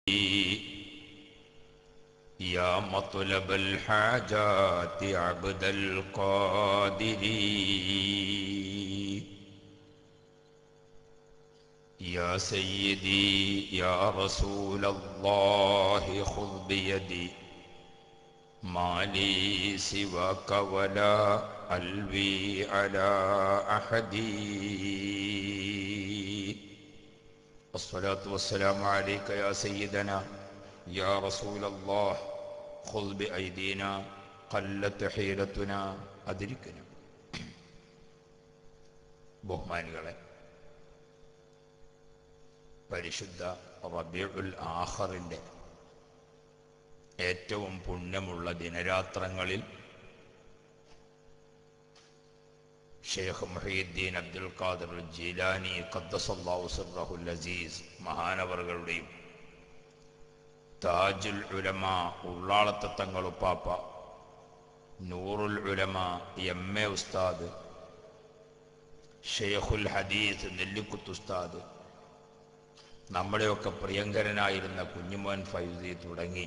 يا مطلب الحاجات عبد القادر يا سيدي يا رسول الله خذ بيدي ما لي سواك ولا ألوي على أحد الصلاة والسلام عليك يا سيدنا يا رسول الله خذ بأيدينا قلت حيلتنا أدركنا ബഹുമാനികളെ പരിശുദ്ധ റബീഉൽ ആഖറിൻ്റെ ഏറ്റവും പുണ്യമുള്ള ദിനരാത്രങ്ങളിൽ ഷെയ്ഖ് മുഹീദ്ദീൻ അബ്ദുൽ ഖാദർ ജീലാനി ഖദ്ദസല്ലാഹു സിർറഹുൽ അസീസ് മഹാനവറുകളുടെയും താജുൽ ഉലമ ഉള്ളാളത്തെ തങ്ങളുപ്പാപ്പ നൂറുൽ ഉലമ എം എ ഉസ്താദ് ഷെയ്ഖുൽ ഹദീസ് നെല്ലിക്കുത്ത് ഉസ്താദ് നമ്മുടെയൊക്കെ പ്രിയങ്കരനായിരുന്ന കുഞ്ഞുമോൻ ഫൈസി തുടങ്ങി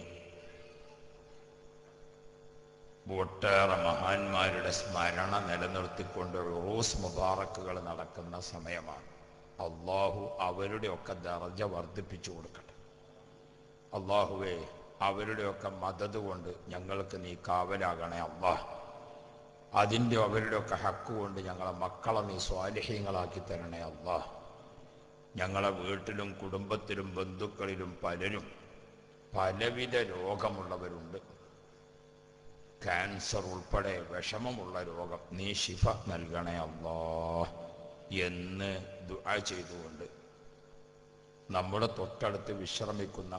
ഒട്ടേറെ മഹാന്മാരുടെ സ്മരണ നിലനിർത്തിക്കൊണ്ട് റൂസ് മുബാറക്കുകൾ നടക്കുന്ന സമയമാണ് അള്ളാഹു അവരുടെയൊക്കെ ദർജ വർദ്ധിപ്പിച്ചു കൊടുക്കട്ടെ അള്ളാഹുവേ അവരുടെയൊക്കെ മദത് കൊണ്ട് ഞങ്ങൾക്ക് നീ കാവലാകണേ അള്ളാഹ് അതിൻ്റെ അവരുടെയൊക്കെ ഹക്ക് കൊണ്ട് ഞങ്ങളെ മക്കളെ നീ സ്വാലിഹ്യങ്ങളാക്കി തരണേ അള്ളാഹ് ഞങ്ങളെ വീട്ടിലും കുടുംബത്തിലും ബന്ധുക്കളിലും പലരും പലവിധ രോഗമുള്ളവരുണ്ട് ക്യാൻസർ ഉൾപ്പെടെ വിഷമമുള്ള രോഗം നീ ശിഫ നൽകണേ അല്ലാ എന്ന് ദുആ ചെയ്തുകൊണ്ട് നമ്മുടെ തൊട്ടടുത്ത് വിശ്രമിക്കുന്ന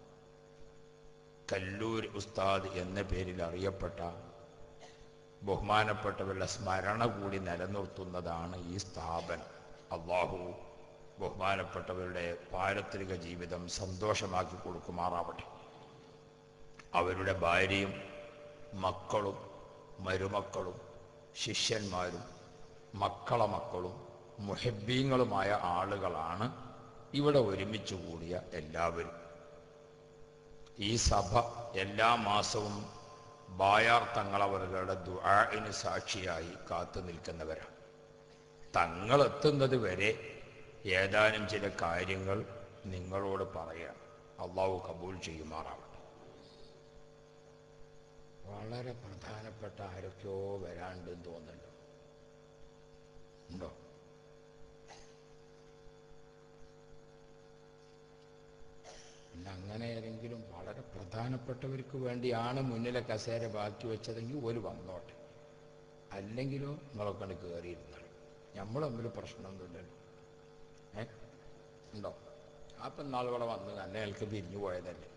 കല്ലൂർ ഉസ്താദ് എന്ന പേരിൽ അറിയപ്പെട്ട ബഹുമാനപ്പെട്ടവരുടെ സ്മരണ കൂടി നിലനിർത്തുന്നതാണ് ഈ സ്ഥാപനം അള്ളാഹു ബഹുമാനപ്പെട്ടവരുടെ പാരത്രിക ജീവിതം സന്തോഷമാക്കി കൊടുക്കുമാറാവട്ടെ അവരുടെ ഭാര്യയും മക്കളും മരുമക്കളും ശിഷ്യന്മാരും മക്കളെ മക്കളും മുഹബ്ബീങ്ങളുമായ ആളുകളാണ് ഇവിടെ ഒരുമിച്ച് കൂടിയ എല്ലാവരും ഈ സഭ എല്ലാ മാസവും ബായാർ തങ്ങളവറുകളുടെ ദുആഇന് സാക്ഷിയായി കാത്തു നിൽക്കുന്നവരാണ് തങ്ങളെത്തുന്നത് വരെ ഏതാനും ചില കാര്യങ്ങൾ നിങ്ങളോട് പറയാം അള്ളാഹു കബൂൽ ചെയ്യുമാറാവട്ടെ വളരെ പ്രധാനപ്പെട്ട ആരൊക്കെയോ വരാണ്ടെന്ന് തോന്നുന്നുണ്ടോ ഉണ്ടോ പിന്നെ അങ്ങനെ ഏതെങ്കിലും വളരെ പ്രധാനപ്പെട്ടവർക്ക് വേണ്ടിയാണ് മുന്നിലെ കസേര ബാക്കി വെച്ചതെങ്കിൽ ഒരു വന്നോട്ടെ അല്ലെങ്കിലോ നിങ്ങളൊക്കെ കണ്ട് കയറിയിരുന്നാണ് നമ്മൾ തമ്മിൽ പ്രശ്നമൊന്നുമില്ലല്ലോ ഏ ഉണ്ടോ അപ്പം നാളുകളെ വന്ന് അന്നേൽക്ക് പിരിഞ്ഞു പോയതല്ലേ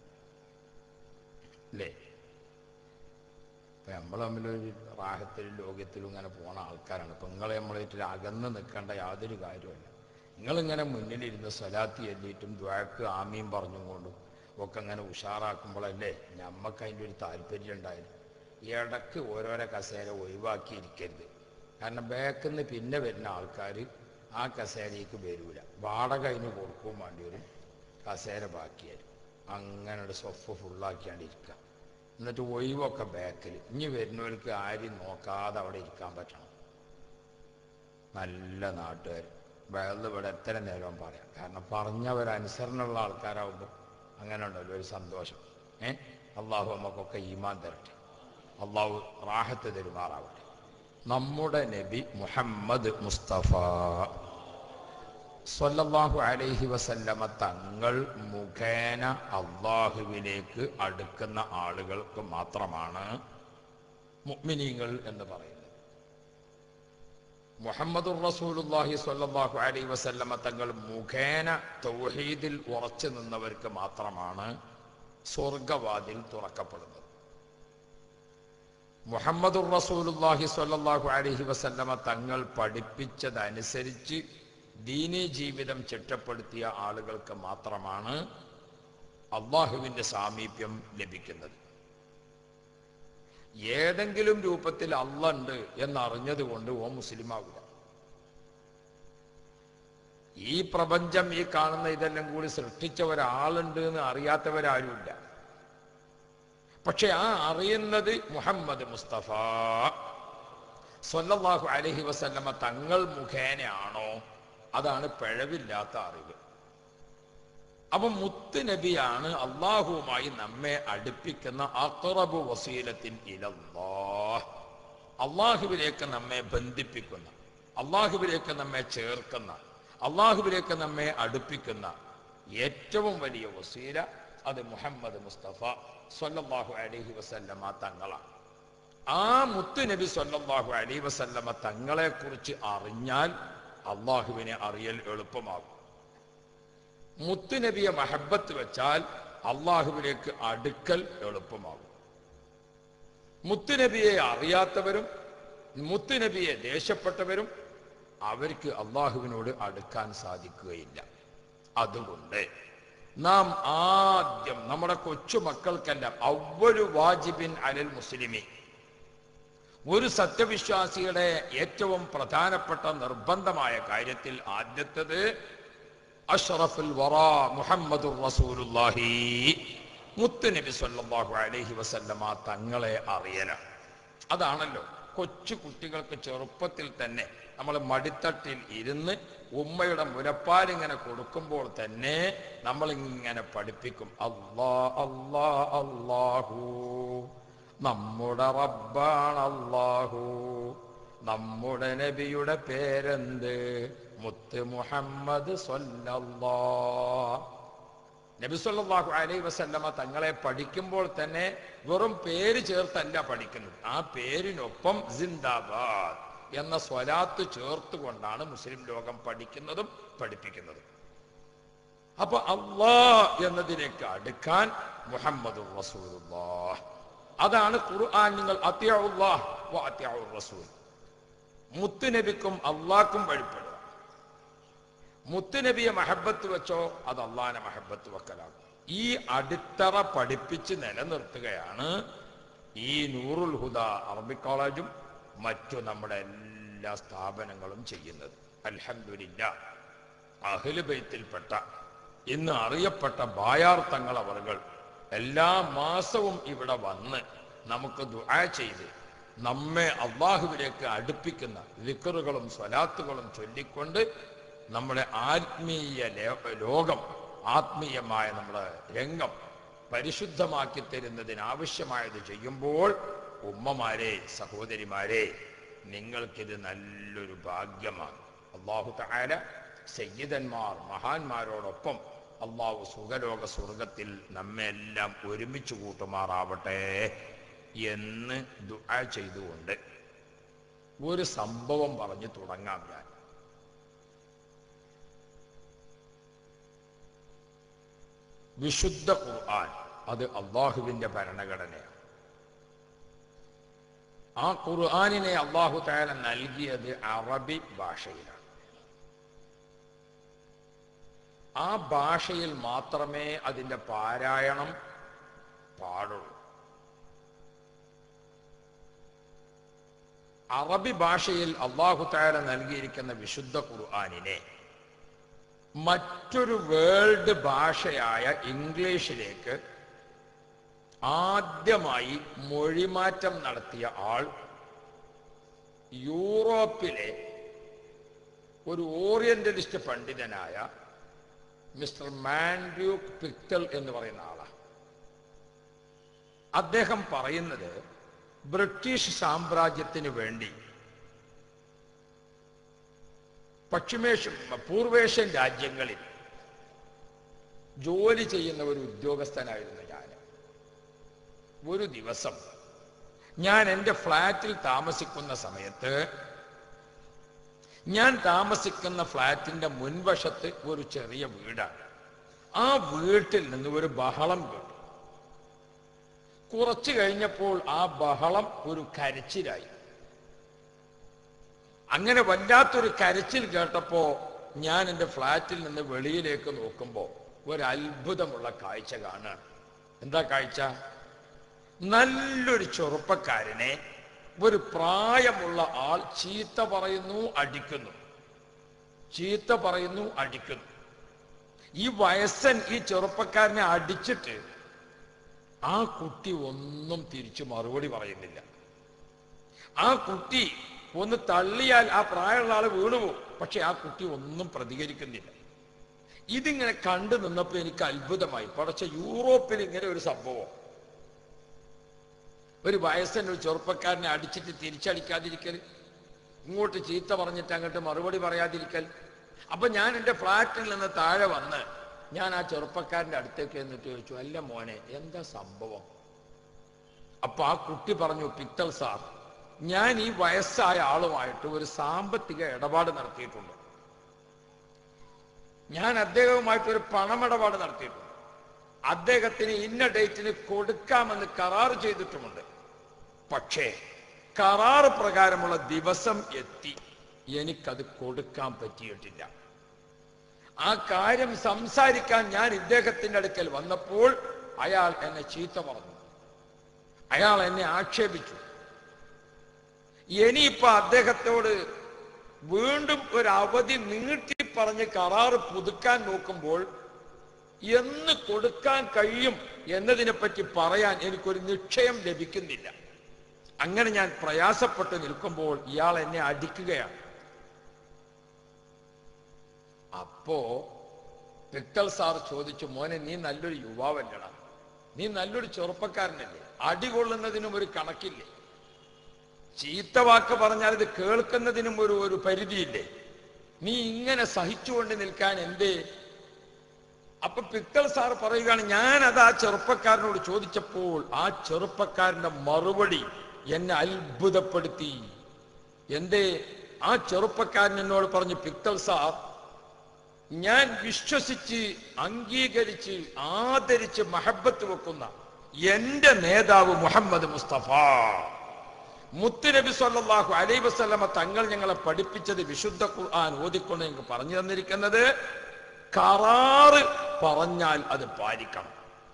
അല്ലേ ഇപ്പം നമ്മൾ തമ്മിലൊരു റാഹത്തിലും ലോകത്തിലും ഇങ്ങനെ പോണ ആൾക്കാരാണ് ഇപ്പം നിങ്ങളെ നമ്മളായിട്ട് അകന്ന് നിൽക്കേണ്ട യാതൊരു കാര്യമല്ല നിങ്ങളിങ്ങനെ മുന്നിലിരുന്ന് സ്വലാത്തി എല്ലിയിട്ടും ദ്വാക്ക് ആമിയും പറഞ്ഞുകൊണ്ടും ഒക്കെ അങ്ങനെ ഉഷാറാക്കുമ്പോഴല്ലേ ഞമ്മക്ക് അതിൻ്റെ ഒരു താല്പര്യം ഉണ്ടായിരുന്നു ഇടയ്ക്ക് ഓരോരോ കസേര ഒഴിവാക്കിയിരിക്കരുത് കാരണം ബാക്കിൽ നിന്ന് പിന്നെ വരുന്ന ആൾക്കാർ ആ കസേരയ്ക്ക് വരൂല വാടക അതിന് കൊടുക്കുകയും വേണ്ടി വരും കസേര ബാക്കിയായിരിക്കും അങ്ങനെ ഒരു സ്വഫ് ഫുള്ളാക്കിയാണ്ട് ഇരിക്കുക എന്നിട്ട് ഒഴിവൊക്കെ ബാക്കിൽ ഇനി വരുന്നവർക്ക് ആരും നോക്കാതെ അവിടെ ഇരിക്കാൻ പറ്റണം നല്ല നാട്ടുകാർ വേറെ ഇവിടെ എത്ര നേരം പറയാം കാരണം പറഞ്ഞവരനുസരണമുള്ള ആൾക്കാരാകുമ്പോൾ അങ്ങനെ ഉണ്ടല്ലോ ഒരു സന്തോഷം ഏ അള്ളാഹു നമുക്കൊക്കെ ഈമാൻ തരട്ടെ അള്ളാഹു റാഹത്ത് തരുമാറാവട്ടെ നമ്മുടെ നബി മുഹമ്മദ് മുസ്തഫ സ്വല്ലല്ലാഹു അലൈഹി വസല്ലമ തങ്ങൾ മുഖേന അള്ളാഹുവിലേക്ക് അടുക്കുന്ന ആളുകൾക്ക് മാത്രമാണ് മുഅ്മിനീങ്ങൾ എന്ന് പറയുന്നത് മുഹമ്മദുർ റസൂലുള്ളാഹി സ്വല്ലല്ലാഹു അലൈഹി വസല്ലമ തങ്ങൾ മുഖേന തൗഹീദിൽ ഉറച്ചു നിന്നവർക്ക് മാത്രമാണ് സ്വർഗവാതിൽ തുറക്കപ്പെടുന്നത് മുഹമ്മദുർ റസൂലുള്ളാഹി സ്വല്ലല്ലാഹു അലൈഹി വസല്ലമ തങ്ങൾ പഠിപ്പിച്ചതനുസരിച്ച് ദീനീ ജീവിതം ചിട്ടപ്പെടുത്തിയ ആളുകൾക്ക് മാത്രമാണ് അള്ളാഹുവിൻ്റെ സാമീപ്യം ലഭിക്കുന്നത് ഏതെങ്കിലും രൂപത്തിൽ അല്ല ഉണ്ട് എന്നറിഞ്ഞതുകൊണ്ട് ഓ മുസ്ലിം ആവില്ല ഈ പ്രപഞ്ചം ഈ കാണുന്ന ഇതെല്ലാം കൂടി സൃഷ്ടിച്ച ഒരാളുണ്ട് എന്ന് അറിയാത്തവരാരുമില്ല പക്ഷെ ആ അറിയുന്നത് മുഹമ്മദ് മുസ്തഫ സ്വല്ലല്ലാഹു അലൈഹി വസല്ലമ തങ്ങൾ മുഖേനയാണോ അതാണ് പിഴവില്ലാത്ത അറിവ് അപ്പൊ മുത്ത് നബിയാണ് അള്ളാഹുവുമായി നമ്മെ അടുപ്പിക്കുന്ന അക്റബു വസീലത്തിൻ ഇലല്ലാഹ് അള്ളാഹുവിലേക്ക് നമ്മെ ബന്ധിപ്പിക്കുന്ന അള്ളാഹുവിലേക്ക് നമ്മെ ചേർക്കുന്ന അള്ളാഹുവിലേക്ക് നമ്മെ അടുപ്പിക്കുന്ന ഏറ്റവും വലിയ വസീല അത് മുഹമ്മദ് മുസ്തഫ സ്വല്ലല്ലാഹു അലൈഹി വസല്ലമ തങ്ങളാണ് ആ മുത്ത് നബി സ്വല്ലല്ലാഹു അലൈഹി വസല്ലമ തങ്ങളെ കുറിച്ച് അറിഞ്ഞാൽ അള്ളാഹുവിനെ അറിയൽ എളുപ്പമാകും മുത്തുനബിയെ മഹബത്ത് വെച്ചാൽ അള്ളാഹുവിലേക്ക് അടുക്കൽ എളുപ്പമാകും മുത്തുനബിയെ അറിയാത്തവരും മുത്തുനബിയെ ദേഷ്യപ്പെട്ടവരും അവർക്ക് അള്ളാഹുവിനോട് അടുക്കാൻ സാധിക്കുകയില്ല അതുകൊണ്ട് നാം ആദ്യം നമ്മുടെ കൊച്ചു മക്കൾക്കെല്ലാം അവ്വലു വാജിബിൻ അലൽ മുസ്ലിമി ഒരു സത്യവിശ്വാസിയുടെ ഏറ്റവും പ്രധാനപ്പെട്ട നിർബന്ധമായ കാര്യത്തിൽ ആദ്യത്തത് അഷ്റഫുൽ വറ മുഹമ്മദുർ റസൂലുള്ളാഹി മുത്തുനബി സല്ലല്ലാഹു അലൈഹി വസല്ലമ തങ്ങളെ അറിയലാണ് അതാണല്ലോ കൊച്ചു കുട്ടികൾക്ക് ചെറുപ്പത്തിൽ തന്നെ നമ്മൾ മടിത്തട്ടിൽ ഇരുന്ന് ഉമ്മയുടെ മുലപ്പാൽ ഇങ്ങനെ കൊടുക്കുമ്പോൾ തന്നെ നമ്മൾ ഇങ്ങനെ പഠിപ്പിക്കും അല്ലാ അല്ലാ അല്ലാഹു നമ്മുടെ റബ്ബാണ് അല്ലാഹു നമ്മുടെ നബിയുടെ പേരെന്ത് മുത്ത് മുഹമ്മദ് സ്വല്ലല്ലാ നബി സല്ലല്ലാഹു അലൈഹി വസല്ലമ തങ്ങളെ പഠിക്കുമ്പോൾ തന്നെ വെറും പേര് ചേർത്തല്ല പഠിക്കുന്നത് ആ പേരിനൊപ്പം സിന്ദാബാദ് എന്ന സ്വലാത്ത് ചേർത്തുകൊണ്ടാണ് മുസ്ലിം ലോകം പഠിക്കുന്നതും പഠിപ്പിക്കുന്നതും അപ്പൊ അള്ളാ എന്നതിലേക്ക് അടുക്കാൻ മുഹമ്മദ് റസൂലുള്ളാഹ് അതാണ് ഖുർആൻ നിങ്ങൾ അത്യാഉല്ലാഹ് വ അത്യാഉർ റസൂൽ മുത്തുനബിക്കും അള്ളാഹ്ക്കും വഴിപ്പെടുക മുത്തുനബിയെ മഹബത്ത് വെച്ചോ അത് അള്ളാഹിനെ മഹബത്ത് വെക്കലാകും ഈ അടിത്തറ പഠിപ്പിച്ച് നിലനിർത്തുകയാണ് ഈ നൂറുൽ ഹുദ അറബിക് കോളേജും മറ്റു നമ്മുടെ എല്ലാ സ്ഥാപനങ്ങളും ചെയ്യുന്നത് അൽഹംദുലില്ല അഹ്ലു ബൈത്തിൽപ്പെട്ട ഇന്ന് അറിയപ്പെട്ട ബായാർ തങ്ങൾ അവറുകൾ എല്ലാ മാസവും ഇവിടെ വന്ന് നമുക്ക് ദുആ ചെയ്ത് നമ്മെ അള്ളാഹുവിലേക്ക് അടുപ്പിക്കുന്ന വിക്കറുകളും സ്വലാത്തുകളും ചൊല്ലിക്കൊണ്ട് നമ്മുടെ ആത്മീയ ലേ- ലോകം ആത്മീയമായ നമ്മുടെ രംഗം പരിശുദ്ധമാക്കി തരുന്നതിനാവശ്യമായത് ചെയ്യുമ്പോൾ ഉമ്മമാരെ സഹോദരിമാരെ നിങ്ങൾക്കിത് നല്ലൊരു ഭാഗ്യമാണ് അള്ളാഹു തആല സയ്യിദന്മാർ മഹാന്മാരോടൊപ്പം അള്ളാഹു സുഖലോക സ്വർഗത്തിൽ നമ്മെ എല്ലാം ഒരുമിച്ച് കൂട്ടുമാറാവട്ടെ എന്ന് ദുആ ചെയ്തുകൊണ്ട് ഒരു സംഭവം പറഞ്ഞു തുടങ്ങാം ഞാൻ വിശുദ്ധ ഖുർആൻ അത് അള്ളാഹുവിന്റെ ഭരണഘടനയാണ് ആ ഖുർആനിനെ അള്ളാഹു താല നൽകിയത് അറബി ഭാഷയിലാണ് ആ ഭാഷയിൽ മാത്രമേ അതിന്റെ പാരായണം പാടുള്ളൂ അറബി ഭാഷയിൽ അള്ളാഹു താല നൽകിയിരിക്കുന്ന വിശുദ്ധ ഖുർആനിനെ മറ്റൊരു വേൾഡ് ഭാഷയായ ഇംഗ്ലീഷിലേക്ക് ആദ്യമായി മൊഴിമാറ്റം നടത്തിയ ആൾ യൂറോപ്പിലെ ഒരു ഓറിയന്റലിസ്റ്റ് പണ്ഡിതനായ മിസ്റ്റർ മാൻഡ്യൂക്ക് പിക്ടൽ എന്ന് പറയുന്ന ആളാണ് അദ്ദേഹം പറയുന്നത് ബ്രിട്ടീഷ് സാമ്രാജ്യത്തിന് വേണ്ടി പശ്ചിമേഷ്യൻ പൂർവേഷ്യൻ രാജ്യങ്ങളിൽ ജോലി ചെയ്യുന്ന ഒരു ഉദ്യോഗസ്ഥനായിരുന്നു ഞാൻ ഒരു ദിവസം ഞാൻ എൻ്റെ ഫ്ലാറ്റിൽ താമസിക്കുന്ന സമയത്ത് ഞാൻ താമസിക്കുന്ന ഫ്ലാറ്റിന്റെ മുൻവശത്ത് ഒരു ചെറിയ വീടാണ് ആ വീട്ടിൽ നിന്ന് ഒരു ബഹളം കേട്ടു കുറച്ചു കഴിഞ്ഞപ്പോൾ ആ ബഹളം ഒരു കരച്ചിലായി അങ്ങനെ വല്ലാത്തൊരു കരച്ചിൽ കേട്ടപ്പോ ഞാൻ എൻ്റെ ഫ്ലാറ്റിൽ നിന്ന് വെളിയിലേക്ക് നോക്കുമ്പോൾ ഒരു അത്ഭുതമുള്ള കാഴ്ച കാണുകയാണ് എന്താ കാഴ്ച നല്ലൊരു ചെറുപ്പക്കാരനെ ഒരു പ്രായമുള്ള ആൾ ചീത്ത പറയുന്നു അടിക്കുന്നു ചീത്ത പറയുന്നു അടിക്കുന്നു ഈ വയസ്സൻ ഈ ചെറുപ്പക്കാരനെ അടിച്ചിട്ട് ആ കുട്ടി ഒന്നും തിരിച്ചു മറുപടി പറയുന്നില്ല ആ കുട്ടി ഒന്ന് തള്ളിയാൽ ആ പ്രായമുള്ള ആള് വീണുപോകും പക്ഷെ ആ കുട്ടി ഒന്നും പ്രതികരിക്കുന്നില്ല ഇതിങ്ങനെ കണ്ടു നിന്നപ്പോ എനിക്ക് അത്ഭുതമായി പക്ഷെ യൂറോപ്പിൽ ഇങ്ങനെ ഒരു സംഭവം ഒരു വയസ്സൻ ഒരു ചെറുപ്പക്കാരനെ അടിച്ചിട്ട് തിരിച്ചടിക്കാതിരിക്കൽ ഇങ്ങോട്ട് ചീത്ത പറഞ്ഞിട്ട് അങ്ങോട്ട് മറുപടി പറയാതിരിക്കൽ അപ്പൊ ഞാൻ എൻ്റെ ഫ്ലാറ്റിൽ നിന്ന് താഴെ വന്ന് ഞാൻ ആ ചെറുപ്പക്കാരൻ്റെ അടുത്തേക്ക് എന്നിട്ട് ചോദിച്ചു അല്ല മോനെ എന്താ സംഭവം അപ്പൊ ആ കുട്ടി പറഞ്ഞു പിത്തൽ സാർ ഞാൻ ഈ വയസ്സായ ആളുമായിട്ട് ഒരു സാമ്പത്തിക ഇടപാട് നടത്തിയിട്ടുണ്ട് ഞാൻ അദ്ദേഹവുമായിട്ട് ഒരു പണമിടപാട് നടത്തിയിട്ടുണ്ട് അദ്ദേഹത്തിന് ഇന്ന ഡേറ്റിന് കൊടുക്കാമെന്ന് കരാർ ചെയ്തിട്ടുമുണ്ട് പക്ഷേ കരാർ പ്രകാരമുള്ള ദിവസം എത്തി എനിക്കത് കൊടുക്കാൻ പറ്റിയിട്ടില്ല ആ കാര്യം സംസാരിക്കാൻ ഞാൻ ഇദ്ദേഹത്തിന്റെ അടുക്കൽ വന്നപ്പോൾ അയാൾ എന്നെ ചീത്ത പറഞ്ഞു അയാൾ എന്നെ ആക്ഷേപിച്ചു ഇനിയിപ്പോ അദ്ദേഹത്തോട് വീണ്ടും ഒരു അവധി നീട്ടി പറഞ്ഞ് കരാറ് പുതുക്കാൻ നോക്കുമ്പോൾ എന്ന് കൊടുക്കാൻ കഴിയും എന്നതിനെ പറ്റി പറയാൻ എനിക്കൊരു നിശ്ചയം ലഭിക്കുന്നില്ല അങ്ങനെ ഞാൻ പ്രയാസപ്പെട്ട് നിൽക്കുമ്പോൾ ഇയാൾ എന്നെ അടിക്കുകയാണ് അപ്പോ പിത്തൽ സാർ ചോദിച്ചു മോനെ നീ നല്ലൊരു യുവാവല്ലടാ നീ നല്ലൊരു ചെറുപ്പക്കാരനല്ലേ അടി കൊള്ളുന്നതിനും ഒരു കണക്കില്ലേ ചീത്ത വാക്ക് പറഞ്ഞാൽ ഇത് കേൾക്കുന്നതിനും ഒരു ഒരു പരിധിയില്ലേ നീ ഇങ്ങനെ സഹിച്ചുകൊണ്ട് നിൽക്കാൻ എന്തേ അപ്പൊ പിത്തൽ സാർ പറയുകയാണ് ഞാൻ അത് ആ ചെറുപ്പക്കാരനോട് ചോദിച്ചപ്പോൾ ആ ചെറുപ്പക്കാരന്റെ മറുപടി എന്നെ അത്ഭുതപ്പെടുത്തി എന്തേ ആ ചെറുപ്പക്കാരൻ എന്നോട് പറഞ്ഞു പിത്തൽ സാർ ഞാൻ വിശ്വസിച്ച് അംഗീകരിച്ച് ആദരിച്ച് മഹബത്ത് വെക്കുന്ന എന്റെ നേതാവ് മുഹമ്മദ് മുസ്തഫ മുത്തുനബി സല്ലല്ലാഹു അലൈഹി വസല്ലമ തങ്ങൾ ഞങ്ങളെ പഠിപ്പിച്ചത് വിശുദ്ധ ഖുർആൻ ഓതിക്കൊണ്ട് ഞങ്ങൾക്ക് പറഞ്ഞു തന്നിരിക്കുന്നത് കറാറ് പറഞ്ഞാൽ അത് പാലിക്കണം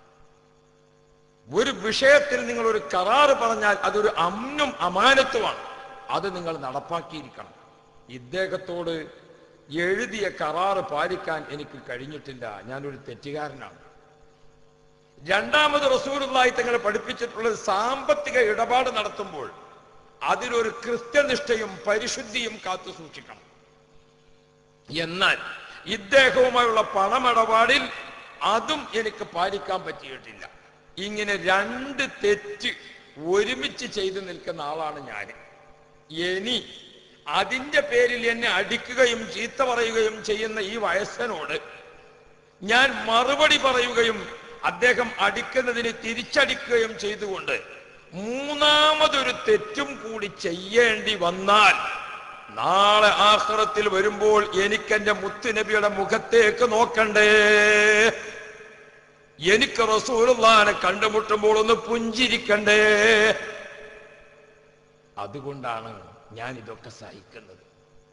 ഒരു വിഷയത്തിൽ നിങ്ങൾ ഒരു കറാറ് പറഞ്ഞാൽ അതൊരു അമ്നും അമാനത്തുമാണ് അത് നിങ്ങൾ നടപ്പാക്കിയിരിക്കണം ഇദ്ദേഹത്തോട് എഴുതിയ കറാറ് പാലിക്കാൻ എനിക്ക് കഴിഞ്ഞിട്ടില്ല ഞാനൊരു തെറ്റുകാരനാണ് രണ്ടാമത് റസൂലുള്ളാഹി തങ്ങളെ പഠിപ്പിച്ചിട്ടുള്ളത് സാമ്പത്തിക ഇടപാട് നടത്തുമ്പോൾ അതിലൊരു കൃത്യനിഷ്ഠയും പരിശുദ്ധിയും കാത്തു സൂക്ഷിക്കണം എന്നാൽ ഇദ്ദേഹവുമായുള്ള പണമിടപാടിൽ അതും എനിക്ക് പാലിക്കാൻ പറ്റിയിട്ടില്ല ഇങ്ങനെ രണ്ട് തെറ്റ് ഒരുമിച്ച് ചെയ്തു നിൽക്കുന്ന ആളാണ് ഞാൻ ഇനി അതിന്റെ പേരിൽ എന്നെ അടിക്കുകയും ചീത്ത പറയുകയും ചെയ്യുന്ന ഈ വയസ്സനോട് ഞാൻ മറുപടി പറയുകയും അദ്ദേഹം അടിക്കുന്നതിന് തിരിച്ചടിക്കുകയും ചെയ്തുകൊണ്ട് മൂന്നാമതൊരു തെറ്റും കൂടി ചെയ്യേണ്ടി വന്നാൽ നാളെ ആഹ്റത്തിൽ വരുമ്പോൾ എനിക്കെന്റെ മുത്തുനബിയുടെ മുഖത്തേക്ക് നോക്കണ്ടേ എനിക്ക് റസൂലുള്ളാനെ കണ്ടുമുട്ടുമ്പോൾ ഒന്ന് പുഞ്ചിരിക്കണ്ടേ അതുകൊണ്ടാണ് ഞാൻ ഇതൊക്കെ സഹിക്കുന്നത്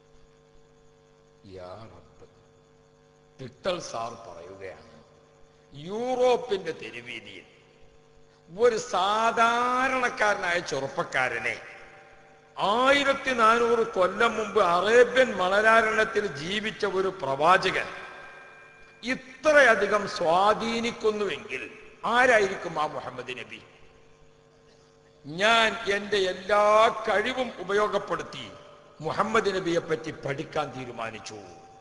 യാ റബ്ബ്. പിത്തൽ സാർ പറയുകയാണ് യൂറോപ്പിന്റെ തെരുവീതിയിൽ ഒരു സാധാരണക്കാരനായ ചെറുപ്പക്കാരനെ ആയിരത്തി നാനൂറ് കൊല്ലം മുമ്പ് അറേബ്യൻ മണരാരണത്തിൽ ജീവിച്ച ഒരു പ്രവാചകൻ ഇത്രയധികം സ്വാധീനിക്കുന്നുവെങ്കിൽ ആരായിരിക്കും ആ മുഹമ്മദ് നബി ഞാൻ എൻ്റെ എല്ലാ കഴിവും ഉപയോഗപ്പെടുത്തി മുഹമ്മദ് നബിയെ പറ്റി പഠിക്കാൻ തീരുമാനിച്ചു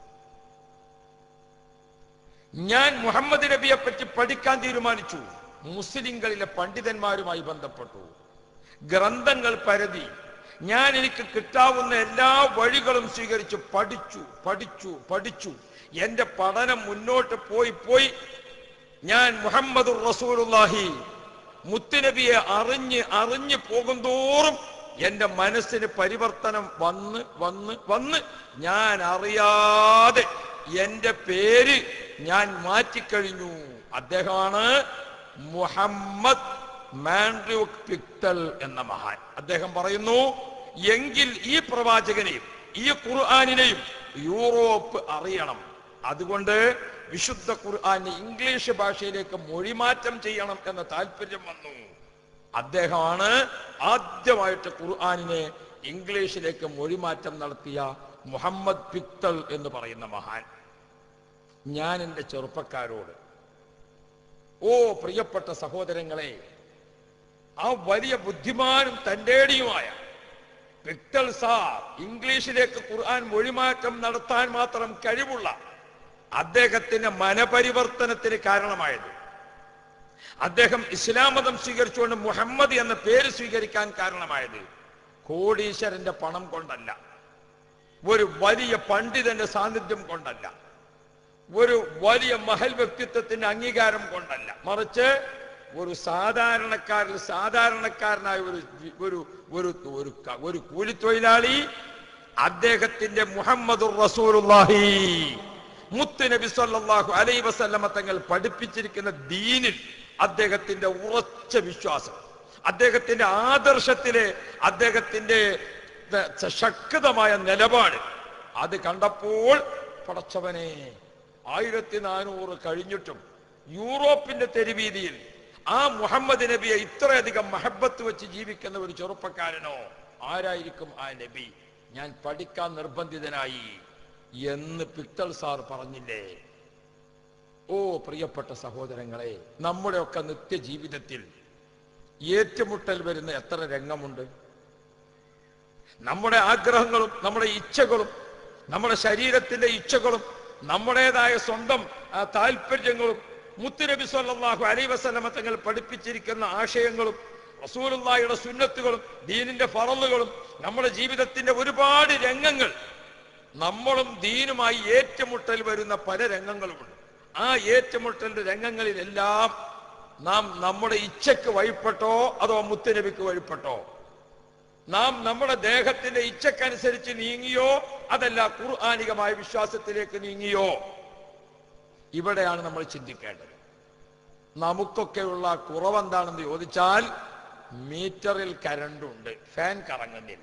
ഞാൻ മുഹമ്മദ് നബിയെ പറ്റി പഠിക്കാൻ തീരുമാനിച്ചു മുസ്ലിങ്ങളിലെ പണ്ഡിതന്മാരുമായി ബന്ധപ്പെട്ടു ഗ്രന്ഥങ്ങൾ പരതി ഞാൻ എനിക്ക് കിട്ടാവുന്ന എല്ലാ വഴികളും സ്വീകരിച്ചു പഠിച്ചു പഠിച്ചു പഠിച്ചു എന്റെ പഠനം മുന്നോട്ട് പോയി പോയി ഞാൻ മുഹമ്മദ് റസൂലുള്ളാഹി മുത്തുനബിയെ അറിഞ്ഞ് അറിഞ്ഞ് പോകുന്തോറും എന്റെ മനസ്സിന് പരിവർത്തനം വന്ന് വന്ന് വന്ന് ഞാൻ അറിയാതെ എന്റെ പേര് ഞാൻ മാറ്റിക്കഴിഞ്ഞു അദ്ദേഹമാണ് മുഹമ്മദ് മാൻഡ്രൂക്ക് പിക്തൽ എന്ന മഹാൻ അദ്ദേഹം പറയുന്നു എങ്കിൽ ഈ പ്രവാചകനെയും ഈ ഖുർആാനിനെയും യൂറോപ്പ് അറിയണം അതുകൊണ്ട് വിശുദ്ധ ഖുർആാനെ ഇംഗ്ലീഷ് ഭാഷയിലേക്ക് മൊഴിമാറ്റം ചെയ്യണം എന്ന താല്പര്യം വന്നു അദ്ദേഹമാണ് ആദ്യമായിട്ട് ഖുർആാനിനെ ഇംഗ്ലീഷിലേക്ക് മൊഴിമാറ്റം നടത്തിയ മുഹമ്മദ് പിക്തൽ എന്ന് പറയുന്ന മഹാൻ ഞാൻ എൻ്റെ ചെറുപ്പക്കാരോട് ഓ പ്രിയപ്പെട്ട സഹോദരങ്ങളെ ആ വലിയ ബുദ്ധിമാനും തൻ്റെടിയുമായ പിക്തൽ സാർ ഇംഗ്ലീഷിലേക്ക് ഖുർആൻ മൊഴിമാറ്റം നടത്താൻ മാത്രം കഴിവുള്ള അദ്ദേഹത്തിന്റെ മനപരിവർത്തനത്തിന് കാരണമായത് അദ്ദേഹം ഇസ്ലാം മതം സ്വീകരിച്ചുകൊണ്ട് മുഹമ്മദ് എന്ന പേര് സ്വീകരിക്കാൻ കാരണമായത് കോടീശ്വരന്റെ പണം കൊണ്ടല്ല ഒരു വലിയ പണ്ഡിതന്റെ സാന്നിധ്യം കൊണ്ടല്ല ഒരു വലിയ മഹൽ വ്യക്തിത്വത്തിന്റെ അംഗീകാരം കൊണ്ടല്ല മറിച്ച് ഒരു സാധാരണക്കാരിൽ സാധാരണക്കാരനായ ഒരു ഒരു ഒരു ഒരു ക- ഒരു കൂലിത്തൊഴിലാളി അദ്ദേഹത്തിന്റെ മുഹമ്മദ് റസൂലുള്ളാഹി മുത്ത് നബി സല്ലല്ലാഹു അലൈഹി വസല്ലമ തങ്ങൾ പഠിപ്പിച്ചിരിക്കുന്ന ദീനിൽ അദ്ദേഹത്തിന്റെ ഉറച്ച വിശ്വാസം അദ്ദേഹത്തിന്റെ ആദർശത്തിലെ അദ്ദേഹത്തിന്റെ ത- ശക്തമായ നിലപാട് അത് കണ്ടപ്പോൾ പടച്ചവനെ ആയിരത്തി നാനൂറ് കഴിഞ്ഞിട്ടും യൂറോപ്പിന്റെ തെരുവീതിയിൽ ആ മുഹമ്മദ് നബിയെ ഇത്രയധികം മഹബത്ത് വെച്ച് ജീവിക്കുന്ന ഒരു ചെറുപ്പക്കാരനോ ആരായിരിക്കും ആ നബി ഞാൻ പഠിക്കാൻ നിർബന്ധിതനായി എന്ന് പിക്തൽ സാർ പറഞ്ഞില്ലേ ഓ പ്രിയപ്പെട്ട സഹോദരങ്ങളെ നമ്മുടെയൊക്കെ നിത്യജീവിതത്തിൽ ഏറ്റുമുട്ടൽ വരുന്ന എത്ര രംഗമുണ്ട് നമ്മുടെ ആഗ്രഹങ്ങളും നമ്മുടെ ഇച്ഛകളും നമ്മുടെ ശരീരത്തിന്റെ ഇച്ഛകളും നമ്മുടേതായ സ്വന്തം ആ, താല്പര്യങ്ങളും മുത്തുനബി സല്ലല്ലാഹു അലൈഹി വസല്ലമ തങ്ങൾ പഠിപ്പിച്ചിരിക്കുന്ന ആശയങ്ങളും റസൂലുള്ളാഹിയുടെ സുന്നത്തുകളും ദീനിന്റെ ഫറലുകളും നമ്മുടെ ജീവിതത്തിന്റെ ഒരുപാട് രംഗങ്ങൾ നമ്മളും ദീനുമായി ഏറ്റുമുട്ടൽ വരുന്ന പല രംഗങ്ങളുമുണ്ട് ആ ഏറ്റുമുട്ടലിന്റെ രംഗങ്ങളിലെല്ലാം നാം നമ്മുടെ ഇച്ഛയ്ക്ക് വഴിപ്പെട്ടോ അതോ മുത്തുനബിക്ക് വഴിപ്പെട്ടോ നാം നമ്മുടെ ദേഹത്തിന്റെ ഇച്ഛക്കനുസരിച്ച് നീങ്ങിയോ അതല്ല ഖുർആാനികമായ വിശ്വാസത്തിലേക്ക് നീങ്ങിയോ ഇവിടെയാണ് നമ്മൾ ചിന്തിക്കേണ്ടത് നമുക്കൊക്കെയുള്ള കുറവെന്താണെന്ന് ചോദിച്ചാൽ മീറ്ററിൽ കരണ്ടുണ്ട് ഫാൻ കറങ്ങുന്നില്ല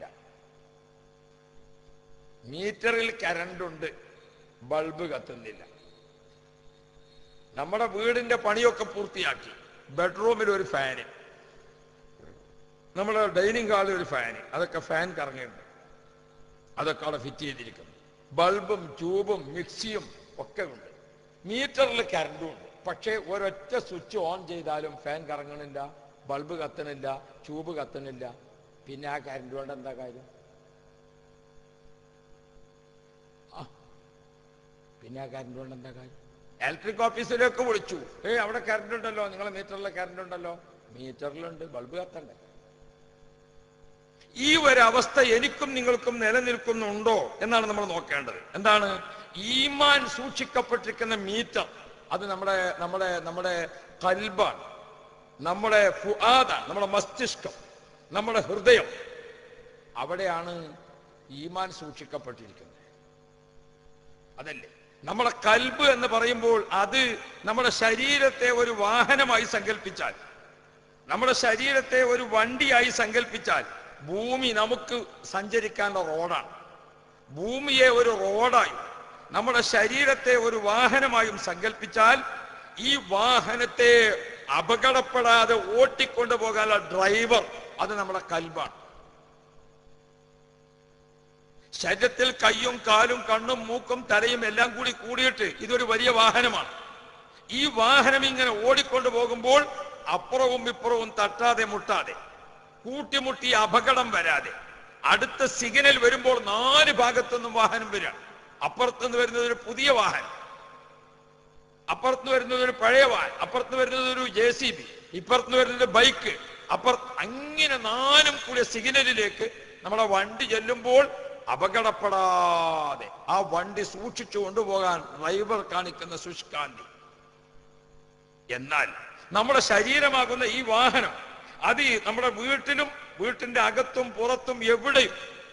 മീറ്ററിൽ കരണ്ടുണ്ട് ബൾബ് കത്തുന്നില്ല നമ്മുടെ വീടിന്റെ പണിയൊക്കെ പൂർത്തിയാക്കി ബെഡ്റൂമിൽ ഒരു ഫാന് നമ്മുടെ ഡൈനിങ് ഹാളിൽ ഒരു ഫാന് അതൊക്കെ ഫാൻ കറങ്ങിയിട്ടുണ്ട് അതൊക്കെ അവിടെ ഫിറ്റ് ചെയ്തിരിക്കുന്നു ബൾബും ട്യൂബും മിക്സിയും ഒക്കെ ഉണ്ട് മീറ്ററിൽ കറണ്ടും ഉണ്ട് പക്ഷേ ഒരൊറ്റ സ്വിച്ച് ഓൺ ചെയ്താലും ഫാൻ കറങ്ങണില്ല ബൾബ് കത്തണില്ല ട്യൂബ് കത്തണില്ല പിന്നെ ആ കറണ്ട് കൊണ്ട് എന്താ കാര്യം ആ, പിന്നെ ആ കറണ്ട് കൊണ്ട് എന്താ കാര്യം ഇലക്ട്രിക് ഓഫീസിലേക്ക് വിളിച്ചു ഏ അവിടെ കറണ്ട് ഉണ്ടല്ലോ നിങ്ങളെ മീറ്ററിലെ കറണ്ട് ഉണ്ടല്ലോ മീറ്ററിലുണ്ട് ബൾബ് കത്തണ്ടേ ഈ ഒരു അവസ്ഥ എനിക്കും നിങ്ങൾക്കും നിലനിൽക്കുന്നുണ്ടോ എന്നാണ് നമ്മൾ നോക്കേണ്ടത് എന്താണ് ഈമാൻ സൂക്ഷിക്കപ്പെട്ടിരിക്കുന്ന മീറ്റർ അത് നമ്മുടെ നമ്മുടെ നമ്മുടെ കൽബാണ് നമ്മുടെ ഫുആദാണ് നമ്മുടെ മസ്തിഷ്കം നമ്മുടെ ഹൃദയം അവിടെയാണ് ഈമാൻ സൂക്ഷിക്കപ്പെട്ടിരിക്കുന്നത് അതല്ലേ നമ്മുടെ കൽബ് എന്ന് പറയുമ്പോൾ അത് നമ്മുടെ ശരീരത്തെ ഒരു വാഹനമായി സങ്കല്പിച്ചാൽ നമ്മുടെ ശരീരത്തെ ഒരു വണ്ടിയായി സങ്കല്പിച്ചാൽ ഭൂമി നമുക്ക് സഞ്ചരിക്കാനുള്ള റോഡാണ് ഭൂമിയെ ഒരു റോഡായി നമ്മുടെ ശരീരത്തെ ഒരു വാഹനമായും സങ്കല്പിച്ചാൽ ഈ വാഹനത്തെ അപകടപ്പെടാതെ ഓട്ടിക്കൊണ്ടു പോകാനുള്ള ഡ്രൈവർ അത് നമ്മുടെ കൽബാണ് ശരീരത്തിൽ കയ്യും കാലും കണ്ണും മൂക്കും തലയും എല്ലാം കൂടി കൂടിയിട്ട് ഇതൊരു വലിയ വാഹനമാണ് ഈ വാഹനം ഇങ്ങനെ ഓടിക്കൊണ്ടു പോകുമ്പോൾ അപ്പുറവും ഇപ്പുറവും തട്ടാതെ മുട്ടാതെ കൂട്ടിമുട്ടി അപകടം വരാതെ അടുത്ത സിഗ്നൽ വരുമ്പോൾ നാല് ഭാഗത്തുനിന്നും വാഹനം വരികയാണ് അപ്പുറത്തുനിന്ന് വരുന്നത് ഒരു പുതിയ വാഹനം അപ്പുറത്ത് വരുന്നത് ഒരു പഴയ വാഹനം അപ്പുറത്ത് വരുന്നത് ഒരു ജെ സി ബി ഇപ്പുറത്ത് വരുന്നത് ബൈക്ക് അപ്പുറ അങ്ങനെ നാലും കൂടിയ സിഗ്നലിലേക്ക് നമ്മുടെ വണ്ടി ചെല്ലുമ്പോൾ അപകടപ്പെടാതെ ആ വണ്ടി സൂക്ഷിച്ചു കൊണ്ടുപോകാൻ ഡ്രൈവർ കാണിക്കുന്ന ശുഷ്കാന്തി എന്നാൽ നമ്മുടെ ശരീരമാകുന്ന ഈ വാഹനം അത് ഈ നമ്മുടെ വീട്ടിലും വീട്ടിന്റെ അകത്തും പുറത്തും എവിടെയും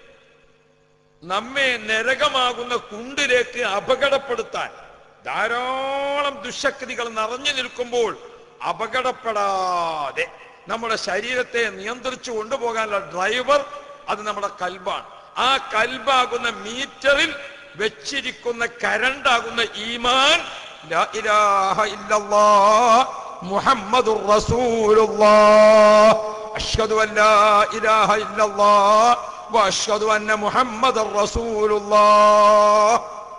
നമ്മെ നരകമാകുന്ന കുണ്ടിലേക്ക് അപകടപ്പെടുത്താൻ ധാരാളം ദുശക്തികൾ നിറഞ്ഞു നിൽക്കുമ്പോൾ അപകടപ്പെടാതെ നമ്മുടെ ശരീരത്തെ നിയന്ത്രിച്ചു കൊണ്ടുപോകാനുള്ള ഡ്രൈവർ അത് നമ്മുടെ കൽബാണ് ആ കൽബാകുന്ന മീറ്ററിൽ വെച്ചിരിക്കുന്ന കരണ്ടാകുന്ന ഈമാൻ ലാ ഇലാഹ ഇല്ലല്ലാഹ് മുഹമ്മദുർ റസൂലുള്ളാഹ് അഷ്ഹദു അൻ ലാ ഇലാഹ ഇല്ലല്ലാഹ് വഅഷ്ഹദു അന്ന മുഹമ്മദർ റസൂലുള്ളാഹ്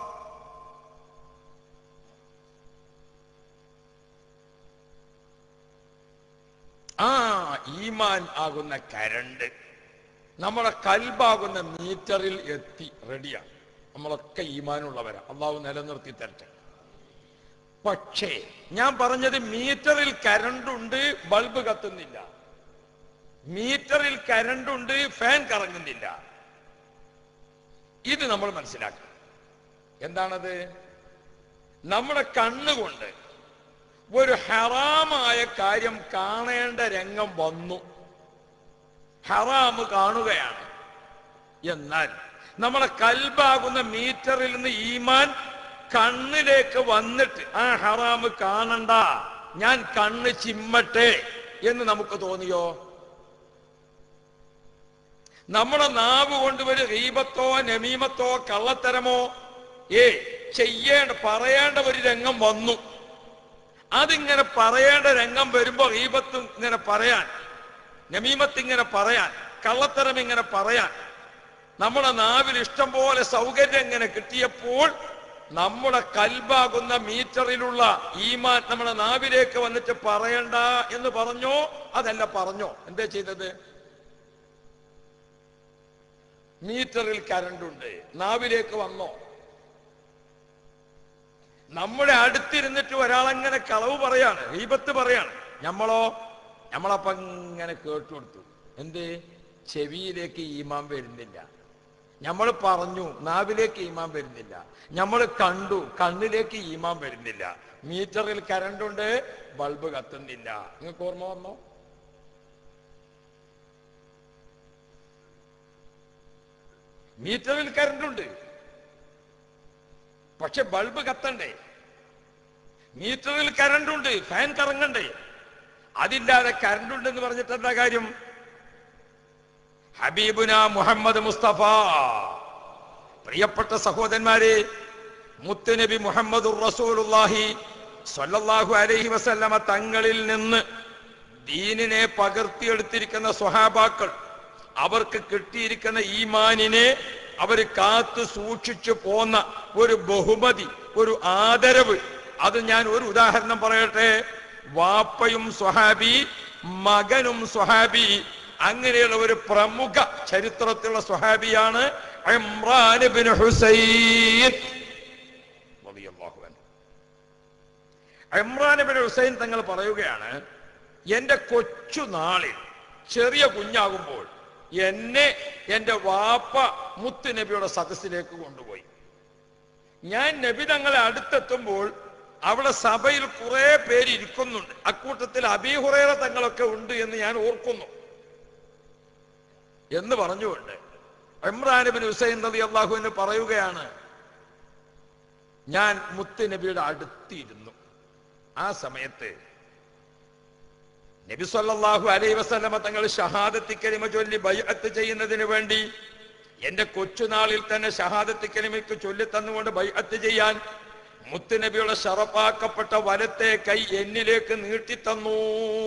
ആ ഈമാൻ ആകുന്ന കരണ്ട് നമ്മുടെ കൽബാകുന്ന മീറ്ററിൽ എത്തി റെഡിയാണ് നമ്മളൊക്കെ ഈമാനുള്ളവരാ അള്ളാഹു നിലനിർത്തി തരട്ടെ പക്ഷേ ഞാൻ പറഞ്ഞത് മീറ്ററിൽ കരണ്ടുണ്ട് ബൾബ് കത്തുന്നില്ല മീറ്ററിൽ കരണ്ടുണ്ട് ഫാൻ കറങ്ങുന്നില്ല ഇത് നമ്മൾ മനസ്സിലാക്കണം എന്താണത് നമ്മുടെ കണ്ണുകൊണ്ട് ഒരു ഹറാമായ കാര്യം കാണേണ്ട രംഗം വന്നു ഹറാമ് കാണുകയാണ് എന്നാൽ നമ്മളെ കൽബാകുന്ന മീറ്ററിൽ നിന്ന് ഈമാൻ കണ്ണിലേക്ക് വന്നിട്ട് ആ ഹറാമ് കാണണ്ട ഞാൻ കണ്ണ് ചിമ്മട്ടെ എന്ന് നമുക്ക് തോന്നിയോ നമ്മുടെ നാവ് കൊണ്ട് ഒരു റീബത്തോ നമീമത്തോ കള്ളത്തരമോ ഏ ചെയ്യേണ്ട പറയേണ്ട ഒരു രംഗം വന്നു അതിങ്ങനെ പറയേണ്ട രംഗം വരുമ്പോ റീബത്ത് ഇങ്ങനെ പറയാൻ നമീമത്ത് ഇങ്ങനെ പറയാൻ കള്ളത്തരം ഇങ്ങനെ പറയാൻ നമ്മുടെ നാവിൽ ഇഷ്ടം പോലെ സൗകര്യം ഇങ്ങനെ കിട്ടിയപ്പോൾ നമ്മുടെ കൽബാകുന്ന മീറ്ററിലുള്ള ഈമാൻ നമ്മുടെ നാവിലേക്ക് വന്നിട്ട് പറയണ്ട എന്ന് പറഞ്ഞോ അതല്ല പറഞ്ഞോ എന്താ ചെയ്തത് മീറ്ററിൽ കരണ്ടുണ്ട് നാവിലേക്ക് വന്നോ നമ്മുടെ അടുത്തിരുന്നിട്ട് ഒരാളങ്ങനെ കളവ് പറയാണ് ഈപത്ത് പറയാണ് നമ്മളോ നമ്മളപ്പ ഇങ്ങനെ കേട്ടു കൊടുത്തു എന്ത് ചെവിയിലേക്ക് ഈമാൻ വരുന്നില്ല നമ്മൾ പറഞ്ഞു നാവിലേക്ക് ഈമാൻ വരുന്നില്ല നമ്മൾ കണ്ടു കണ്ണിലേക്ക് ഈമാൻ വരുന്നില്ല മീറ്ററിൽ കരണ്ടുണ്ട് ബൾബ് കത്തുന്നില്ല നിങ്ങൾക്ക് ഓർമ്മ വന്നോ മീറ്ററിൽ കരണ്ടുണ്ട് പക്ഷെ ബൾബ് കത്തണ്ടേ മീറ്ററിൽ കരണ്ടുണ്ട് ഫാൻ കറങ്ങണ്ടേ അതില്ലാതെ കരണ്ടുണ്ടെന്ന് പറഞ്ഞിട്ട് എന്താ കാര്യം ഹബീബുന മുഹമ്മദ് മുസ്തഫ പ്രിയപ്പെട്ട സഹോദരന്മാരെ മുത്തുനബി മുഹമ്മദ് റസൂലുള്ളാഹി സ്വല്ലല്ലാഹു അലൈഹി വസല്ലമ തങ്ങളിൽ നിന്ന് ദീനിനെ പകർത്തിയെടുത്തിരിക്കുന്ന സ്വഹാബാക്കൾ അവർക്ക് കിട്ടിയിരിക്കുന്ന ഈമാനിനെ അവർ കാത്തു സൂക്ഷിച്ചു പോന്ന ഒരു ബഹുമതി ഒരു ആദരവ് അത് ഞാൻ ഒരു ഉദാഹരണം പറയട്ടെ വാപ്പയും സ്വഹാബി മകനും സ്വഹാബി അങ്ങനെയുള്ള ഒരു പ്രമുഖ ചരിത്രത്തിലുള്ള സ്വഹാബിയാണ് ഇമ്രാൻ ഇബ്നു ഹുസൈൻ റളിയല്ലാഹു അൻഹു. ഇമ്രാൻ ഇബ്നു ഹുസൈൻ തങ്ങൾ പറയുകയാണ് എന്റെ കൊച്ചു നാളിൽ ചെറിയ കുഞ്ഞാകുമ്പോൾ എന്നെ എന്റെ വാപ്പ മുത്ത് നബിയുടെ സദസ്സിലേക്ക് കൊണ്ടുപോയി ഞാൻ നബി തങ്ങളെ അടുത്തെത്തുമ്പോൾ അവിടെ സഭയിൽ കുറെ പേര് ഇരിക്കുന്നുണ്ട് അക്കൂട്ടത്തിൽ അബീഹുറേറ തങ്ങളൊക്കെ ഉണ്ട് എന്ന് ഞാൻ ഓർക്കുന്നു എന്ന് പറഞ്ഞുകൊണ്ട് ഇമ്രാൻ ബിൻ ഹുസൈൻ റതി അള്ളാഹുവിന് പറയുകയാണ് ഞാൻ മുത്ത് നബിയുടെ അടുത്തിരുന്നു ആ സമയത്ത് നബി സല്ലല്ലാഹു അലൈഹി വസല്ലമ തങ്ങൾ ഷഹാദത്തി കലിമ ചൊല്ലി ബൈഅത്ത് ചെയ്യുന്നതിന് വേണ്ടി എന്റെ കൊച്ചുനാളിൽ തന്നെ ഷഹാദത്തി കലിമയ്ക്ക് ചൊല്ലി തന്നുകൊണ്ട് ബൈഅത്ത് ചെയ്യാൻ മുത്തുനബിയുടെ ഷറപ്പാക്കപ്പെട്ട വലത്തെ കൈ എന്നിലേക്ക് നീട്ടിത്തന്നു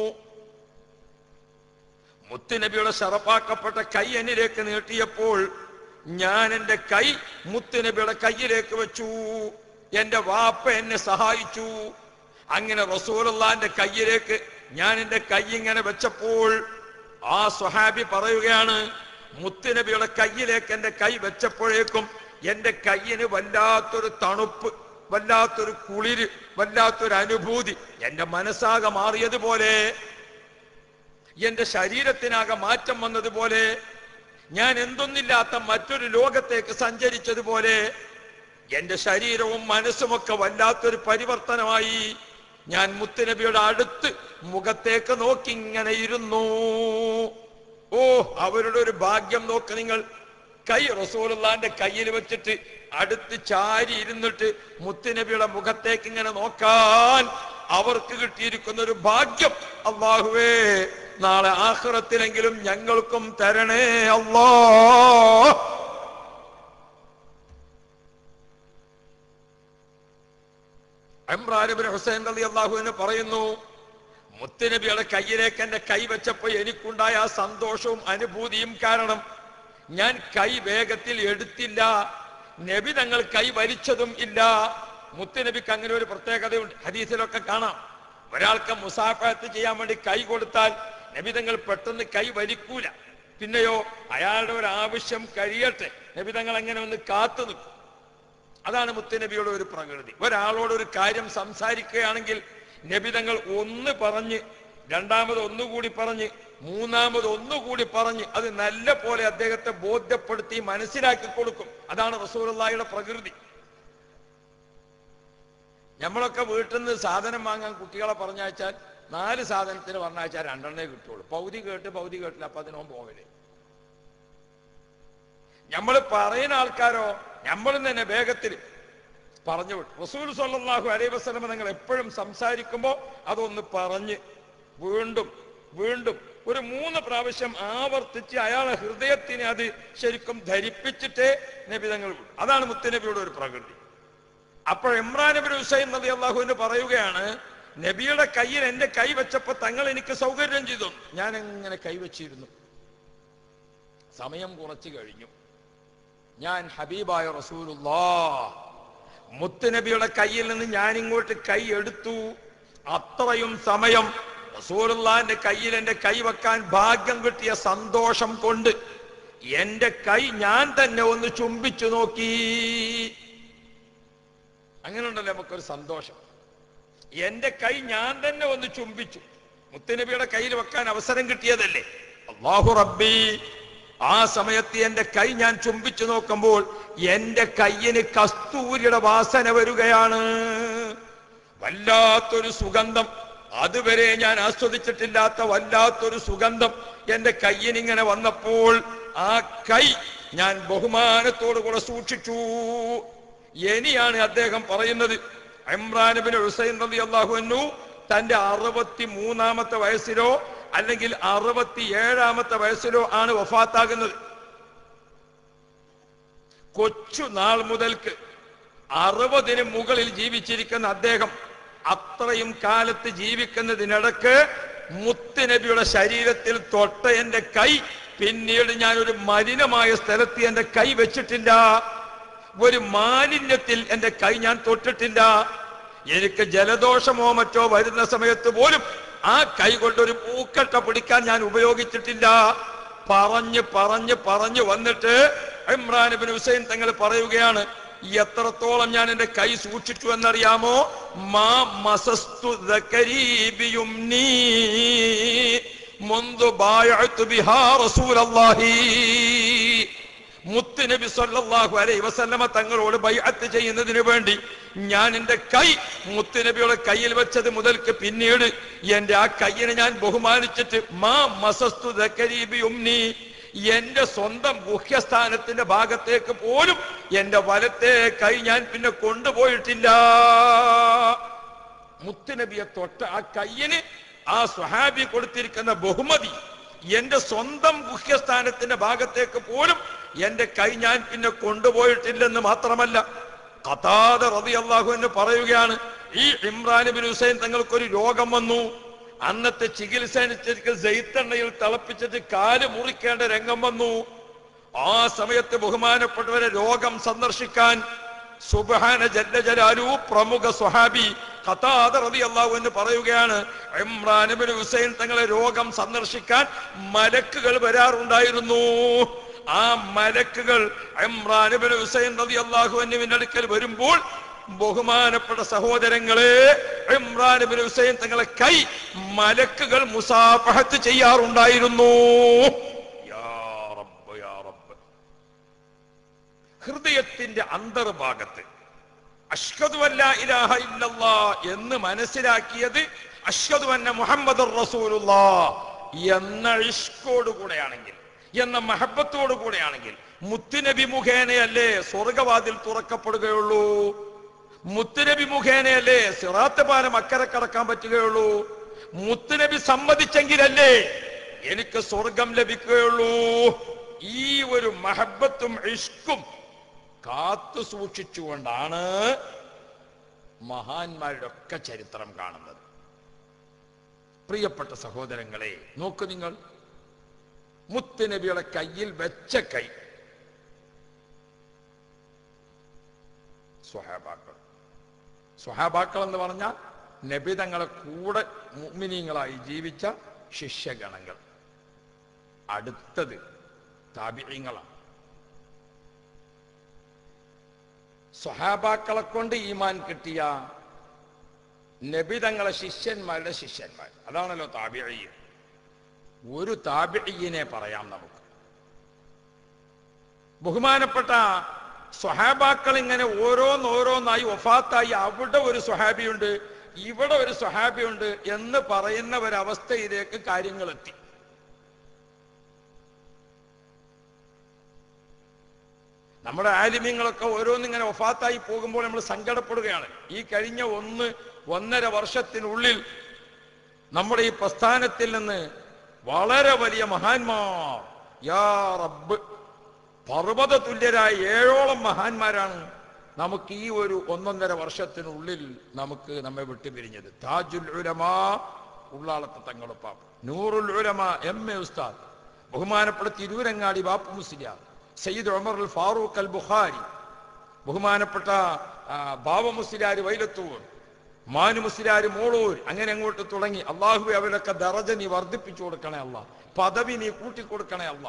മുത്തുനബിയുടെ ഷറപ്പാക്കപ്പെട്ട കൈ എന്നിലേക്ക് നീട്ടിയപ്പോൾ ഞാൻ എന്റെ കൈ മുത്തുനബിയുടെ കയ്യിലേക്ക് വെച്ചു എന്റെ വാപ്പ എന്നെ സഹായിച്ചു അങ്ങനെ റസൂലുള്ളാന്റെ കയ്യിലേക്ക് ഞാൻ എന്റെ കൈ ഇങ്ങനെ വെച്ചപ്പോൾ ആ സ്വഹാബി പറയുകയാണ് മുത്തുനബിയുടെ കയ്യിലേക്ക് എന്റെ കൈ വെച്ചപ്പോഴേക്കും എന്റെ കയ്യിന് വല്ലാത്തൊരു തണുപ്പ് വല്ലാത്തൊരു കുളിര് വല്ലാത്തൊരു അനുഭൂതി എന്റെ മനസ്സാകെ മാറിയതുപോലെ എന്റെ ശരീരത്തിനാകെ മാറ്റം വന്നതുപോലെ ഞാൻ എന്തൊന്നില്ലാത്ത മറ്റൊരു ലോകത്തേക്ക് സഞ്ചരിച്ചതുപോലെ എന്റെ ശരീരവും മനസ്സുമൊക്കെ വല്ലാത്തൊരു പരിവർത്തനമായി ഞാൻ മുത്തുനബിയുടെ അടുത്ത് മുഖത്തേക്ക് നോക്കി ഇങ്ങനെ ഇരുന്നു ഓ അവരുടെ ഒരു ഭാഗ്യം നോക്ക് നിങ്ങൾ കൈ റസൂലുള്ളാന്റെ കയ്യിൽ വെച്ചിട്ട് അടുത്ത് ചാരി ഇരുന്നിട്ട് മുത്തുനബിയുടെ മുഖത്തേക്ക് ഇങ്ങനെ നോക്കാൻ അവർക്ക് കിട്ടിയിരിക്കുന്ന ഒരു ഭാഗ്യം അള്ളാഹുവേ നാളെ ആഹ്റത്തിലെങ്കിലും ഞങ്ങൾക്കും തരണേ അള്ളാ ഇമ്രാൻ ഹുസൈൻ അലി അള്ളാഹുവിന് പറയുന്നു മുത്തുനബിയുടെ കയ്യിലേക്ക് എന്റെ കൈ വെച്ചപ്പോ എനിക്കുണ്ടായ ആ സന്തോഷവും അനുഭൂതിയും കാരണം ഞാൻ കൈ വേഗത്തിൽ എടുത്തില്ല നബി തങ്ങൾ കൈ വലിച്ചതും ഇല്ല മുത്തുനബിക്ക് അങ്ങനെ ഒരു പ്രത്യേകതയുണ്ട് ഹദീസിലൊക്കെ കാണാം ഒരാൾക്ക് മുസാഫത്ത് ചെയ്യാൻ വേണ്ടി കൈ കൊടുത്താൽ നബി തങ്ങൾ പെട്ടെന്ന് കൈ വലിക്കൂല പിന്നെയോ അയാളുടെ ഒരു ആവശ്യം കഴിയട്ടെ നബി തങ്ങൾ അങ്ങനെ ഒന്ന് കാത്തു നിൽക്കും അതാണ് മുത്തുനബിയുടെ ഒരു പ്രകൃതി ഒരാളോട് ഒരു കാര്യം സംസാരിക്കുകയാണെങ്കിൽ നബിതങ്ങൾ ഒന്ന് പറഞ്ഞ് രണ്ടാമത് ഒന്നുകൂടി പറഞ്ഞ് മൂന്നാമത് ഒന്നുകൂടി പറഞ്ഞ് അത് നല്ല പോലെ അദ്ദേഹത്തെ ബോധ്യപ്പെടുത്തി മനസ്സിലാക്കി കൊടുക്കും അതാണ് റസൂലുള്ളാഹിയുടെ പ്രകൃതി നമ്മളൊക്കെ വീട്ടിൽ നിന്ന് സാധനം വാങ്ങാൻ കുട്ടികളെ പറഞ്ഞയച്ചാൽ നാല് സാധനത്തിന് പറഞ്ഞയച്ചാൽ രണ്ടെണ്ണേ കിട്ടുള്ളൂ പൗതി കേട്ട് പൗതി കേട്ടില്ല അപ്പൊ അതിനോ പോകലേ നമ്മൾ പറയുന്ന ആൾക്കാരോ നമ്മളും തന്നെ വേഗത്തിൽ പറഞ്ഞു വിട്ടു റസൂൽ സല്ലല്ലാഹു അലൈഹി വസല്ലം നിങ്ങൾ എപ്പോഴും സംസാരിക്കുമ്പോൾ അതൊന്ന് പറഞ്ഞ് വീണ്ടും വീണ്ടും ഒരു മൂന്ന് പ്രാവശ്യം ആവർത്തിച്ച് അയാളെ ഹൃദയത്തിനെ അത് ശരിക്കും ധരിപ്പിച്ചിട്ടേ നബി തങ്ങൾ വിട്ടു അതാണ് മുത്തുനബിയുടെ ഒരു പ്രകൃതി അപ്പോൾ ഇമ്രാൻ നബി ഹുസൈൻ നബി അള്ളാഹുവിന് പറയുകയാണ് നബിയുടെ കയ്യിൽ എന്റെ കൈ വെച്ചപ്പോ തങ്ങൾ എനിക്ക് സൗകര്യം ചെയ്തു ഞാൻ എങ്ങനെ കൈവച്ചിരുന്നു സമയം കുറച്ചു കഴിഞ്ഞു ഞാൻ ഹബീബായ റസൂലുള്ളാ മുത്തുനബിയുടെ കയ്യിൽ നിന്ന് ഞാൻ ഇങ്ങോട്ട് കൈ എടുത്തു അത്രയും സമയം റസൂലുള്ളാന്റെ കയ്യിൽ എന്റെ കൈ വെക്കാൻ ഭാഗ്യം കിട്ടിയ സന്തോഷം കൊണ്ട് എന്റെ കൈ ഞാൻ തന്നെ ഒന്ന് ചുംബിച്ചു നോക്കി അങ്ങനെ ഉണ്ടല്ലോ നമുക്കൊരു സന്തോഷം എന്റെ കൈ ഞാൻ തന്നെ ഒന്ന് ചുംബിച്ചു മുത്തുനബിയുടെ കയ്യിൽ വെക്കാൻ അവസരം കിട്ടിയതല്ലേ അള്ളാഹു റബ്ബി ആ സമയത്ത് എന്റെ കൈ ഞാൻ ചുംബിച്ചു നോക്കുമ്പോൾ എന്റെ കയ്യിന് കസ്തൂരിയുടെ വാസന വരികയാണ് വല്ലാത്തൊരു സുഗന്ധം അതുവരെ ഞാൻ ആസ്വദിച്ചിട്ടില്ലാത്ത വല്ലാത്തൊരു സുഗന്ധം എന്റെ കയ്യിനിങ്ങനെ വന്നപ്പോൾ ആ കൈ ഞാൻ ബഹുമാനത്തോടു കൂടെ സൂക്ഷിച്ചു ഇനിയാണ് അദ്ദേഹം പറയുന്നത് ഇമ്രാനബിൻ ഹുസൈൻ റബി അള്ളാഹു തന്റെ അറുപത്തി മൂന്നാമത്തെ വയസ്സിലോ അല്ലെങ്കിൽ അറുപത്തി ഏഴാമത്തെ വയസ്സിലോ ആണ് വഫാത്താകുന്നത് കൊച്ചു നാൾ മുതൽക്ക് അറുപതിന് മുകളിൽ ജീവിച്ചിരിക്കുന്ന അദ്ദേഹം അത്രയും കാലത്ത് ജീവിക്കുന്നതിനിടക്ക് മുത്തുനബിയുടെ ശരീരത്തിൽ തൊട്ട എന്റെ കൈ പിന്നീട് ഞാൻ ഒരു മലിനമായ സ്ഥലത്ത് എന്റെ കൈ വെച്ചിട്ടില്ല ഒരു മാലിന്യത്തിൽ എന്റെ കൈ ഞാൻ തൊട്ടിട്ടില്ല എനിക്ക് ജലദോഷമോ മറ്റോ വരുന്ന സമയത്ത് പോലും ആ കൈ കൊണ്ട് ഒരു പൂക്കട്ട പിടിക്കാൻ ഞാൻ ഉപയോഗിച്ചിട്ടില്ല പറഞ്ഞ് പറഞ്ഞ് പറഞ്ഞു വന്നിട്ട് ഇമ്രാൻ ബിൻ ഹുസൈൻ തങ്ങൾ പറയുകയാണ് എത്രത്തോളം ഞാൻ എന്റെ കൈ സൂക്ഷിച്ചു എന്നറിയാമോ മാ മസസ്തു ദക്കരീ ബിയുംനീ മുൻദു ബായഅതു ബിഹാ റസൂലല്ലാഹി മുത്തുനബി സല്ലല്ലാഹു അലൈഹി വസല്ലമ തങ്ങളോട് ബൈഅത്ത് ചെയ്യുന്നതിന് വേണ്ടി ഞാൻ എന്റെ കൈ മുത്തുനബിയുടെ കയ്യിൽ വെച്ചത് മുതൽക്ക് പിന്നീട് എന്റെ ആ കയ്യിനെ ഞാൻ ബഹുമാനിച്ചിട്ട് മാ മസസ്തു ദക്കരീബി ഉംനി എന്റെ സ്വന്തം ഗുഹ്യസ്ഥാനത്തിന്റെ ഭാഗത്തേക്ക് പോലും എന്റെ വലത്തെ കൈ ഞാൻ പിന്നെ കൊണ്ടുപോയിട്ടില്ല മുത്തുനബിയെ തൊട്ട് ആ കയ്യിന് ആ സ്വഹാബി കൊടുത്തിരിക്കുന്ന ബഹുമതി എന്റെ സ്വന്തം ഗുഹ്യസ്ഥാനത്തിന്റെ ഭാഗത്തേക്ക് പോലും എന്റെ കൈ ഞാൻ പിന്നെ കൊണ്ടുപോയിട്ടില്ലെന്ന് മാത്രമല്ല കഥാത റബി അള്ളാഹു എന്ന് പറയുകയാണ് ഈ ഇമ്രാൻ ബിൻ ഹുസൈൻ തങ്ങൾക്കൊരു രോഗം വന്നു അന്നത്തെ ചികിത്സ അനുസരിച്ച് ജയ്ത്തെണ്ണയിൽ തിളപ്പിച്ചിട്ട് കാല് മുറിക്കേണ്ട രംഗം വന്നു ആ സമയത്ത് ബഹുമാനപ്പെട്ടവരെ രോഗം സന്ദർശിക്കാൻ സുബഹാന ജല്ല ജലാലു പ്രമുഖ സ്വഹാബി ഖതാദ റളിയല്ലാഹു എന്ന് പറയുകയാണ് ഇമ്രാൻ ഇബ്നു ഹുസൈൻ തങ്ങളെ രോഗം സന്ദർശിക്കാൻ മലക്കുകൾ വരാറുണ്ടായിരുന്നു ആ മലക്കുകൾ ഇമ്രാൻ ഇബ്നു ഹുസൈൻ റളിയല്ലാഹു അൻഹുവിന്റെ അടുക്കൽ വരുമ്പോൾ ബഹുമാനപ്പെട്ട സഹോദരങ്ങളെ ഇമ്രാൻ ഇബ്നു ഹുസൈൻ തങ്ങളെ കൈ മലക്കുകൾ മുസാഫഹത്ത് ചെയ്യാറുണ്ടായിരുന്നു യാ റബ്ബ് യാ റബ്ബ് ഹൃദയത്തിന്റെ അന്തർഭാഗത്ത് അഷ്ഹദു അല്ല ഇലാഹ ഇല്ലല്ലാ എന്ന് മനസ്സിലാക്കിയത് അഷ്ഹദു അന്ന മുഹമ്മദ് റസൂലുള്ളാ എന്ന ഇഷ്കോട് കൂടെയാണെങ്കിൽ എന്ന മഹബത്തോടു കൂടെയാണെങ്കിൽ മുത്തുനബി മുഖേനയല്ലേ സ്വർഗവാതിൽ തുറക്കപ്പെടുകയുള്ളൂ മുത്തുനബി മുഖേനയല്ലേ സിറാത്ത് പാലം അക്കരെ കടക്കാൻ പറ്റുകയുള്ളൂ മുത്തുനബി സമ്മതിച്ചെങ്കിലല്ലേ എനിക്ക് സ്വർഗം ലഭിക്കുകയുള്ളൂ ഈ ഒരു മഹബത്തും ഇഷ്കും കാത്തു സൂക്ഷിച്ചുകൊണ്ടാണ് മഹാന്മാരുടെ ഒക്കെ ചരിത്രം കാണുന്നത് പ്രിയപ്പെട്ട സഹോദരങ്ങളെ നോക്കു നിങ്ങൾ മുത്ത് നബിയുടെ കയ്യിൽ വെച്ച കൈ സ്വഹാബാക്കൾ സ്വഹാബാക്കൾ എന്ന് പറഞ്ഞാൽ നബി തങ്ങളെ കൂടെ മുഅ്മിനീങ്ങളായി ജീവിച്ച ശിഷ്യഗണങ്ങൾ അടുത്തത് താപിയങ്ങളാണ് സ്വഹാബാക്കളെ കൊണ്ട് ഈമാൻ കിട്ടിയ നബി തങ്ങളെ ശിഷ്യന്മാരുടെ ശിഷ്യന്മാർ അതാണല്ലോ താപിഴി ഒരു താപിഴിനെ പറയാം നമുക്ക് ബഹുമാനപ്പെട്ട സ്വഹാബാക്കൾ ഇങ്ങനെ ഓരോന്നോരോന്നായി ഒഫാത്തായി അവിടെ ഒരു സ്വഹാബിയുണ്ട് ഇവിടെ ഒരു സ്വഹാബിയുണ്ട് എന്ന് പറയുന്ന ഒരവസ്ഥയിലേക്ക് കാര്യങ്ങൾ എത്തി നമ്മുടെ ആലിമ്യങ്ങളൊക്കെ ഓരോന്നിങ്ങനെ ഒഫാത്തായി പോകുമ്പോൾ നമ്മൾ സങ്കടപ്പെടുകയാണ് ഈ കഴിഞ്ഞ ഒന്ന് ഒന്നര വർഷത്തിനുള്ളിൽ നമ്മുടെ ഈ പ്രസ്ഥാനത്തിൽ നിന്ന് വളരെ വലിയ മഹാന്മാർ യാ റബ്ബ് പർവ്വത തുല്യരായ ഏഴോളം മഹാന്മാരാണ് നമുക്ക് ഈ ഒരു ഒന്നൊന്നര വർഷത്തിനുള്ളിൽ നമുക്ക് നമ്മെ വിട്ടുപിരിഞ്ഞത് താജുൽ ഉലമാ ഉള്ളാളത്തെ തങ്ങളുപ്പാപ്പ നൂറുൽ ഉലമ എം എ ഉസ്താദ് ബഹുമാനപ്പെട്ട തിരൂരങ്ങാടി ബാപ്പു മുസ്ലിയാർ സയ്യിദ് ഉമർ അൽ ഫാറൂഖ് അൽ ബുഖാരി ബഹുമാനപ്പെട്ട ആ, ബാവ മുസ്ലിയാർ വൈലത്തൂർ മാനു മുസ്ലിയാർ മോളൂർ അങ്ങനെ അങ്ങോട്ട് തുടങ്ങി അള്ളാഹു അവരൊക്കെ ദറജ നീ വർദ്ധിപ്പിച്ചു കൊടുക്കണേ അല്ല പദവി നീ കൂട്ടിക്കൊടുക്കണേ അല്ല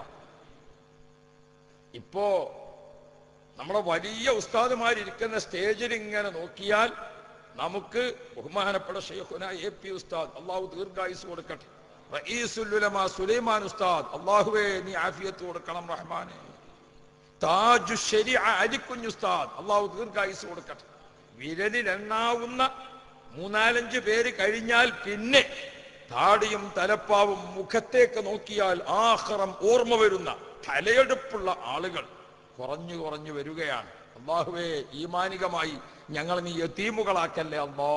ഇപ്പോ നമ്മുടെ വലിയ ഉസ്താദുമാരിരിക്കുന്ന സ്റ്റേജിൽ ഇങ്ങനെ നോക്കിയാൽ നമുക്ക് ബഹുമാനപ്പെട്ട ഷെയ്ഖുന എ പി ഉസ്താദ് അള്ളാഹു ദീർഘായുസ് കൊടുക്കട്ടെ റഈസുൽ ഉലമ സുലൈമാൻ ഉസ്താദ് അള്ളാഹുവേ നീ ആഫിയത്ത് കൊടുക്കണം റഹ്മാനെ താജു ശരിഅ അലിക്കുഞ്ഞ് ഉസ്താദ് അള്ളാഹു ദീർഘായുസ് കൊടുക്കട്ടെ വിരലിൽ എണ്ണാവുന്ന മൂന്നാലഞ്ച് പേര് കഴിഞ്ഞാൽ പിന്നെ താടിയും തലപ്പാവും മുഖത്തേക്ക് നോക്കിയാൽ ആഹ്റം ഓർമ്മ വരുന്ന തലയെടുപ്പുള്ള ആളുകൾ കുറഞ്ഞു കുറഞ്ഞു വരികയാണ് അള്ളാഹുവേ ഈമാനികമായി ഞങ്ങൾ നീ യതീമുകളാക്കല്ലേ അള്ളാ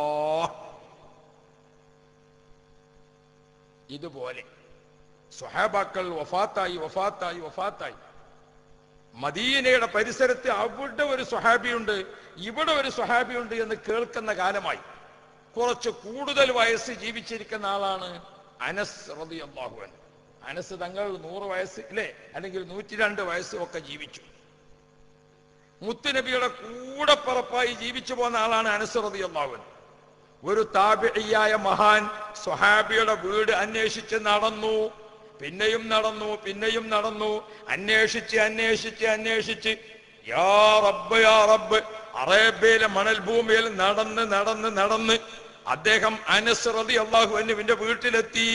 ഇതുപോലെ സ്വഹാബാക്കൾ വഫാത്തായി വഫാത്തായി വഫാത്തായി മദീനയുടെ പരിസരത്ത് അവിടെ ഒരു സ്വഹാബിയുണ്ട് ഇവിടെ ഒരു സ്വഹാബിയുണ്ട് എന്ന് കേൾക്കുന്ന കാലമായി കുറച്ച് കൂടുതൽ വയസ്സ് ജീവിച്ചിരിക്കുന്ന ആളാണ് അനസ് റതി അള്ളാഹുവൻ അനസ് തങ്ങൾ നൂറ് വയസ്സ് ഇല്ലേ അല്ലെങ്കിൽ നൂറ്റി രണ്ട് വയസ്സും ഒക്കെ ജീവിച്ചു മുത്തുനബിയുടെ കൂടെ പറപ്പായി ജീവിച്ചു പോന്ന ആളാണ് അനസ് റതി അള്ളാഹുവൻ ഒരു താപിയായ മഹാൻ സ്വഹാബിയുടെ വീട് അന്വേഷിച്ച് നടന്നു പിന്നെയും നടന്നു പിന്നെയും നടന്നു അന്വേഷിച്ച് അന്വേഷിച്ച് അന്വേഷിച്ച് യാ റബ്ബ് യാ റബ്ബ് അറേബ്യയിലെ മണൽ ഭൂമിയിൽ നടന്ന് നടന്ന് നടന്ന് അദ്ദേഹം അനസ് റതി അള്ളാഹു അനുവിന്റെ വീട്ടിലെത്തി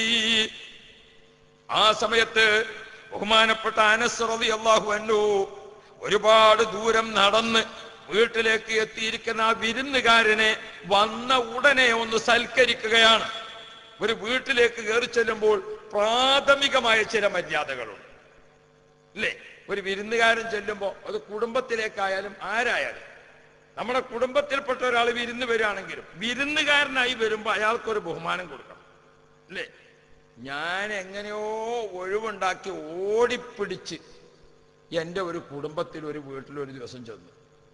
ആ സമയത്ത് ബഹുമാനപ്പെട്ട അനസ് റതി അള്ളാഹു അന്നു ഒരുപാട് ദൂരം നടന്ന് വീട്ടിലേക്ക് എത്തിയിരിക്കുന്ന ആ വിരുന്നുകാരനെ വന്ന ഉടനെ ഒന്ന് സൽക്കരിക്കുകയാണ് ഒരു വീട്ടിലേക്ക് കയറി ചെല്ലുമ്പോൾ പ്രാഥമികമായ ചില മര്യാദകളുണ്ട് അല്ലേ ഒരു വിരുന്നുകാരൻ ചെല്ലുമ്പോൾ അത് കുടുംബത്തിലേക്കായാലും ആരായാലും നമ്മുടെ കുടുംബത്തിൽപ്പെട്ട ഒരാൾ വിരുന്ന് വരികയാണെങ്കിലും വിരുന്നുകാരനായി വരുമ്പോൾ അയാൾക്കൊരു ബഹുമാനം കൊടുക്കണം അല്ലേ ഞാൻ എങ്ങനെയോ ഒഴിവുണ്ടാക്കി ഓടിപ്പിടിച്ച് എൻ്റെ ഒരു കുടുംബത്തിൽ ഒരു വീട്ടിൽ ഒരു ദിവസം ചെന്നു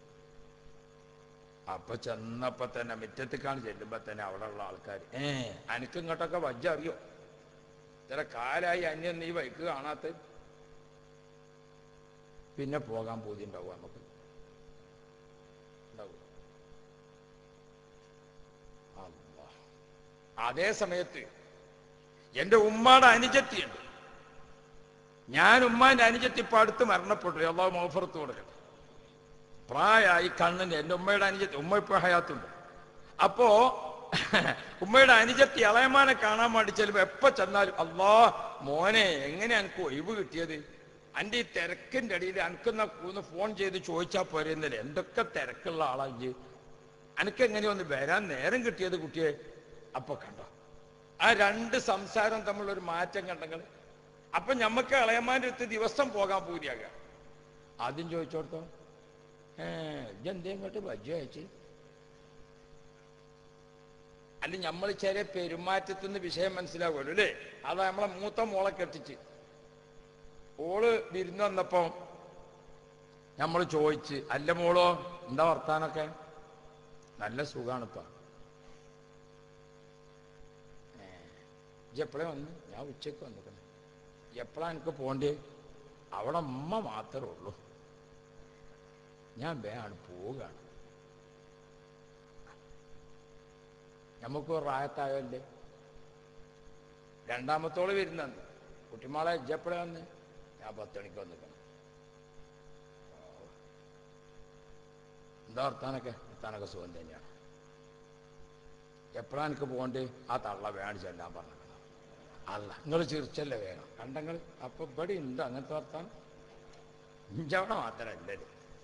അപ്പൊ ചെന്നപ്പോ തന്നെ മുറ്റത്തേക്കാണ് ചെല്ലുമ്പോ തന്നെ അവിടെ ഉള്ള ആൾക്കാർ ഏ അനക്ക് ഇങ്ങോട്ടൊക്കെ വജ്ജ അറിയോ ഇത്ര കാലായി അന്യം നീ വൈക്ക് കാണാത്ത പിന്നെ പോകാൻ പൂതി ഉണ്ടാവും നമുക്ക് ഉണ്ടാവും അല്ലാ. അതേ സമയത്ത് എന്റെ ഉമ്മാടെ അനുജത്തിയുണ്ട് ഞാൻ ഉമ്മാന്റെ അനുജത്തി ഇപ്പൊ അടുത്ത് മരണപ്പെട്ടു അള്ളാഹു മോഫറത്ത് കൊടുക്കട്ടെ പ്രായമായി കണ്ണിന് എൻ്റെ ഉമ്മയുടെ അനുജത്തി ഉമ്മ ഇപ്പൊ ഹയാത്തുണ്ട് അപ്പോ ഉമ്മയുടെ അനുജത്തി ഇളയമാനെ കാണാൻ വേണ്ടി ചെല്ലുമ്പോ എപ്പോ ചെന്നാലും അല്ലാ മോനെ എങ്ങനെ എനിക്ക് ഒഴിവ് കിട്ടിയത് അന്റെ ഈ തിരക്കിന്റെ അടിയിൽ എനിക്കൊന്ന് ഒന്ന് ഫോൺ ചെയ്ത് ചോദിച്ചാ പോരുന്നില്ല എന്തൊക്കെ തിരക്കുള്ള ആളാ ഇജ്ജ് എനിക്ക് എങ്ങനെ ഒന്ന് വരാൻ നേരം കിട്ടിയത് കുട്ടിയെ അപ്പൊ കണ്ടോ ആ രണ്ട് സംസാരം തമ്മിലൊരു മാറ്റം കണ്ടെങ്കിൽ അപ്പൊ ഞമ്മക്ക് ഇളയമാന്റെ അടുത്ത് ദിവസം പോകാൻ പൂരിയാകുക ആദ്യം ചോദിച്ചോടത്തോ ഏ ഇതെന്തേ ഇങ്ങോട്ട് ബജ്ജ അയച്ച് അല്ല നമ്മൾ ചെറിയ പെരുമാറ്റത്തിന് വിഷയം മനസ്സിലാവുമല്ലോ അല്ലേ അതാ നമ്മളെ മൂത്ത മോളെ കെട്ടിച്ച് ഓള് വിരുന്ന് വന്നപ്പോ നമ്മൾ ചോദിച്ച് അല്ല മോളോ എന്താ വർത്താനൊക്കെ നല്ല സുഖാണിപ്പ എപ്പോഴേ വന്ന് ഞാൻ ഉച്ചക്ക് വന്നിട്ടുണ്ട് എപ്പോഴാ എനിക്ക് പോണ്ടേ അവിടെ ഉമ്മ മാത്രമേ ഉള്ളൂ ഞാൻ വേഗം പോവുകയാണ് നമുക്ക് ഒരു റായത്തായല്ലേ രണ്ടാമത്തോള് വരുന്നെന്ന് കുട്ടിമാളെ എപ്പോഴാ വന്ന് ഞാൻ പത്ത് മണിക്ക് വന്നിക്കണം എന്താ വർത്താനൊക്കെ വർത്താനൊക്കെ സുഖം തന്നെയാണ് എപ്പോഴാ എനിക്ക് പോകണ്ടേ ആ തള്ള വേണം ചെല്ലാൻ പറഞ്ഞു അല്ല നിങ്ങൾ ചിരിച്ചല്ലേ വേണം കണ്ടങ്ങൾ അപ്പൊ ഇവിടെ ഉണ്ട് അങ്ങനത്തെ വർത്താനം ഇഞ്ചവിടെ മാത്രമല്ലേ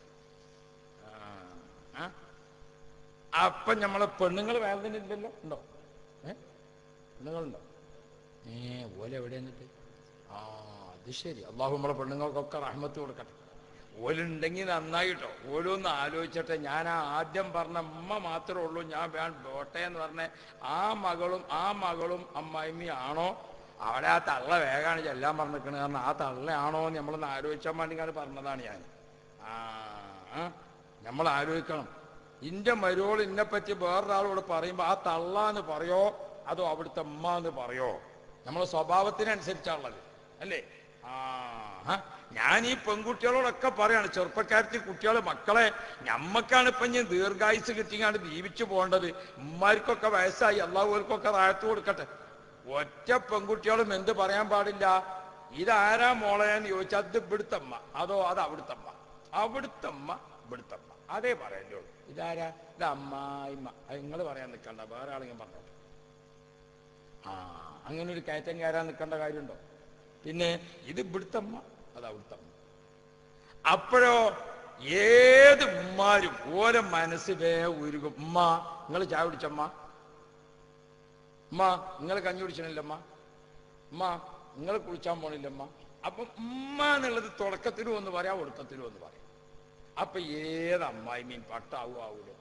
ആ അപ്പൊ നമ്മളെ പെണ്ണുങ്ങൾ വേറെ തന്നെ ഇല്ലല്ലോ ഉണ്ടോ ഏ പെണ്ണുങ്ങളുണ്ടോ ഏ ഓല എവിടെ എന്നിട്ട് ആ അത് ശരി അള്ളാഹു നമ്മളെ പെണ്ണുങ്ങൾക്കൊക്കെ റഹ്മത്ത് കൊടുക്കട്ടെ ഓലുണ്ടെങ്കിൽ നന്നായിട്ടോ ഓരോന്ന് ആലോചിച്ചിട്ടെ ഞാൻ ആ ആദ്യം പറഞ്ഞ അമ്മ മാത്രമേ ഉള്ളൂ ഞാൻ വേണം ബോട്ടെ എന്ന് പറഞ്ഞ ആ മകളും ആ മകളും അമ്മായിമ്മയും ആണോ അവിടെ ആ തള്ള വേഗമാണ് ചെല്ലാൻ പറഞ്ഞിരിക്കണത് കാരണം ആ തള്ളയാണോ എന്ന് നമ്മളൊന്ന് ആലോചിച്ചാൽ വേണ്ടി ഞാൻ പറഞ്ഞതാണ് ഞാൻ ആ നമ്മൾ ആലോചിക്കണം ഇന്റെ മരുവോൾ ഇന്നെ പറ്റി വേറൊരാളോട് പറയുമ്പോൾ ആ തള്ള എന്ന് പറയോ അതോ അവിടുത്തെ അമ്മ എന്ന് പറയോ നമ്മളെ സ്വഭാവത്തിനനുസരിച്ചാണുള്ളത് അല്ലേ ആ ആ. ഞാൻ ഈ പെൺകുട്ടികളോടൊക്കെ പറയാണ് ചെറുപ്പക്കാരത്തി കുട്ടികൾ മക്കളെ ഞമ്മക്കാണ് ഇപ്പൊ ഞാൻ ദീർഘായുസ് കിട്ടിയാണ്ട് ജീവിച്ചു പോകേണ്ടത് ഉമ്മാർക്കൊക്കെ വയസ്സായി അള്ളാഹുവർക്കൊക്കെ റായത്ത് കൊടുക്കട്ടെ ഒറ്റ പെൺകുട്ടികളും എന്ത് പറയാൻ പാടില്ല ഇതാരാ മോളെ എന്ന് ചോദിച്ചാൽ അത് ഇവിടുത്തമ്മ അതോ അത് അവിടുത്തമ്മ അവിടുത്തമ്മ ഇവിടുത്തമ്മ അതേ പറയല്ലേ ഉള്ളൂ ഇതാരാ ഇത് അമ്മായിമ്മ അത് നിങ്ങൾ പറയാൻ നിൽക്കണ്ട വേറെ ആളെങ്കിലും പറഞ്ഞോ ആ അങ്ങനെ ഒരു കയറ്റം കയറാൻ നിൽക്കേണ്ട കാര്യമുണ്ടോ പിന്നെ ഇത് ഇവിടുത്തമ്മ അത് അവിടുത്തമ്മ അപ്പോഴോ ഏത് ഉമ്മാരും ഓരോ മനസ്സ് വേ ഉരുകും ഉമ്മ നിങ്ങൾ ചായ കുടിച്ചമ്മ ഉമ്മ നിങ്ങൾ കഞ്ഞി കുടിച്ചണില്ലമ്മ ഉമ്മ നിങ്ങൾ കുളിച്ചാൻ പോണില്ലമ്മ അപ്പം ഉമ്മ എന്നുള്ളത് തുടക്കത്തിലും ഒന്ന് പറയാം ഒടുക്കത്തിലും ഒന്ന് പറയാം അപ്പൊ ഏത് അമ്മായി മീൻ പട്ടാവൂ ആവൂലോ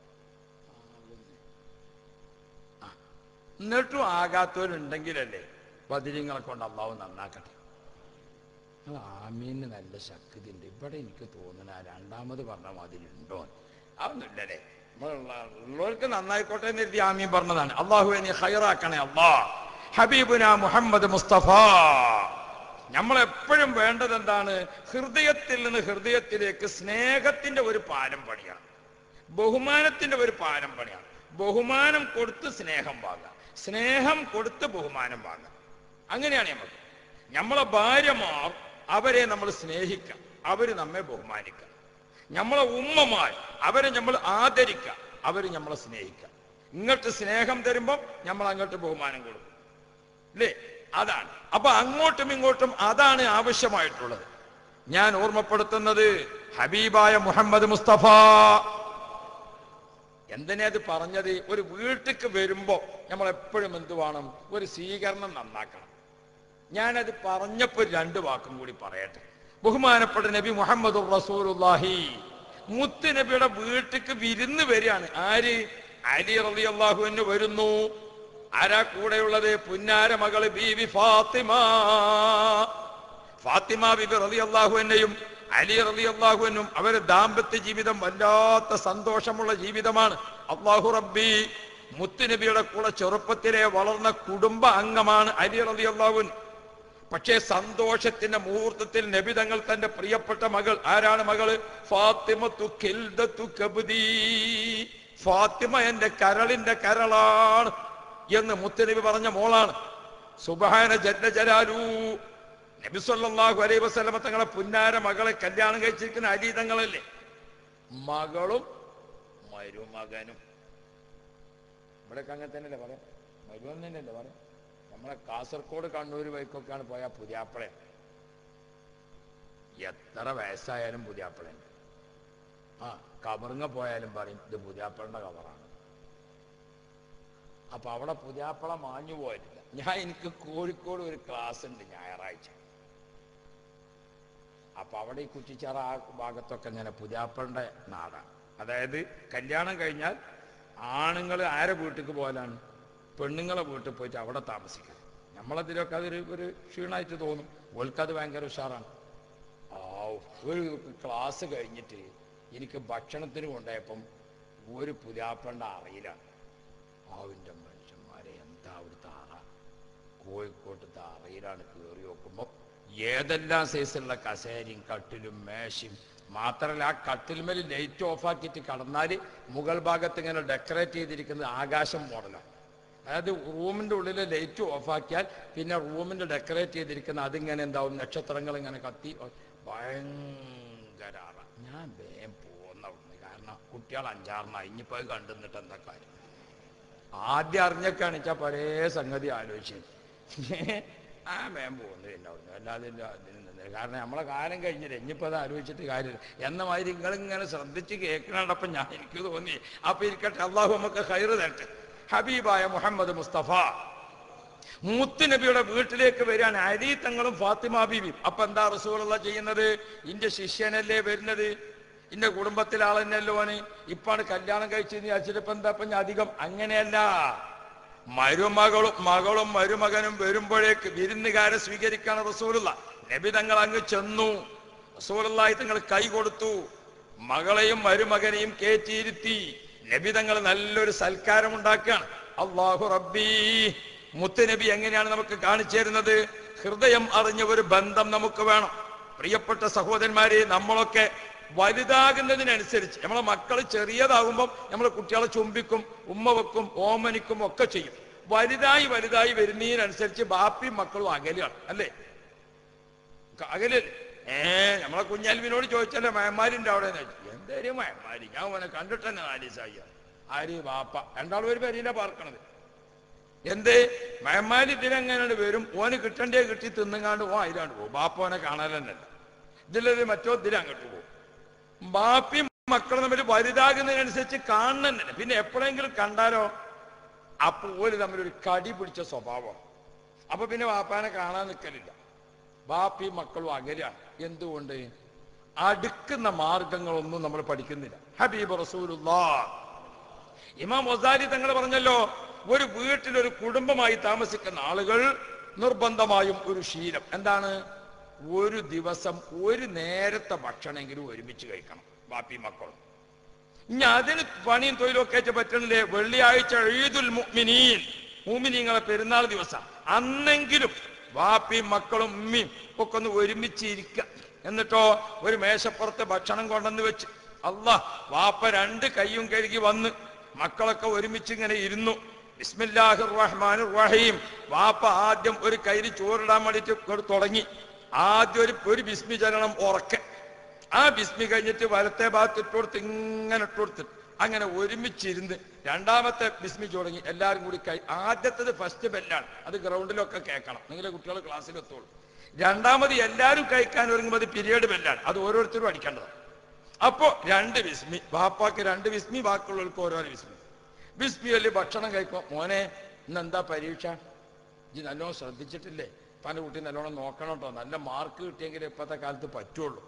ആ. എന്നിട്ടും ആകാത്തവരുണ്ടെങ്കിലല്ലേ പതിരിങ്ങളെ കൊണ്ട് അള്ളാഹു നന്നാക്കട്ടെ നിങ്ങൾ ആമീന് നല്ല ശക്തി ഉണ്ട് ഇവിടെ എനിക്ക് തോന്നുന്ന ആ രണ്ടാമത് പറഞ്ഞ മാതിരി ഉണ്ടോ അതൊന്നുമില്ലല്ലേ നമ്മളുള്ള ഉള്ളവർക്ക് നന്നായിക്കോട്ടെ എന്ന് എഴുതി ആമീൻ പറഞ്ഞതാണ് അള്ളാഹു നീ ഹൈറാക്കണേ അള്ളാ ഹബീബുന മുഹമ്മദ് മുസ്തഫ നമ്മളെപ്പോഴും വേണ്ടത് എന്താണ് ഹൃദയത്തിൽ നിന്ന് ഹൃദയത്തിലേക്ക് സ്നേഹത്തിന്റെ ഒരു പാലം പണിയാണ് ബഹുമാനത്തിന്റെ ഒരു പാലം പണിയാണ് ബഹുമാനം കൊടുത്ത് സ്നേഹം വാങ്ങാം സ്നേഹം കൊടുത്ത് ബഹുമാനം വാങ്ങാം അങ്ങനെയാണ് നമുക്ക് നമ്മളെ ഭാര്യമാർ അവരെ നമ്മൾ സ്നേഹിക്കാം അവര് നമ്മെ ബഹുമാനിക്കാം നമ്മളെ ഉമ്മമാർ അവരെ നമ്മൾ ആദരിക്കാം അവര് നമ്മളെ സ്നേഹിക്കാം ഇങ്ങോട്ട് സ്നേഹം തരുമ്പം നമ്മൾ അങ്ങോട്ട് ബഹുമാനം കൊടുക്കും അല്ലേ അതാണ് അപ്പൊ അങ്ങോട്ടും ഇങ്ങോട്ടും അതാണ് ആവശ്യമായിട്ടുള്ളത് ഞാൻ ഓർമ്മപ്പെടുത്തുന്നത് ഹബീബായ മുഹമ്മദ് മുസ്തഫ എന്തിനാ അത് പറഞ്ഞത് ഒരു വീട്ടിക്ക് വരുമ്പോ നമ്മൾ എപ്പോഴും എന്ത് വേണം ഒരു സ്വീകരണം നന്നാക്കണം ഞാനത് പറഞ്ഞപ്പോൾ രണ്ട് വാക്കും കൂടി പറയട്ടെ ബഹുമാനപ്പെട്ട നബി മുഹമ്മദ് റസൂലുല്ലാഹി മുത്ത് നബിയുടെ വീട്ടിക്ക് വിരുന്ന് വരികയാണ് ആര് അലി റലി അള്ളാഹുവിന് വരുന്നു ആരാ കൂടെയുള്ളത് പുന്നാര മകള് ബീവി ഫാത്തിമ ഫാത്തിമ ബിബി റലി അള്ളാഹുവിനെയും അലി റലി അള്ളാഹുവിനും അവര് ദാമ്പത്യ ജീവിതം വല്ലാത്ത സന്തോഷമുള്ള ജീവിതമാണ് അള്ളാഹു റബ്ബി മുത്തുനബിയുടെ കൂടെ ചെറുപ്പത്തിലെ വളർന്ന കുടുംബ അംഗമാണ് അലി റലി അള്ളാഹുൻ പക്ഷേ സന്തോഷത്തിന്റെ മുഹൂർത്തത്തിൽ നബി തങ്ങൾ തന്റെ പ്രിയപ്പെട്ട മകൾ ആരാണ് മകള് ഫാത്തിമത്തു ഖിൽദത്തു കബ്ദീ. ഫാത്തിമ എന്റെ കരളിന്റെ കരളാണ് എന്ന് മുത്തനബി പറഞ്ഞ മോളാണ് സുബഹാന ജല്ല ജലാലു നബി സല്ലല്ലാഹു അലൈഹി വസല്ലമ തങ്ങളെ പുന്നാര മകളെ കല്യാണം കഴിച്ചിരിക്കുന്ന അലി തങ്ങളല്ലേ മകളും മരുമകനും ഇവിടെയൊക്കെ അങ്ങനെ തന്നെയല്ലേ പറയാം മരുമകൻ തന്നെയല്ലേ പറയാം നമ്മളെ കാസർഗോഡ് കണ്ണൂർ വൈക്കൊക്കെയാണ് പോയാൽ പുതിയാപ്പള എത്ര വയസ്സായാലും പുതിയാപ്പളയുണ്ട് ആ കബറിങ്ങ പോയാലും പറയും ഇത് പുതിയാപ്പളന്റെ കവറാണ് അപ്പൊ അവിടെ പുതിയാപ്പള മാഞ്ഞു പോയിട്ടില്ല ഞാൻ എനിക്ക് കോഴിക്കോട് ഒരു ക്ലാസ് ഉണ്ട് ഞായറാഴ്ച അപ്പൊ അവിടെ ഈ കുറ്റിച്ചാറ ആ ഭാഗത്തൊക്കെ ഇങ്ങനെ പുതിയാപ്പളുടെ നാടാണ് അതായത് കല്യാണം കഴിഞ്ഞാൽ ആണുങ്ങൾ ആരെ വീട്ടിക്ക് പോകലാണ് പെണ്ണുങ്ങളെ വീട്ടിൽ പോയിട്ട് അവിടെ താമസിക്കുക നമ്മളതിലൊക്കെ അതൊരു ഒരു ക്ഷീണമായിട്ട് തോന്നും ഓൽക്കത് ഭയങ്കര ഉഷാറാണ് ആ ഒരു ക്ലാസ് കഴിഞ്ഞിട്ട് എനിക്ക് ഭക്ഷണത്തിന് കൊണ്ടുപോയപ്പം ഒരു പുതിയാപ്പളുടെ അറിയിലാണ് ആവിൻ്റെ മനുഷ്യന്മാരെ എന്താ അവിടുത്തെ അറ കോഴിക്കോട്ടത്തെ അറയിലാണ് കയറി നോക്കുമ്പോൾ ഏതെല്ലാം സൈസുള്ള കസേരയും കട്ടിലും മേശയും മാത്രമല്ല ആ കട്ടിൽമേൽ ലൈറ്റ് ഓഫാക്കിയിട്ട് കടന്നാൽ മുകൾ ഭാഗത്ത് ഇങ്ങനെ ഡെക്കറേറ്റ് ചെയ്തിരിക്കുന്നത് ആകാശം മോഡലാണ് അതായത് റൂമിൻ്റെ ഉള്ളിൽ ലൈറ്റ് ഓഫാക്കിയാൽ പിന്നെ റൂമിൻ്റെ ഡെക്കറേറ്റ് ചെയ്തിരിക്കുന്ന അതിങ്ങനെ എന്താവും നക്ഷത്രങ്ങൾ ഇങ്ങനെ കത്തി ഭയങ്കര ആറ. ഞാൻ വേഗം പോകുന്ന അവിടുന്ന് കാരണം കുട്ടികൾ അഞ്ചാറിനായി ഇനിയിപ്പോൾ അത് കണ്ടുന്നിട്ട് എന്താ കാര്യം ആദ്യം അറിഞ്ഞൊക്കെയാണ് വെച്ചാൽ പഴയ സംഗതി ആലോചിച്ച് ആ വേം പോകുന്നത് പിന്നെ അവിടുന്ന് അല്ലാതെ ഇല്ല അതിന് നിന്നില്ല. കാരണം നമ്മളെ കാലം കഴിഞ്ഞില്ല ഇനിയിപ്പോൾ അത് ആലോചിച്ചിട്ട് കാര്യമില്ല എന്ന മാതിരി നിങ്ങളിങ്ങനെ ശ്രദ്ധിച്ച് കേൾക്കണപ്പം ഞാൻ എനിക്ക് തോന്നി അപ്പൊ ഇരിക്കട്ടെ അള്ളാഹു നമുക്ക് ഹൈറ് തരട്ടെ ഹബീബായ മുഹമ്മദ് മുസ്തഫ മുത്ത് നബിയുടെ വീട്ടിലേക്ക് വരികയാണ് അലി തങ്ങളും ഫാത്തിമ ബീബിയും അപ്പൊ എന്താ റസൂലുള്ള ചെയ്യുന്നത് ഇന്റെ ശിഷ്യനല്ലേ വരുന്നത് ഇന്റെ കുടുംബത്തിലെ ആളെന്നല്ലോ ഓന് ഇപ്പാണ് കല്യാണം കഴിച്ചെന്ന് വിചാരിച്ചിട്ട് ഇപ്പൊ എന്താ ഇപ്പൊ ഞാൻ അധികം അങ്ങനെയല്ല മരുമകളും മകളും മരുമകനും വരുമ്പോഴേക്ക് വിരുന്നുകാരെ സ്വീകരിക്കാണ് റസൂലുള്ള നബി തങ്ങൾ അങ്ങ് ചെന്നു റസൂലുള്ളാഹി തങ്ങൾ കൈ കൊടുത്തു മകളെയും മരുമകനെയും കയറ്റിയിരുത്തി നബി തങ്ങൾ നല്ലൊരു സൽക്കാരം ഉണ്ടാക്കുകയാണ് അള്ളാഹു റബ്ബി മുത്തുനബി എങ്ങനെയാണ് നമുക്ക് കാണിച്ചു തരുന്നത് ഹൃദയം അറിഞ്ഞ ഒരു ബന്ധം നമുക്ക് വേണം പ്രിയപ്പെട്ട സഹോദരന്മാരെ നമ്മളൊക്കെ വലുതാകുന്നതിനനുസരിച്ച് നമ്മളെ മക്കൾ ചെറിയതാകുമ്പോൾ നമ്മൾ കുട്ടികളെ ചുംബിക്കും ഉമ്മ വെക്കും ഓമനിക്കും ഒക്കെ ചെയ്യും വലുതായി വലുതായി വരുന്നതിനനുസരിച്ച് ബാപ്പിയും മക്കളും അകലെയാണ് അല്ലേ അകലല്ലേ ഏ നമ്മളെ കുഞ്ഞാൽവിനോട് ചോദിച്ചല്ലേ മയന്മാരിന്റെ അവിടെ എന്തേലും മയന്മാരി ഞാൻ അവനെ കണ്ടിട്ട് തന്നെ നാലീസായി ആര് ബാപ്പ രണ്ടാളും ഒരു പേരില്ല പാർക്കണത് എന്തേ മയന്മാരി ഇതിലെങ്ങനെയാണ് വരും ഓന് കിട്ടണ്ടേ കിട്ടി തിന്നുങ്ങാണ്ട് ഓ അതിലാണ്ട് പോകും ബാപ്പ ഓനെ കാണാൻ തന്നെയല്ല ഇതിലൊരു മറ്റോ ഇതിൽ അങ്ങോട്ട് പോകും ബാപ്പിയും മക്കളും തമ്മിൽ വലുതാകുന്നതിനനുസരിച്ച് കാണുന്നില്ല പിന്നെ എപ്പോഴെങ്കിലും കണ്ടാലോ അപ്പൊ ഓര് തമ്മിൽ ഒരു കടി പിടിച്ച സ്വഭാവം അപ്പൊ പിന്നെ വാപ്പാനെ കാണാൻ നിൽക്കലില്ല ബാപ്പിയും മക്കളും അകലാണ് എന്തുകൊണ്ട് അടുക്കുന്ന മാർഗങ്ങളൊന്നും നമ്മൾ പഠിക്കുന്നില്ല ഹബീബ് റസൂലുള്ളാ ഇമാം ഒസാരി തങ്ങൾ പറഞ്ഞല്ലോ ഒരു വീട്ടിൽ ഒരു കുടുംബമായി താമസിക്കുന്ന ആളുകൾ നിർബന്ധമായും ഒരു ശീലം എന്താണ് ഒരു ദിവസം ഒരു നേരത്തെ ഭക്ഷണമെങ്കിലും ഒരുമിച്ച് കഴിക്കണം ബാപ്പി മക്കളും ഇനി അതിന് പണിയും തൊഴിലും ഒക്കെ ആയിട്ട് പറ്റണില്ലേ വെള്ളിയാഴ്ച ഈദുൽ മുഅ്മിനീൻ മുഅ്മിനീങ്ങളെ പെരുന്നാൾ ദിവസം അന്നെങ്കിലും വാപ്പിയും മക്കളും ഉമ്മയും ഒക്കെ ഒന്ന് ഒരുമിച്ച് ഇരിക്കുക എന്നിട്ടോ ഒരു മേശപ്പുറത്ത് ഭക്ഷണം കൊണ്ടുവന്ന് വെച്ച് അല്ലാ വാപ്പ രണ്ട് കൈയും കഴുകി വന്ന് മക്കളൊക്കെ ഒരുമിച്ച് ഇങ്ങനെ ഇരുന്നു ബിസ്മില്ലാഹിർ റഹ്മാൻ റഹീം വാപ്പ ആദ്യം ഒരു കയ്യിൽ ചോറിടാൻ വേണ്ടിയിട്ട് ഇങ്ങോട്ട് തുടങ്ങി ആദ്യം ഒരു ഒരു ബിസ്മി ചരണം ഉറക്കെ ആ ബിസ്മി കഴിഞ്ഞിട്ട് വലത്തെ ഭാഗത്ത് ഇട്ടുകൊടുത്ത് ഇങ്ങനെ ഇട്ടുകൊടുത്ത് അങ്ങനെ ഒരുമിച്ചിരുന്ന് രണ്ടാമത്തെ ബിസ്മി തുടങ്ങി എല്ലാവരും കൂടി കൈ ആദ്യത്തത് ഫസ്റ്റ് ബെല്ലാണ് അത് ഗ്രൗണ്ടിലൊക്കെ കേൾക്കണം നിങ്ങളുടെ കുട്ടികൾ ക്ലാസ്സിൽ എത്തുള്ളൂ രണ്ടാമത് എല്ലാവരും കഴിക്കാൻ ഒരുങ്ങുമ്പോൾ അത് പിരീഡ് ബെല്ലാണ് അത് ഓരോരുത്തരും അടിക്കേണ്ടതാണ് അപ്പോ രണ്ട് ബിസ്മി ബാപ്പാക്ക് രണ്ട് ബിസ്മി ബാക്കിയുള്ളവർക്ക് ഓരോരോ ബിസ്മി ബിസ്മി വലിയ ഭക്ഷണം കഴിക്കും മോനെ ഇന്ന് എന്താ പരീക്ഷ ഇത് നല്ലോണം ശ്രദ്ധിച്ചിട്ടില്ലേ പല കുട്ടി നല്ലോണം നോക്കണം കേട്ടോ നല്ല മാർക്ക് കിട്ടിയെങ്കിൽ ഇപ്പോഴത്തെ കാലത്ത് പറ്റുള്ളൂ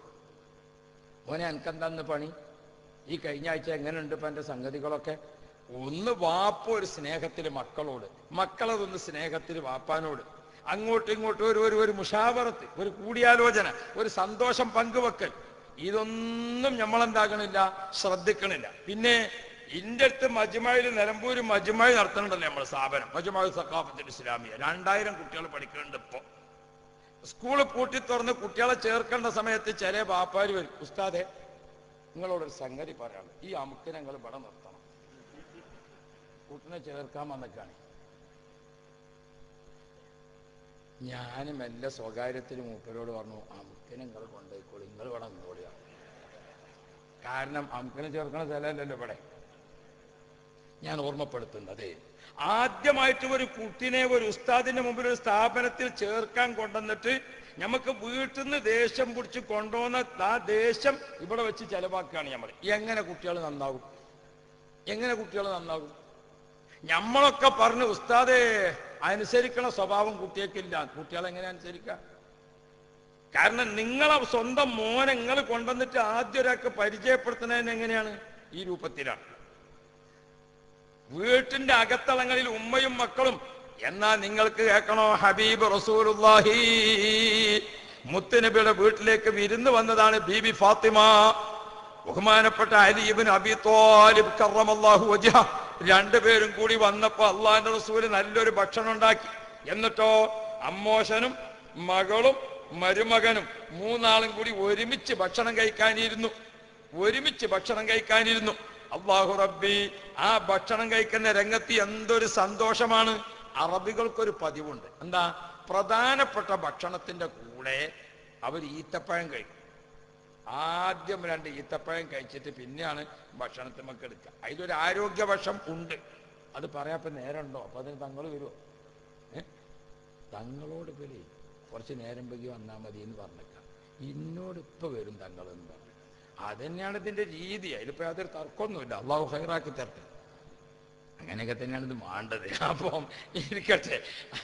മോനെ എനിക്കെന്താന്ന് പണി ഈ കഴിഞ്ഞ ആഴ്ച എങ്ങനെയുണ്ട് ഇപ്പൊ എന്റെ സംഗതികളൊക്കെ ഒന്ന് വാപ്പ ഒരു സ്നേഹത്തിൽ മക്കളോട് മക്കളതൊന്ന് സ്നേഹത്തിൽ വാപ്പാനോട് അങ്ങോട്ടും ഇങ്ങോട്ടും ഒരു ഒരു ഒരു മുഷാവറത്ത് ഒരു കൂടിയാലോചന ഒരു സന്തോഷം പങ്കുവെക്കൽ ഇതൊന്നും നമ്മളെന്താകണില്ല ശ്രദ്ധിക്കണില്ല പിന്നെ ഇന്റെ അടുത്ത് മജുമായിൽ നിലമ്പൂര് മജുമായി നടത്തുന്നുണ്ടല്ലോ നമ്മുടെ സ്ഥാപനം മജുമായി സക്കാഫത്തിൽ ഇസ്ലാമിയ രണ്ടായിരം കുട്ടികൾ പഠിക്കുന്നുണ്ട് ഇപ്പൊ സ്കൂള് പൂട്ടി തുറന്ന് കുട്ടികളെ ചേർക്കേണ്ട സമയത്ത് ചില ബാപ്പാര് വരും ഉസ്താദെ നിങ്ങളോടൊരു സംഗതി പറയാണ് ഈ അമുക്ക് ഞങ്ങൾ ഇവിടെ നിർത്തണം കുട്ടിനെ ചേർക്കാൻ വന്നേക്കാണ് ഞാൻ മെല്ലെ സ്വകാര്യത്തിൽ മൂപ്പരോട് പറഞ്ഞു അമുക്കിനെ നിങ്ങൾ കൊണ്ടുപോയിക്കോളൂ നിങ്ങൾ ഇവിടെ നിന്നോളിയാണ് കാരണം അമുക്കിനെ ചേർക്കണ സ്ഥലമല്ലല്ലോ ഇവിടെ ഞാൻ ഓർമ്മപ്പെടുത്തുന്നത് ആദ്യമായിട്ട് ഒരു കുട്ടിനെ ഒരു ഉസ്താദിന്റെ മുമ്പിൽ ഒരു സ്ഥാപനത്തിൽ ചേർക്കാൻ കൊണ്ടുവന്നിട്ട് നമുക്ക് വീട്ടിൽ നിന്ന് ദേഷ്യം പിടിച്ച് കൊണ്ടുവന്ന ആ ദേഷ്യം ഇവിടെ വെച്ച് ചെലവാക്കുകയാണ് നമ്മൾ എങ്ങനെ കുട്ടികൾ നന്നാകും എങ്ങനെ കുട്ടികൾ നന്നാകും നമ്മളൊക്കെ പറഞ്ഞ് ഉസ്താദെ അനുസരിക്കണ സ്വഭാവം കുട്ടിയേക്കില്ല കുട്ടികളെ എങ്ങനെ അനുസരിക്കാം കാരണം നിങ്ങളെ സ്വന്തം മോനെ നിങ്ങൾ കൊണ്ടുവന്നിട്ട് ആദ്യം ഒരാൾക്ക് പരിചയപ്പെടുത്തുന്നതിന് എങ്ങനെയാണ് ഈ രൂപത്തിലാണ് വീട്ടിന്റെ അകത്തളങ്ങളിൽ ഉമ്മയും മക്കളും എന്നാൽ നിങ്ങൾക്ക് കേൾക്കണോ ഹബീബ് റസൂലുള്ളാഹി മുത്തുനബിയുടെ വീട്ടിലേക്ക് വിരുന്ന് വന്നതാണ് ബീബി ഫാത്തിമ ബഹുമാനപ്പെട്ട അലിബിൻ അബി തോലിബ് കറമല്ലാഹു വജഹ രണ്ടുപേരും കൂടി വന്നപ്പോ അള്ളാഹിന്റെ റസൂല് നല്ലൊരു ഭക്ഷണം ഉണ്ടാക്കി എന്നിട്ടോ അമ്മോശനും മകളും മരുമകനും മൂന്നാളും കൂടി ഒരുമിച്ച് ഭക്ഷണം കഴിക്കാനിരുന്നു ഒരുമിച്ച് ഭക്ഷണം കഴിക്കാനിരുന്നു അള്ളാഹു റബ്ബി ആ ഭക്ഷണം കഴിക്കുന്ന രംഗത്ത് എന്തൊരു സന്തോഷമാണ് അറബികൾക്കൊരു പതിവുണ്ട് എന്താ പ്രധാനപ്പെട്ട ഭക്ഷണത്തിന്റെ കൂടെ അവർ ഈത്തപ്പഴം കഴിക്കും ആദ്യം രണ്ട് ഈത്തപ്പഴം കഴിച്ചിട്ട് പിന്നെയാണ് ഭക്ഷണത്തിൽ നമുക്ക് എടുക്കുക അതിലൊരു ആരോഗ്യവശം ഉണ്ട് അത് പറയാപ്പോ നേരമുണ്ടോ അപ്പൊ അതിന് തങ്ങൾ വരുമോ ഏ തങ്ങളോട് ഇവര് കുറച്ച് നേരം വൈകി വന്നാൽ മതി എന്ന് പറഞ്ഞേക്കാം ഇന്നോട് ഇപ്പൊ വരും തങ്ങൾ എന്ന് പറഞ്ഞു അതന്നെയാണ് ഇതിന്റെ രീതി അതിലിപ്പോ യാതൊരു തർക്കമൊന്നുമില്ല അള്ളാഹു ഹൈറാക്കി തരട്ടെ അങ്ങനെയൊക്കെ തന്നെയാണ് ഇത് വേണ്ടത് അപ്പം ഇരിക്കട്ടെ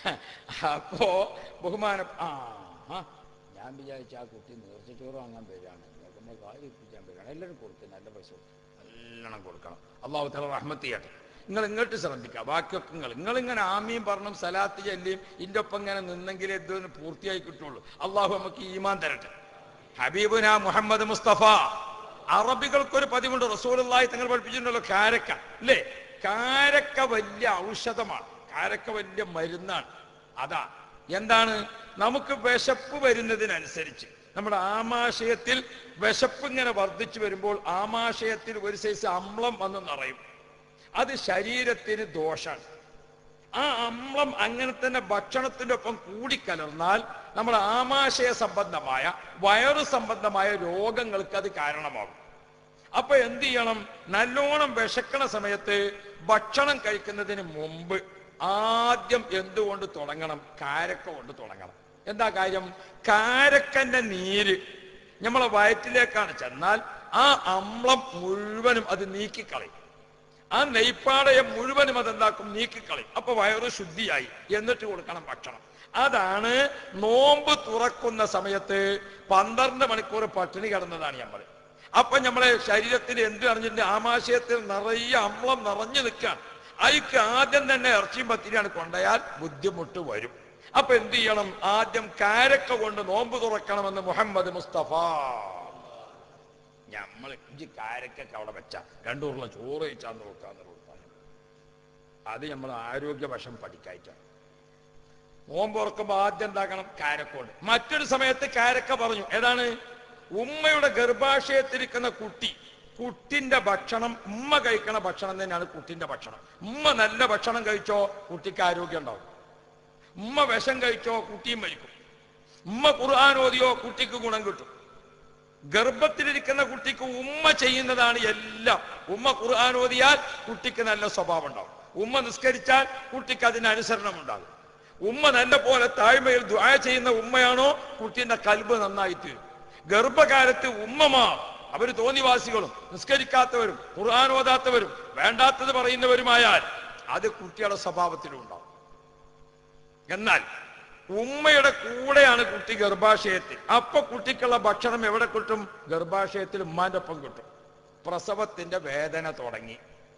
അപ്പോ ബഹുമാനം ആ ആ, ഞാൻ വിചാരിച്ച ആ കുട്ടി നേർച്ചച്ചോറ് വാങ്ങാൻ വരികയാണ് എന്നെ കായ് ഏൽപ്പിക്കാൻ വരികയാണ് എല്ലാവരും കൊടുക്കും നല്ല പൈസ കൊടുക്കും നല്ലോണം കൊടുക്കണം അള്ളാഹു തല റഹ്മത്ത് ചെയ്യട്ടെ നിങ്ങൾ ഇങ്ങോട്ട് ശ്രദ്ധിക്കുക ബാക്കിയൊക്കെ നിങ്ങൾ നിങ്ങൾ ഇങ്ങനെ ആമിയും പറഞ്ഞും സലാത്ത് ചൊല്ലിയും ഇന്റെ ഒപ്പം ഇങ്ങനെ നിന്നെങ്കിലേ ഇതൊന്ന് പൂർത്തിയായി കിട്ടുള്ളൂ അള്ളാഹു നമുക്ക് ഈമാൻ തരട്ടെ ഹബീബുന മുഹമ്മദ് മുസ്തഫ അറബികൾക്കൊരു പതിവുണ്ട് റസൂലുള്ളാഹി തങ്ങൾ പഠിപ്പിച്ചിട്ടുണ്ടല്ലോ കാരക്ക അല്ലേ കാരക്ക വലിയ ഔഷധമാണ് കാരക്ക വലിയ മരുന്നാണ് അതാ എന്താണ് നമുക്ക് വിശപ്പ് വരുന്നതിനനുസരിച്ച് നമ്മുടെ ആമാശയത്തിൽ വിശപ്പ് ഇങ്ങനെ വർദ്ധിച്ചു വരുമ്പോൾ ആമാശയത്തിൽ ഒരു സൈസ് അമ്ലം വന്ന് നിറയും അത് ശരീരത്തിന് ദോഷാണ് ആ അമ്ലം അങ്ങനെ തന്നെ ഭക്ഷണത്തിന്റെ ഒപ്പം കൂടിക്കലർന്നാൽ നമ്മുടെ ആമാശയ സംബന്ധമായ വയറു സംബന്ധമായ രോഗങ്ങൾക്ക് അത് കാരണമാകും അപ്പൊ എന്ത് ചെയ്യണം നല്ലോണം വിശക്കണ സമയത്ത് ഭക്ഷണം കഴിക്കുന്നതിന് മുമ്പ് ആദ്യം എന്തുകൊണ്ട് തുടങ്ങണം കാരക്ക കൊണ്ട് തുടങ്ങണം എന്താ കാര്യം കാരക്കന്റെ നീര് നമ്മളെ വയറ്റിലേക്കാണ് ചെന്നാൽ ആ അമ്ലം മുഴുവനും അത് നീക്കിക്കളയും ആ നെയ്പ്പാടയെ മുഴുവനും അതെന്താക്കും നീക്കിക്കളയും അപ്പൊ വയറ് ശുദ്ധിയായി എന്നിട്ട് കൊടുക്കണം ഭക്ഷണം അതാണ് നോമ്പ് തുറക്കുന്ന സമയത്ത് പന്ത്രണ്ട് മണിക്കൂർ പട്ടിണി കിടന്നതാണ് നമ്മൾ അപ്പൊ നമ്മളെ ശരീരത്തിൽ എന്ത് അറിഞ്ഞിട്ട് ആമാശയത്തിൽ നിറയെ അമ്ലം നിറഞ്ഞു നിൽക്കുകയാണ് അതിക്ക് ആദ്യം തന്നെ ഇറച്ചിയും പത്തിരിയാണ് കൊണ്ടയാൽ ബുദ്ധിമുട്ട് വരും അപ്പൊ എന്ത് ചെയ്യണം ആദ്യം കാരക്ക കൊണ്ട് നോമ്പ് തുറക്കണമെന്ന് മുഹമ്മദ് മുസ്തഫ നമ്മൾ ഇഞ്ചി കാരക്കൊക്കെ അവിടെ വെച്ച രണ്ടൂറുള്ള ചോറ് വെച്ചാന്ന് നോക്കാന്ന് കൊടുക്കാൻ അത് നമ്മൾ ആരോഗ്യവശം പഠിക്കായിട്ടാണ് നോമ്പ് തുറക്കുമ്പോ ആദ്യം എന്താക്കണം കാരക്കോട് മറ്റൊരു സമയത്ത് കാരക്ക പറഞ്ഞു ഏതാണ് ഉമ്മയുടെ ഗർഭാശയത്തിരിക്കുന്ന കുട്ടി കുട്ടിന്റെ ഭക്ഷണം ഉമ്മ കഴിക്കണ ഭക്ഷണം തന്നെയാണ് കുട്ടിന്റെ ഭക്ഷണം ഉമ്മ നല്ല ഭക്ഷണം കഴിച്ചോ കുട്ടിക്ക് ആരോഗ്യം ഉണ്ടാവും ഉമ്മ വിഷം കഴിച്ചോ കുട്ടിയും മരിക്കും ഉമ്മ ഖുർആൻ ഓതിയോ കുട്ടിക്ക് ഗുണം കിട്ടും ഗർഭത്തിലിരിക്കുന്ന കുട്ടിക്ക് ഉമ്മ ചെയ്യുന്നതാണ് എല്ലാം ഉമ്മ ഖുർആൻ ഓതിയാൽ കുട്ടിക്ക് നല്ല സ്വഭാവം ഉണ്ടാവും ഉമ്മ നിസ്കരിച്ചാൽ കുട്ടിക്ക് അതിന് അനുസരണം ഉണ്ടാകും ഉമ്മ നല്ല പോലെ താഴ്മയിൽ ദ്വായ ചെയ്യുന്ന ഉമ്മയാണോ കുട്ടിന്റെ കൽബ് നന്നായി തീരും ഗർഭകാലത്ത് ഉമ്മമാർ അവര് തോന്നിവാസികളും നിസ്കരിക്കാത്തവരും ഖുർആൻ ഓതാത്തവരും വേണ്ടാത്തത് പറയുന്നവരുമായാൽ അത് കുട്ടിയുടെ സ്വഭാവത്തിലും ഉണ്ടാവും എന്നാൽ ഉമ്മയുടെ കൂടെയാണ് കുട്ടി ഗർഭാശയത്തിൽ അപ്പൊ കുട്ടിക്കുള്ള ഭക്ഷണം എവിടെ കിട്ടും ഗർഭാശയത്തിൽ ഉമ്മാന്റെ ഒപ്പം കിട്ടും പ്രസവത്തിന്റെ വേദന തുടങ്ങി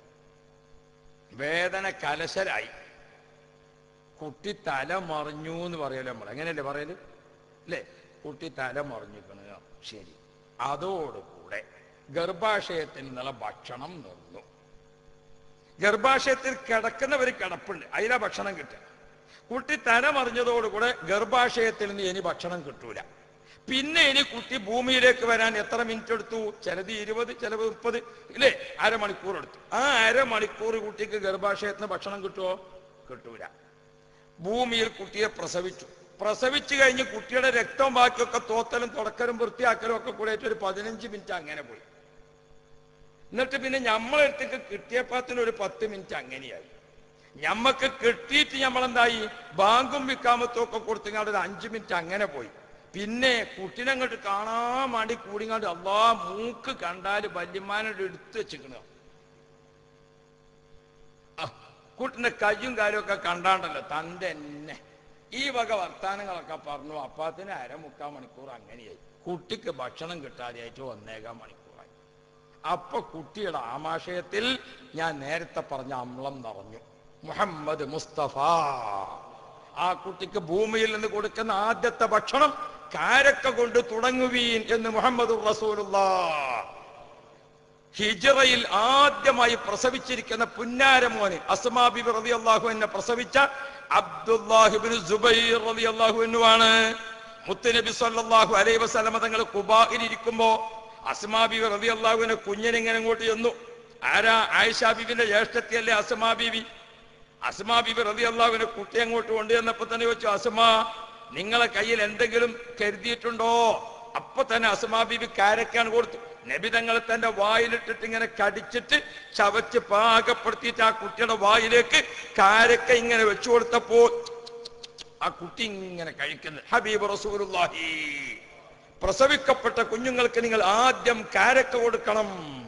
വേദന കലശലായി കുട്ടി തല മറിഞ്ഞു എന്ന് പറയല്ലോ നമ്മൾ എങ്ങനെയല്ലേ പറയല് അല്ലേ കുട്ടി തല മറിഞ്ഞിക്കണ ശരി അതോടുകൂടെ ഗർഭാശയത്തിൽ നിന്നുള്ള ഭക്ഷണം നിന്നു ഗർഭാശയത്തിൽ കിടക്കുന്നവർ കിടപ്പുണ്ട് അതിലാ ഭക്ഷണം കിട്ടുക കുട്ടി തല മറിഞ്ഞതോടുകൂടെ ഗർഭാശയത്തിൽ നിന്ന് ഇനി ഭക്ഷണം കിട്ടൂല പിന്നെ ഇനി കുട്ടി ഭൂമിയിലേക്ക് വരാൻ എത്ര മിനിറ്റ് എടുത്തു ചിലത് ഇരുപത് ചിലത് മുപ്പത് ഇല്ലേ അരമണിക്കൂർ എടുത്തു ആ അരമണിക്കൂർ കുട്ടിക്ക് ഗർഭാശയത്തിന് ഭക്ഷണം കിട്ടുമോ കിട്ടൂല ഭൂമിയിൽ കുട്ടിയെ പ്രസവിച്ചു പ്രസവിച്ചു കഴിഞ്ഞ് കുട്ടിയുടെ രക്തം ബാക്കിയൊക്കെ തോത്തലും തുടക്കലും വൃത്തിയാക്കലും ഒക്കെ കൂടെ ആയിട്ട് ഒരു പതിനഞ്ച് മിനിറ്റ് അങ്ങനെ പോയി എന്നിട്ട് പിന്നെ നമ്മളെടുത്തേക്ക് കിട്ടിയപ്പത്തിന് ഒരു പത്ത് മിനിറ്റ് അങ്ങനെയായി ഞമ്മക്ക് കിട്ടിയിട്ട് നമ്മളെന്തായി ബാങ്കും വിക്കാമത്തും ഒക്കെ കൊടുത്തങ്ങാണ്ട് ഒരു അഞ്ചു മിനിറ്റ് അങ്ങനെ പോയി പിന്നെ കുട്ടിനെ അങ്ങോട്ട് കാണാൻ വേണ്ടി കൂടിങ്ങാണ്ട് അള്ളാ മൂക്ക് കണ്ടാല് വല്യമാനോട് എടുത്തു വെച്ചിക്കണ കുട്ടിന്റെ കയ്യും കാലും ഒക്കെ കണ്ടാണ്ടല്ലോ തന്റെ എന്നെ ഈ വക വർത്താനങ്ങളൊക്കെ പറഞ്ഞു അപ്പാത്തിന് അര മുക്കാൽ മണിക്കൂർ അങ്ങനെയായി കുട്ടിക്ക് ഭക്ഷണം കിട്ടാതെയായിട്ട് ഒന്നേകാൽ മണിക്കൂറായി അപ്പൊ കുട്ടിയുടെ ആമാശയത്തിൽ ഞാൻ നേരത്തെ പറഞ്ഞ അമ്ലം നിറഞ്ഞു മുഹമ്മദ് മുസ്തഫ ആ കുട്ടിക്ക് ഭൂമിയിൽ നിന്ന് കൊടുക്കുന്ന ആദ്യത്തെ ഭക്ഷണം കാരക്ക കൊണ്ട് തുടങ്ങുവീൻ എന്ന് മുഹമ്മദ് റസൂലുള്ള ഹിജറയിൽ ആദ്യമായി പ്രസവിച്ചിരിക്കുന്ന പുന്നാരമോന് അസ്മാബിബി റതി അള്ളാഹു എന്നെ പ്രസവിച്ച അബ്ദുല്ലാഹിബിൻ സുബൈർ റതി അള്ളാഹു എന്നുവാണ് മുത്തുനബി സല്ലല്ലാഹു അലൈഹി വസല്ലമ തങ്ങൾ കുബായിൽ ഇരിക്കുമ്പോ അസ്മാ ബീവി റളിയല്ലാഹുവിനെ കുഞ്ഞിനെങ്ങനെ അങ്ങോട്ട് ചെന്നു ആരാ ആയിഷ ബീവിന്റെ ജ്യേഷ്ഠത്തിയല്ലേ അസ്മാ ബീവി അസ്മാ ബീബി റതി അള്ളാഹുവിനെ കുട്ടി അങ്ങോട്ട് കൊണ്ടുവന്നപ്പോ തന്നെ ചോദിച്ചു അസ്മാ നിങ്ങളെ കയ്യിൽ എന്തെങ്കിലും കരുതിയിട്ടുണ്ടോ അപ്പൊ തന്നെ അസ്മാ ബീബി കാരക്കാണ് കൊടുത്തു നബി തങ്ങൾ തന്റെ വായിലിട്ടിട്ട് ഇങ്ങനെ കടിച്ചിട്ട് ചവച്ച് പാകപ്പെടുത്തിയിട്ട് ആ കുട്ടിയുടെ വായിലേക്ക് കാരക്ക ഇങ്ങനെ വെച്ചു കൊടുത്തപ്പോ ആ കുട്ടി ഇങ്ങനെ കഴിക്കുന്നത് ഹബീബ് റസൂലുള്ളാഹി പ്രസവിക്കപ്പെട്ട കുഞ്ഞുങ്ങൾക്ക് നിങ്ങൾ ആദ്യം കാരക്ക കൊടുക്കണം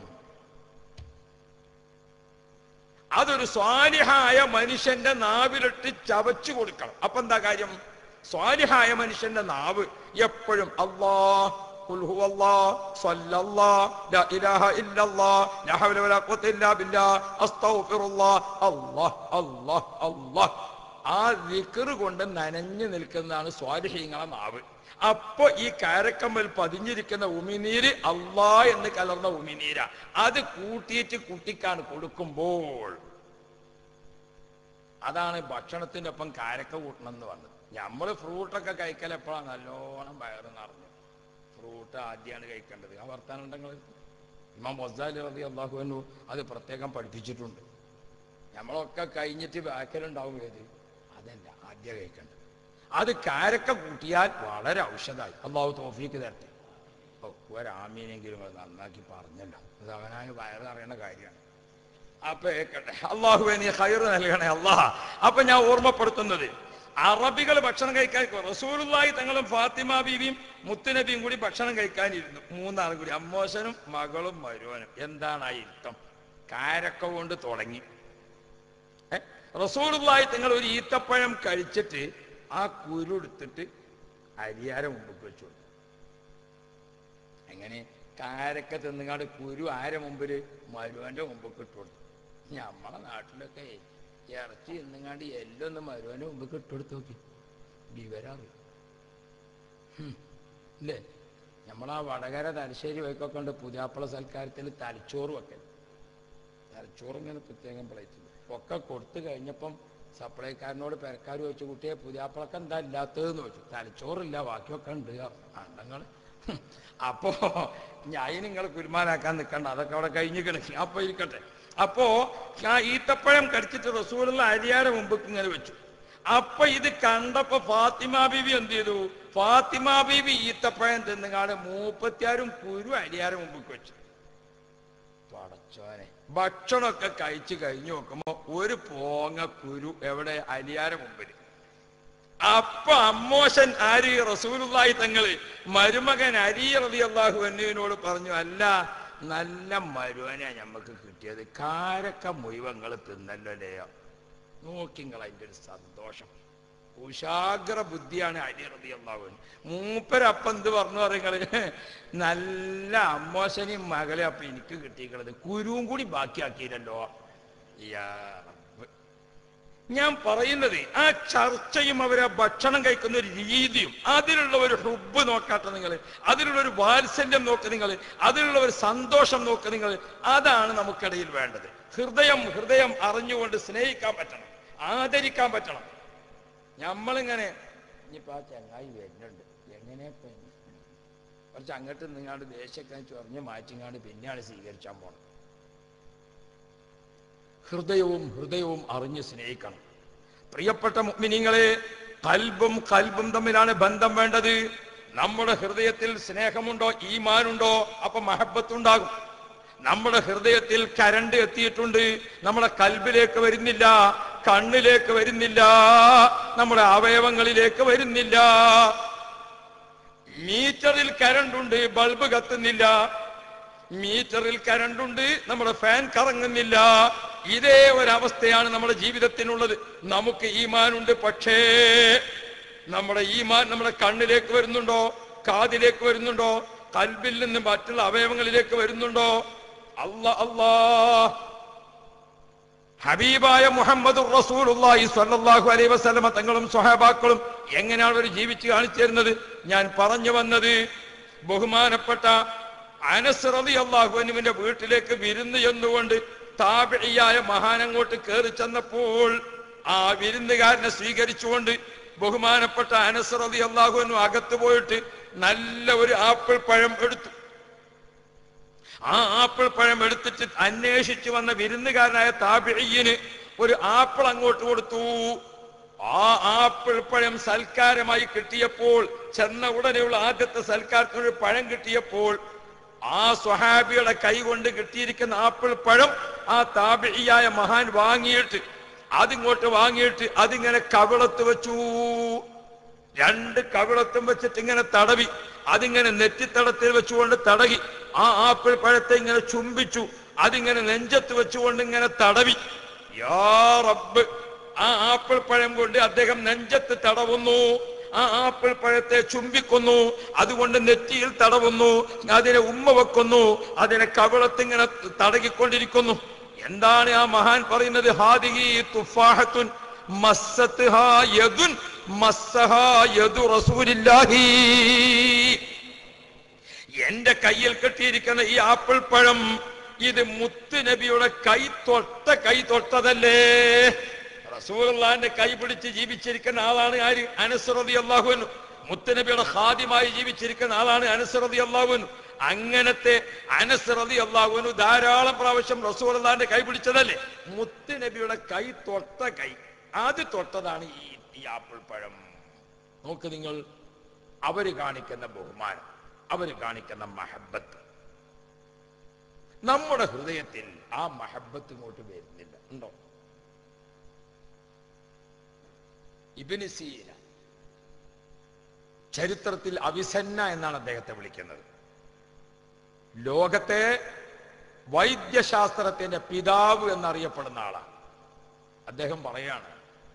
അതൊരു സ്വാലിഹായ മനുഷ്യന്റെ നാവിലിട്ട് ചവച്ചു കൊടുക്കണം അപ്പൊ എന്താ കാര്യം സ്വാലിഹായ മനുഷ്യന്റെ നാവ് എപ്പോഴും അള്ളാ ഖുൽ ഹുവല്ലാഹ്, സ്വല്ലല്ലാഹ്, ലാ ഇലാഹ ഇല്ലല്ലാഹ്, ലാ ഹൗല വലാ ഖുവത ഇല്ലാ ബില്ലാഹ്, അസ്തഗ്ഫിറുല്ലാഹ്, അല്ലാഹ്, അല്ലാഹ്, അല്ലാഹ്. ആ ദിക്റ് കൊണ്ട് നനഞ്ഞു നിൽക്കുന്നതാണ് സ്വാലിഹീങ്ങളെ നാവ് അപ്പൊ ഈ കാരക്കമ്മൽ പതിഞ്ഞിരിക്കുന്ന ഉമിനീര് അള്ളാ എന്ന് കലർന്ന ഉമിനീര അത് കൂട്ടിയിട്ട് കുട്ടിക്കാണ് കൊടുക്കുമ്പോൾ അതാണ് ഭക്ഷണത്തിന്റെ ഒപ്പം കാരക്ക കൂട്ടണം എന്ന് പറഞ്ഞത് നമ്മള് ഫ്രൂട്ടൊക്കെ കഴിക്കൽ എപ്പോഴാണ് നല്ലോണം വയറ് നിറഞ്ഞു ഫ്രൂട്ട് ആദ്യമാണ് കഴിക്കേണ്ടത് ആ വർത്താനം ഉണ്ടെങ്കിൽ ഇമാം മൊസാലി റതി അള്ളാഹുവിനു അത് പ്രത്യേകം പഠിപ്പിച്ചിട്ടുണ്ട് നമ്മളൊക്കെ കഴിഞ്ഞിട്ട് ബാക്കലുണ്ടാവും ഏത് അതല്ല ആദ്യം കഴിക്കേണ്ടത് അത് കാരക്ക കൂട്ടിയാൽ വളരെ ഔഷധമായി അള്ളാഹു തോഫീക്ക് തരട്ടെ ഓ ഒരാമീനെങ്കിലും അത് നന്നാക്കി പറഞ്ഞല്ലോ അത് അവനായ വയറ് അറിയണ കാര്യമാണ് അപ്പൊ കേട്ടെ അള്ളാഹു നീ ഹൈറ് നൽകണേ അള്ളാഹ് അപ്പൊ ഞാൻ ഓർമ്മപ്പെടുത്തുന്നത് അറബികൾ ഭക്ഷണം കഴിക്കാൻ റസൂലുള്ളാഹി തങ്ങളും ഫാത്തിമ ബീവിയും മുത്തുനബിയും കൂടി ഭക്ഷണം കഴിക്കാനിരുന്നു മൂന്നാളും കൂടി അമ്മോശനും മകളും മരുവനും എന്താണ് ആ ഇരുത്തം കാരക്ക കൊണ്ട് തുടങ്ങി ഏ? റസൂലുള്ളാഹി തങ്ങൾ ഒരു ഈത്തപ്പഴം കഴിച്ചിട്ട് ആ കുരു എടുത്തിട്ട് അരിയാര മുമ്പ് വെച്ചു കൊടുത്തു. എങ്ങനെ കാരക്ക തിന്നുകാണ്ട് കുരു ആരെ മുമ്പില് മരുവന്റെ മുമ്പ് ഇട്ട് കൊടുത്തു ഞമ്മളെ നാട്ടിലൊക്കെ ഇറച്ചി തിന്നുകാണ്ട് എല്ലൊന്ന് മരുവന്റെ മുമ്പ് ഇട്ട് കൊടുത്ത് നോക്കി വിവരാറ് ഇല്ലേ നമ്മളാ വടകര തലശ്ശേരി വൈക്കൊക്കെ ഉണ്ട് പുതിയാപ്പള സൽക്കാരത്തിൽ തലച്ചോറ് വെക്കൽ തലച്ചോറ് ഇങ്ങനെ പ്രത്യേകം പ്ലേറ്റിൽ ഒക്കെ കൊടുത്തു കഴിഞ്ഞപ്പം സപ്ലൈക്കാരനോട് പെരക്കാർ ചോദിച്ചു കുട്ടിയെ പുതിയാപ്പളക്ക് എന്താ ഇല്ലാത്തതെന്ന് ചോദിച്ചു തലച്ചോറില്ല ബാക്കിയൊക്കെ ഉണ്ട് അണ്ടങ്ങൾ അപ്പോ ഞാൻ നിങ്ങൾ കുരുമാനാക്കാൻ നിൽക്കണ്ട അതൊക്കെ അവിടെ കഴിഞ്ഞ് കിടക്കി അപ്പൊ ഇരിക്കട്ടെ അപ്പോ ആ ഈത്തപ്പഴം കടിച്ചിട്ട് റസൂലുള്ള അരിയാരെ മുമ്പ് ഇങ്ങനെ വെച്ചു അപ്പൊ ഇത് കണ്ടപ്പോ ഫാത്തിമ ബീവി എന്ത് ചെയ്തു ഫാത്തിമ ബീവി ഈത്തപ്പഴം തിന്നുകാട് മൂപ്പത്തിയാരും കുരു അരിയാരെ മുമ്പ് വെച്ചു പടച്ചോനെ ഭക്ഷണമൊക്കെ കഴിച്ചു കഴിഞ്ഞു നോക്കുമ്പോ ഒരു പോങ്ങ കുരു എവിടെ അലിയാര മുമ്പിൽ അപ്പൊ അമ്മോശൻ ആര് റസൂലുള്ളാഹി തങ്ങള് മരുമകൻ അരി റതി അള്ളാഹു എന്നിവനോട് പറഞ്ഞു അല്ല നല്ല മരുവനാ ഞമ്മക്ക് കിട്ടിയത് കാരക്ക മുഴുവങ്ങൾ തിന്നല്ലോലെയോ നോക്കിങ്ങൾ അതിന്റെ ഒരു സന്തോഷം കുശാഗ്ര ബുദ്ധിയാണ് അരി റതി അള്ളാഹു മൂപ്പരപ്പം എന്ത് പറഞ്ഞു പറയുന്നത് നല്ല അമ്മോശനെയും മകളെ അപ്പൊ എനിക്ക് കിട്ടിയിട്ടുള്ളത് കുരുവും കൂടി ബാക്കിയാക്കിയില്ലല്ലോ യാ റബ്ബ്. ഞാൻ പറയുന്നത് ആ ചർച്ചയും അവരെ ഭക്ഷണം കഴിക്കുന്ന ഒരു രീതിയും അതിലുള്ള ഒരു ഹുബ് നോക്കാത്ത നിങ്ങൾ അതിലുള്ള ഒരു വാത്സല്യം നോക്ക് നിങ്ങൾ അതിലുള്ള ഒരു സന്തോഷം നോക്ക് നിങ്ങൾ അതാണ് നമുക്കിടയിൽ വേണ്ടത് ഹൃദയം ഹൃദയം അറിഞ്ഞുകൊണ്ട് സ്നേഹിക്കാൻ പറ്റണം ആദരിക്കാൻ പറ്റണം നമ്മളിങ്ങനെ ഇനിയിപ്പോ ആ ചങ്ങായി വരുന്നുണ്ട് എങ്ങനെ ഇപ്പൊ ഇനി? കുറച്ച് അങ്ങോട്ട് നിങ്ങാണ്ട് ദേശമൊക്കെ ചൊറിഞ്ഞ് മാറ്റിങ്ങാണ്ട് പിന്നെയാണ് സ്വീകരിച്ചാൻ പോണം ഹൃദയവും ഹൃദയവും അറിഞ്ഞ് സ്നേഹിക്കണം പ്രിയപ്പെട്ട മുഗ്മിനിങ്ങളെ കൽബും കൽബും തമ്മിലാണ് ബന്ധം വേണ്ടത് നമ്മുടെ ഹൃദയത്തിൽ സ്നേഹമുണ്ടോ ഈമാനുണ്ടോ അപ്പൊ മഹബത്തുണ്ടാകും നമ്മുടെ ഹൃദയത്തിൽ കരണ്ട് എത്തിയിട്ടുണ്ട് നമ്മുടെ കൽബിലേക്ക് വരുന്നില്ല കണ്ണിലേക്ക് വരുന്നില്ല നമ്മുടെ അവയവങ്ങളിലേക്ക് വരുന്നില്ല മീറ്ററിൽ കരണ്ടുണ്ട് ബൾബ് കത്തുന്നില്ല മീറ്ററിൽ കരണ്ടുണ്ട് നമ്മുടെ ഫാൻ കറങ്ങുന്നില്ല ഇതേ ഒരവസ്ഥയാണ് നമ്മുടെ ജീവിതത്തിനുള്ളത് നമുക്ക് ഈമാനുണ്ട് പക്ഷേ നമ്മുടെ ഈമാൻ നമ്മുടെ കണ്ണിലേക്ക് വരുന്നുണ്ടോ കാതിലേക്ക് വരുന്നുണ്ടോ കൽബിൽ നിന്ന് മറ്റുള്ള അവയവങ്ങളിലേക്ക് വരുന്നുണ്ടോ അല്ല അല്ലാ ഹബീബായ മുഹമ്മദ് റസൂലുള്ളാഹി സ്വല്ലല്ലാഹു അലൈഹി വസല്ലമ തങ്ങളും സ്വഹാബാക്കളും എങ്ങനെയാണ് അവർ ജീവിച്ച് കാണിച്ചു തരുന്നത് ഞാൻ പറഞ്ഞു വന്നത് ബഹുമാനപ്പെട്ട അനസ് റളിയല്ലാഹു അൻഹുവിന്റെ വീട്ടിലേക്ക് വിരുന്ന് ചെന്നുകൊണ്ട് താപിയായ മഹാനങ്ങോട്ട് കയറി ചെന്നപ്പോൾ ആ വിരുന്നുകാരനെ സ്വീകരിച്ചുകൊണ്ട് ബഹുമാനപ്പെട്ട അനസറതി അള്ളാഹുവിനും അകത്ത് പോയിട്ട് നല്ല ഒരു ആപ്പിൾ പഴം എടുത്തു ആ ആപ്പിൾ പഴം എടുത്തിട്ട് അന്വേഷിച്ചു വന്ന വിരുന്നുകാരനായ താപിഴയ്യന് ഒരു ആപ്പിൾ അങ്ങോട്ട് കൊടുത്തു ആ ആപ്പിൾ പഴം സൽക്കാരമായി കിട്ടിയപ്പോൾ ചെന്ന ഉടനെയുള്ള ആദ്യത്തെ സൽക്കാരത്തിന് ഒരു പഴം കിട്ടിയപ്പോൾ ആ സ്വഹാബിയുടെ കൈ കൊണ്ട് കിട്ടിയിരിക്കുന്ന ആപ്പിൾ പഴം ആ താപിഴിയായ മഹാൻ വാങ്ങിയിട്ട് അതിങ്ങോട്ട് വാങ്ങിയിട്ട് അതിങ്ങനെ കവിളത്ത് വെച്ചു രണ്ട് കവിളത്തും വെച്ചിട്ട് ഇങ്ങനെ തടവി അതിങ്ങനെ നെറ്റിത്തടത്തിൽ വെച്ചുകൊണ്ട് തടകി ആ ആപ്പിൾ പഴത്തെ ഇങ്ങനെ ചുംബിച്ചു അതിങ്ങനെ നെഞ്ചത്ത് വെച്ചുകൊണ്ട് ഇങ്ങനെ തടവി യാ റബ്ബ് ആ ആപ്പിൾ പഴം കൊണ്ട് അദ്ദേഹം നെഞ്ചത്ത് തടവുന്നു ആ ആപ്പിൾ പഴത്തെ ചുംബിക്കുന്നു അതുകൊണ്ട് നെറ്റിയിൽ തടവുന്നു അതിനെ ഉമ്മ വെക്കുന്നു അതിനെ കവിളത്തിങ്ങനെ തടകിക്കൊണ്ടിരിക്കുന്നു എന്താണ് ആ മഹാൻ പറയുന്നത് ഹാദിഹി തുഫാഹത്തുൻ മസ്സത്ഹാ യദുൻ മസ്സഹാ യദു റസൂലില്ലാഹി എന്റെ കയ്യിൽ കെട്ടിയിരിക്കുന്ന ഈ ആപ്പിൾ പഴം ഇത് മുത്ത് നബിയുടെ കൈ തൊട്ട കൈ തൊട്ടതല്ലേ റസൂലുള്ളാന്റെ കൈ പിടിച്ച് ജീവിച്ചിരിക്കുന്ന ആളാണ് ആര് അനുസറതി അള്ളാഹുവിനു മുത്തുനബിയുടെ ഹാദ്യമായി ജീവിച്ചിരിക്കുന്ന ആളാണ് അനുസറതി അള്ളാഹുവിനു അങ്ങനത്തെ അനുസറതി അള്ളാഹുവിനു ധാരാളം പ്രാവശ്യം റസൂലുള്ളാന്റെ കൈ പിടിച്ചതല്ലേ മുത്തുനബിയുടെ കൈ തൊട്ട കൈ അത് തൊട്ടതാണ് ഈ ഈ ആപ്പിൾ പഴം നോക്ക് നിങ്ങൾ അവര് കാണിക്കുന്ന ബഹുമാനം അവര് കാണിക്കുന്ന മഹബത്ത് നമ്മുടെ ഹൃദയത്തിൽ ആ മഹബത്ത് ഇങ്ങോട്ട് വരുന്നില്ല ഉണ്ടോ ഇബിന് സീന ചരിത്രത്തിൽ അവിസന്ന എന്നാണ് അദ്ദേഹത്തെ വിളിക്കുന്നത് ലോകത്തെ വൈദ്യശാസ്ത്രത്തിന്റെ പിതാവ് എന്നറിയപ്പെടുന്ന ആളാണ് അദ്ദേഹം പറയാണ്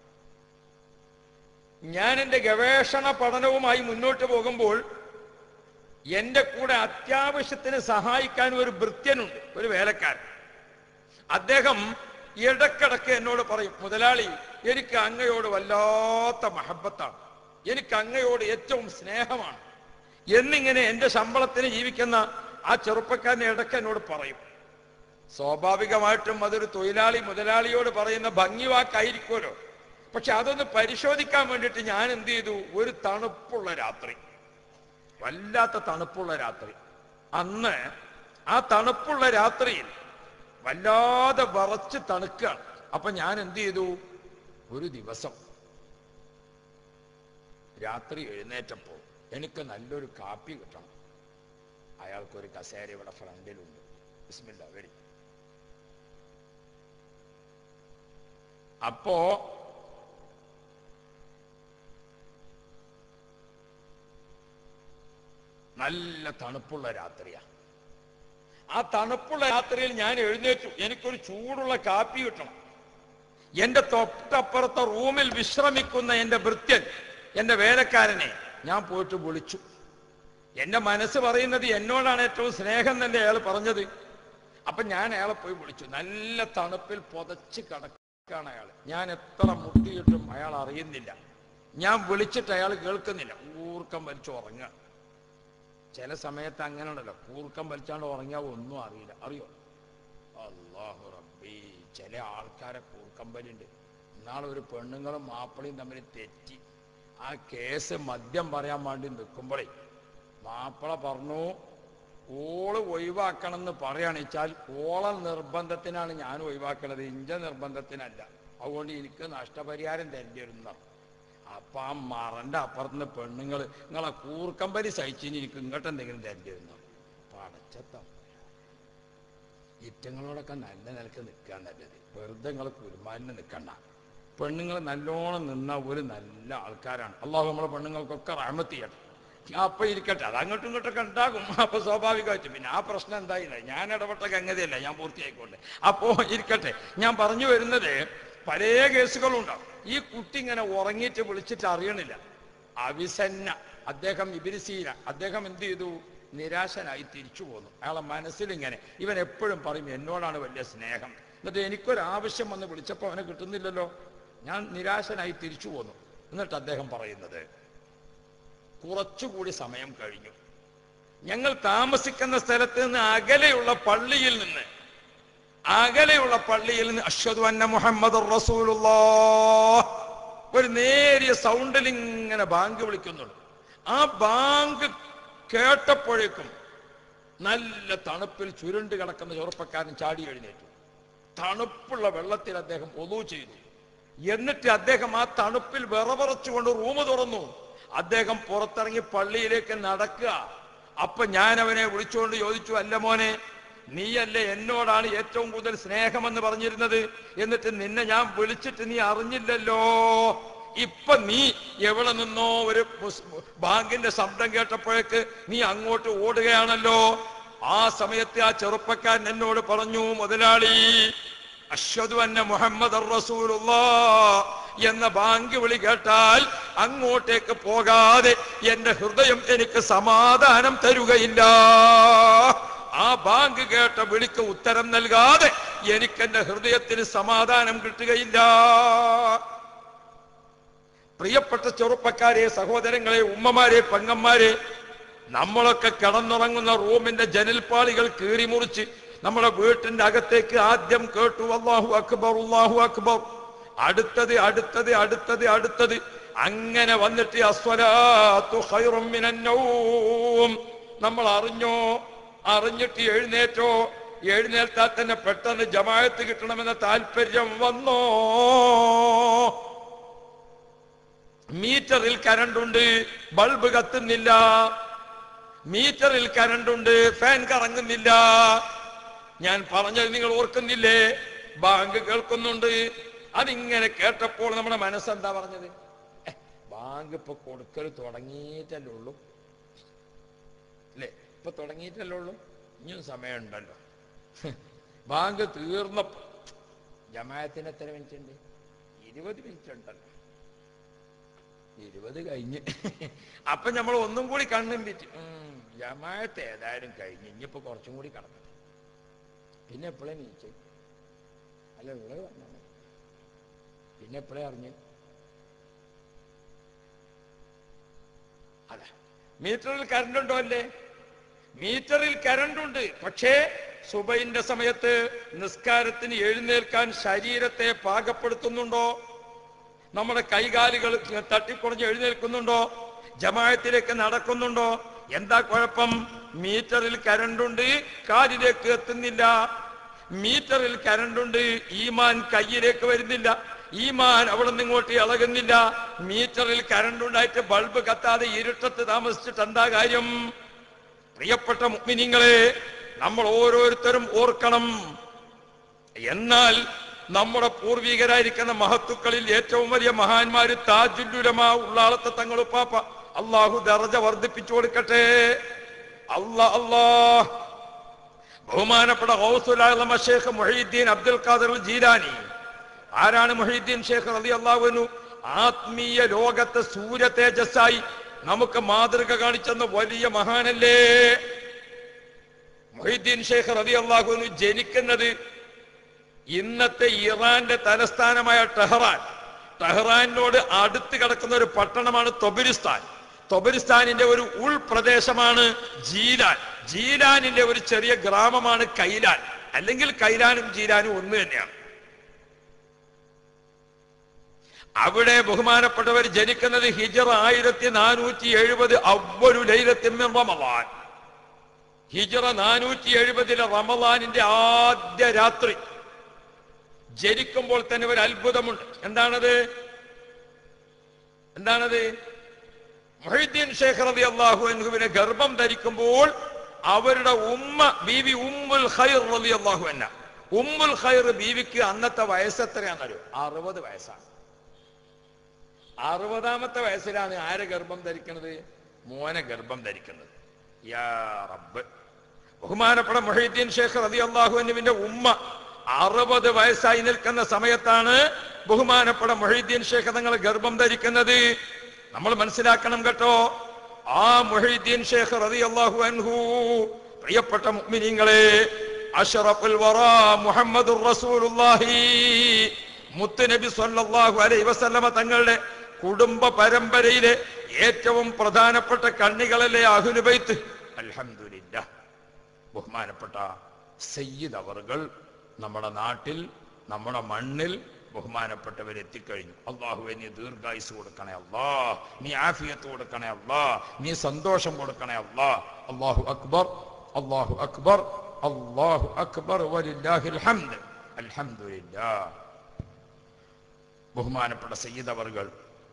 ഞാൻ എൻ്റെ ഗവേഷണ പഠനവുമായി മുന്നോട്ട് പോകുമ്പോൾ എന്റെ കൂടെ അത്യാവശ്യത്തിന് സഹായിക്കാൻ ഒരു ഭൃത്യനുണ്ട് ഒരു വേലക്കാരൻ അദ്ദേഹം ഇടക്കിടക്ക് എന്നോട് പറയും മുതലാളി എനിക്ക് അങ്ങയോട് വല്ലാത്ത മഹബത്താണ് എനിക്ക് അങ്ങയോട് ഏറ്റവും സ്നേഹമാണ് എന്നിങ്ങനെ എന്റെ ശമ്പളത്തിന് ജീവിക്കുന്ന ആ ചെറുപ്പക്കാരനെ ഇടയ്ക്ക് എന്നോട് പറയും സ്വാഭാവികമായിട്ടും അതൊരു തൊഴിലാളി മുതലാളിയോട് പറയുന്ന ഭംഗി വാക്കായിരിക്കുമല്ലോ പക്ഷെ അതൊന്ന് പരിശോധിക്കാൻ വേണ്ടിയിട്ട് ഞാൻ എന്ത് ചെയ്തു ഒരു തണുപ്പുള്ള രാത്രി വല്ലാത്ത തണുപ്പുള്ള രാത്രി അന്ന് ആ തണുപ്പുള്ള രാത്രിയിൽ വല്ലാതെ വറച്ച് തണുക്കുകയാണ് അപ്പൊ ഞാൻ എന്ത് ചെയ്തു ഒരു ദിവസം രാത്രി എഴുന്നേറ്റപ്പോൾ എനിക്ക് നല്ലൊരു കാപ്പി കിട്ടണം അയാൾക്കൊരു കസേര ഇവിടെ ഫ്രണ്ടിലുണ്ട് ബിസ്മില്ല വെടി അപ്പോ നല്ല തണുപ്പുള്ള രാത്രിയാ ആ തണുപ്പുള്ള രാത്രിയിൽ ഞാൻ എഴുന്നേറ്റു എനിക്കൊരു ചൂടുള്ള കാപ്പി കിട്ടണം എന്റെ തൊട്ടപ്പുറത്തെ റൂമിൽ വിശ്രമിക്കുന്ന എന്റെ ഭൃത്യൻ എന്റെ വേലക്കാരനെ ഞാൻ പോയിട്ട് വിളിച്ചു എന്റെ മനസ്സ് പറയുന്നത് എന്നോടാണ് ഏറ്റവും സ്നേഹം എന്നല്ലേ അയാൾ പറഞ്ഞത് അപ്പൊ ഞാൻ അയാളെ പോയി വിളിച്ചു നല്ല തണുപ്പിൽ പുതച്ച് കിടക്കാണ് അയാൾ ഞാൻ എത്ര മുട്ടിയിട്ടും അയാൾ അറിയുന്നില്ല ഞാൻ വിളിച്ചിട്ട് അയാൾ കേൾക്കുന്നില്ല ഊർക്കം വലിച്ചു ഉറങ്ങുക ചില സമയത്ത് അങ്ങനെ ഉണ്ടല്ലോ കൂർക്കം വലിച്ചാണ്ട് ഉറങ്ങിയാൽ ഒന്നും അറിയില്ല അറിയോ അള്ളാഹു റബ്ബി ചില ആൾക്കാരെ കൂർക്കം വലിണ്ട് ഇന്നാളെ ഒരു പെണ്ണുങ്ങളും മാപ്പിളയും തമ്മിൽ തെറ്റി ആ കേസ് മദ്യം പറയാൻ വേണ്ടി നിൽക്കുമ്പോഴേ മാപ്പിള പറഞ്ഞു ഓള് ഒഴിവാക്കണം എന്ന് പറയുകയാണെച്ചാൽ ഓളെ നിർബന്ധത്തിനാണ് ഞാൻ ഒഴിവാക്കണത് ഇഞ്ച നിർബന്ധത്തിനല്ല അതുകൊണ്ട് എനിക്ക് നഷ്ടപരിഹാരം തരേണ്ടി വരുന്ന അപ്പൊ ആ മറന്റെ അപ്പുറത്തുനിന്ന് പെണ്ണുങ്ങൾ നിങ്ങളെ കൂർക്കമ്പരി സഹിച്ചിന് എനിക്ക് ഇങ്ങോട്ട് എന്തെങ്കിലും തരേണ്ടി വരുന്നു പടച്ചത്ത ഇറ്റങ്ങളോടൊക്കെ നല്ല നിലക്ക് നിൽക്കാൻ നല്ലത് വെറുതെ നിങ്ങൾ കുരുമാലിന് നിൽക്കണ്ട പെണ്ണുങ്ങൾ നല്ലോണം നിന്ന ഒരു നല്ല ആൾക്കാരാണ് അള്ളാഹു നമ്മളെ പെണ്ണുങ്ങൾക്കൊക്കെ റഹമത്ത് ചെയ്യട്ടെ അപ്പൊ ഇരിക്കട്ടെ അത് അങ്ങോട്ടും ഇങ്ങോട്ടൊക്കെ ഉണ്ടാകും അപ്പൊ സ്വാഭാവികമായിട്ടും പിന്നെ ആ പ്രശ്നം എന്തായില്ല ഞാൻ ഇടപെട്ട ഗംഗതയല്ല ഞാൻ പൂർത്തിയായിക്കൊണ്ട് അപ്പോ ഇരിക്കട്ടെ ഞാൻ പറഞ്ഞു വരുന്നത് പല കേസുകളും ഉണ്ടാവും ഈ കുട്ടി ഇങ്ങനെ ഉറങ്ങിയിട്ട് വിളിച്ചിട്ട് അറിയണില്ല അവിസന്ന അദ്ദേഹം ഇബിരിസീന അദ്ദേഹം എന്ത് ചെയ്തു നിരാശനായി തിരിച്ചു പോന്നു അയാളെ മനസ്സിൽ ഇങ്ങനെ ഇവൻ എപ്പോഴും പറയും എന്നോടാണ് വലിയ സ്നേഹം എന്നിട്ട് എനിക്കൊരാവശ്യം വന്ന് വിളിച്ചപ്പോൾ അവനെ കിട്ടുന്നില്ലല്ലോ ഞാൻ നിരാശനായി തിരിച്ചു പോന്നു എന്നിട്ട് അദ്ദേഹം പറയുന്നത് കുറച്ചുകൂടി സമയം കഴിഞ്ഞു ഞങ്ങൾ താമസിക്കുന്ന സ്ഥലത്ത് നിന്ന് അകലെയുള്ള പള്ളിയിൽ നിന്ന് അകലെയുള്ള പള്ളിയിൽ നിന്ന് അഷ്ഹദു അന്ന മുഹമ്മദ് ഒരു നേരിയ സൗണ്ടിൽ ഇങ്ങനെ ബാങ്ക് വിളിക്കുന്നുണ്ട് ആ ബാങ്ക് കേട്ടപ്പോഴേക്കും നല്ല തണുപ്പിൽ ചുരുണ്ട് കിടക്കുന്ന ചെറുപ്പക്കാരൻ ചാടി എഴുന്നേറ്റു തണുപ്പുള്ള വെള്ളത്തിൽ അദ്ദേഹം ഒതു ചെയ്തു എന്നിട്ട് അദ്ദേഹം ആ തണുപ്പിൽ വിറവറച്ചുകൊണ്ട് റൂം തുറന്നു അദ്ദേഹം പുറത്തിറങ്ങി പള്ളിയിലേക്ക് നടക്കുക അപ്പൊ ഞാൻ അവനെ വിളിച്ചുകൊണ്ട് ചോദിച്ചു അല്ല മോനെ നീയല്ലേ എന്നോടാണ് ഏറ്റവും കൂടുതൽ സ്നേഹമെന്ന് പറഞ്ഞിരുന്നത് എന്നിട്ട് നിന്നെ ഞാൻ വിളിച്ചിട്ട് നീ അറിഞ്ഞില്ലല്ലോ ഇപ്പൊ നീ എവിടെ നിന്നോ ഒരു മുസ്- ബാങ്കിന്റെ ശബ്ദം കേട്ടപ്പോഴേക്ക് നീ അങ്ങോട്ട് ഓടുകയാണല്ലോ ആ സമയത്ത് ആ ചെറുപ്പക്കാരൻ എന്നോട് പറഞ്ഞു മുതലാളി അശ്വതു അന്ന മുഹമ്മദ് എന്ന ബാങ്ക് വിളി കേട്ടാൽ അങ്ങോട്ടേക്ക് പോകാതെ എന്റെ ഹൃദയം എനിക്ക് സമാധാനം തരുകയില്ല ആ ബാങ്ക് കേട്ട വിളിക്ക് ഉത്തരം നൽകാതെ എനിക്ക് എന്റെ ഹൃദയത്തിന് സമാധാനം കിട്ടുകയില്ല പ്രിയപ്പെട്ട ചെറുപ്പക്കാരെ സഹോദരങ്ങളെ ഉമ്മമാരെ പെങ്ങന്മാരെ നമ്മളൊക്കെ കിടന്നുറങ്ങുന്ന റൂമിന്റെ ജനൽപ്പാളികൾ കീറിമുറിച്ച് നമ്മുടെ വീട്ടിന്റെ അകത്തേക്ക് ആദ്യം കേട്ടു അള്ളാഹു അക്ബർ അള്ളാഹു അക്ബർ അടുത്തത് അടുത്തത് അടുത്തത് അടുത്തത് അങ്ങനെ വന്നിട്ട് അസ്വലാത്തു ഖൈറും മിനൻ നൗം. നമ്മൾ അറിഞ്ഞോ അറിഞ്ഞിട്ട് എഴുന്നേറ്റോ എഴുന്നേൽത്താൽ തന്നെ പെട്ടെന്ന് ജമായത്ത് കിട്ടണമെന്ന താല്പര്യം വന്നോ മീറ്ററിൽ കരണ്ടുണ്ട് ബൾബ് കത്തുന്നില്ല മീറ്ററിൽ കരണ്ടുണ്ട് ഫാൻ കറങ്ങുന്നില്ല ഞാൻ പറഞ്ഞത് നിങ്ങൾ ഓർക്കുന്നില്ലേ ബാങ്ക് കേൾക്കുന്നുണ്ട് അതിങ്ങനെ കേട്ടപ്പോൾ നമ്മുടെ മനസ്സെന്താ പറഞ്ഞത് "എ, ബാങ്ക് ഇപ്പൊ കൊടുക്കൽ തുടങ്ങിയിട്ടല്ലേ ഉള്ളൂ അല്ലേ ഇപ്പൊ തുടങ്ങിയിട്ടല്ലേ ഉള്ളൂ ഇനിയും സമയമുണ്ടല്ലോ ബാങ്ക് തീർന്നപ്പോ ജമായത്തിന് എത്ര മിനിറ്റ് ഉണ്ട് ഇരുപത് മിനിറ്റ് ഉണ്ടല്ലോ ഇരുപത് കഴിഞ്ഞ് അപ്പൊ നമ്മൾ ഒന്നും കൂടി കണ്ണും പിറ്റ് ഉം, ജമാഅത്ത് ഏതായാലും കഴിഞ്ഞ് ഇനിയിപ്പോ കുറച്ചും കൂടി കടന്നു പിന്നെ എപ്പോഴേ നീച്ച് അല്ല ഇവിടെ പറഞ്ഞാൽ മതി. പിന്നെ എപ്പോഴേ അറിഞ്ഞ് അല്ല മീറ്ററിൽ കറണ്ട് ഉണ്ടോ അല്ലേ മീറ്ററിൽ കറണ്ട് ഉണ്ട് പക്ഷേ സുബൈന്റെ സമയത്ത് നിസ്കാരത്തിന് എഴുന്നേൽക്കാൻ ശരീരത്തെ പാകപ്പെടുത്തുന്നുണ്ടോ നമ്മുടെ കൈകാലുകൾ തട്ടിക്കുറഞ്ഞ് എഴുന്നേൽക്കുന്നുണ്ടോ ജമായത്തിലേക്ക് നടക്കുന്നുണ്ടോ എന്താ കുഴപ്പം മീറ്ററിൽ കരണ്ടുണ്ട് കാലിലേക്ക് എത്തുന്നില്ല മീറ്ററിൽ കരണ്ടുണ്ട് ഈമാൻ കയ്യിലേക്ക് വരുന്നില്ല ഈമാൻ അവിടെ നിന്ന് ഇങ്ങോട്ട് ഇളകുന്നില്ല മീറ്ററിൽ കരണ്ടുണ്ടായിട്ട് ബൾബ് കത്താതെ ഇരുട്ടത്ത് താമസിച്ചിട്ട് എന്താ കാര്യം പ്രിയപ്പെട്ട മുഗ്മിനിങ്ങളെ നമ്മൾ ഓരോരുത്തരും ഓർക്കണം എന്നാൽ നമ്മുടെ പൂർവികരായിരിക്കുന്ന മഹത്തുക്കളിൽ ഏറ്റവും വലിയ മഹാന്മാര് താജുല്ലുലമ ഉള്ളാളത്തെ തങ്ങൾ ഉപ്പാപ്പ അള്ളാഹു ദർജ വർദ്ധിപ്പിച്ചു കൊടുക്കട്ടെ അല്ലാ അല്ലാ ബഹുമാനപ്പെട്ട ഹൗസുലാളമ ഷേഖ് മൊഹീദ്ദീൻ അബ്ദുൽ ഖാദർ ജീലാനി ആരാണ് മൊഹീദ്ദീൻ ഷേഖ് റലി അള്ളാഹുനു ആത്മീയ ലോകത്തെ സൂര്യ തേജസ്സായി നമുക്ക് മാതൃക കാണിച്ചെന്ന വലിയ മഹാനല്ലേ മൊഹീദ്ദീൻ ഷേഖ് റലി അള്ളാഹുനു ജനിക്കുന്നത് ഇന്നത്തെ ഇറാന്റെ തലസ്ഥാനമായ ടെഹ്റാൻ ടെഹ്റാനോട് അടുത്ത് കിടക്കുന്ന ഒരു പട്ടണമാണ് തൊബിരിസ്ഥാൻ തൊബിരിസ്ഥാനിന്റെ ഒരു ഉൾപ്രദേശമാണ് ജീലാൻ ജീലാനിന്റെ ഒരു ചെറിയ ഗ്രാമമാണ് കൈലാൻ അല്ലെങ്കിൽ കൈലാനും ജീലാനും ഒന്ന് തന്നെയാണ് അവിടെ ബഹുമാനപ്പെട്ടവർ ജനിക്കുന്നത് ഹിജറ ആയിരത്തി നാനൂറ്റി എഴുപത് അവ്വലു ലൈലത്തിൻ റമദാൻ ഹിജറ നാനൂറ്റി എഴുപതിലെ റമദാനിന്റെ ആദ്യ രാത്രി ജനിക്കുമ്പോൾ തന്നെ ഒരു അത്ഭുതമുണ്ട് എന്താണത് എന്താണത് മൊഹീദ്ദീൻ ഷേഖ് റബി അള്ളാഹു അൻഹുവിനെ ഗർഭം ധരിക്കുമ്പോൾ അവരുടെ ഉമ്മ ബീവി ഉമ്മുൽ ഖൈർ റബി അള്ളാഹു അന്ന ഉമ്മുൽ ഖൈർ ബീവിക്ക് അന്നത്തെ വയസ്സ് എത്രയാണെന്നറിയോ അറുപത് വയസ്സാണ് അറുപതാമത്തെ വയസ്സിലാണ് ആരെ ഗർഭം ധരിക്കുന്നത് മോനെ ഗർഭം ധരിക്കുന്നത് യാ റബ്ബ് ബഹുമാനപ്പെട്ട മൊഹീദ്ദീൻ ഷേഖ് റബി അള്ളാഹുവിന്റെ ഉമ്മ അറുപത് വയസ്സായി നിൽക്കുന്ന സമയത്താണ് ബഹുമാനപ്പെട്ട മൊഹീദ്ദീൻ ഷേഖ് തങ്ങൾ ഗർഭം ധരിക്കുന്നത് നമ്മൾ മനസ്സിലാക്കണം കേട്ടോ ആ മൊഹീദ്ദീൻ ഷേഖ് റതി അള്ളാഹു അൻഹു പ്രിയപ്പെട്ട മുഅ്മിനീങ്ങളെ അഷറഫുൽ വറ മുഹമ്മദുർ റസൂലുള്ളാഹി മുത്തുനബി സല്ലല്ലാഹു അലൈഹി വസല്ലമ തങ്ങളുടെ കുടുംബ പരമ്പരയിലെ ഏറ്റവും പ്രധാനപ്പെട്ട കണ്ണികളല്ലേ അഹുലുബൈത്ത് അൽഹംദുലില്ലാ ബഹുമാനപ്പെട്ട സയ്യിദ് അവറുകൾ നമ്മുടെ നാട്ടിൽ നമ്മുടെ മണ്ണിൽ ബഹുമാനപ്പെട്ടവർ എത്തിക്കഴിഞ്ഞു അള്ളാഹുവെ നീ ദീർഘായുസ് കൊടുക്കണേ അല്ലാ നീ ആഫിയത്ത് കൊടുക്കണേ അല്ലാ നീ സന്തോഷം കൊടുക്കണേ അല്ലാ അള്ളാഹു അക്ബർ അള്ളാഹു അക്ബർ അള്ളാഹു അക്ബർ വലില്ലാഹിൽ ഹംദ് അൽഹംദുലില്ലാ ബഹുമാനപ്പെട്ട സയ്യിദ് അവർകൾ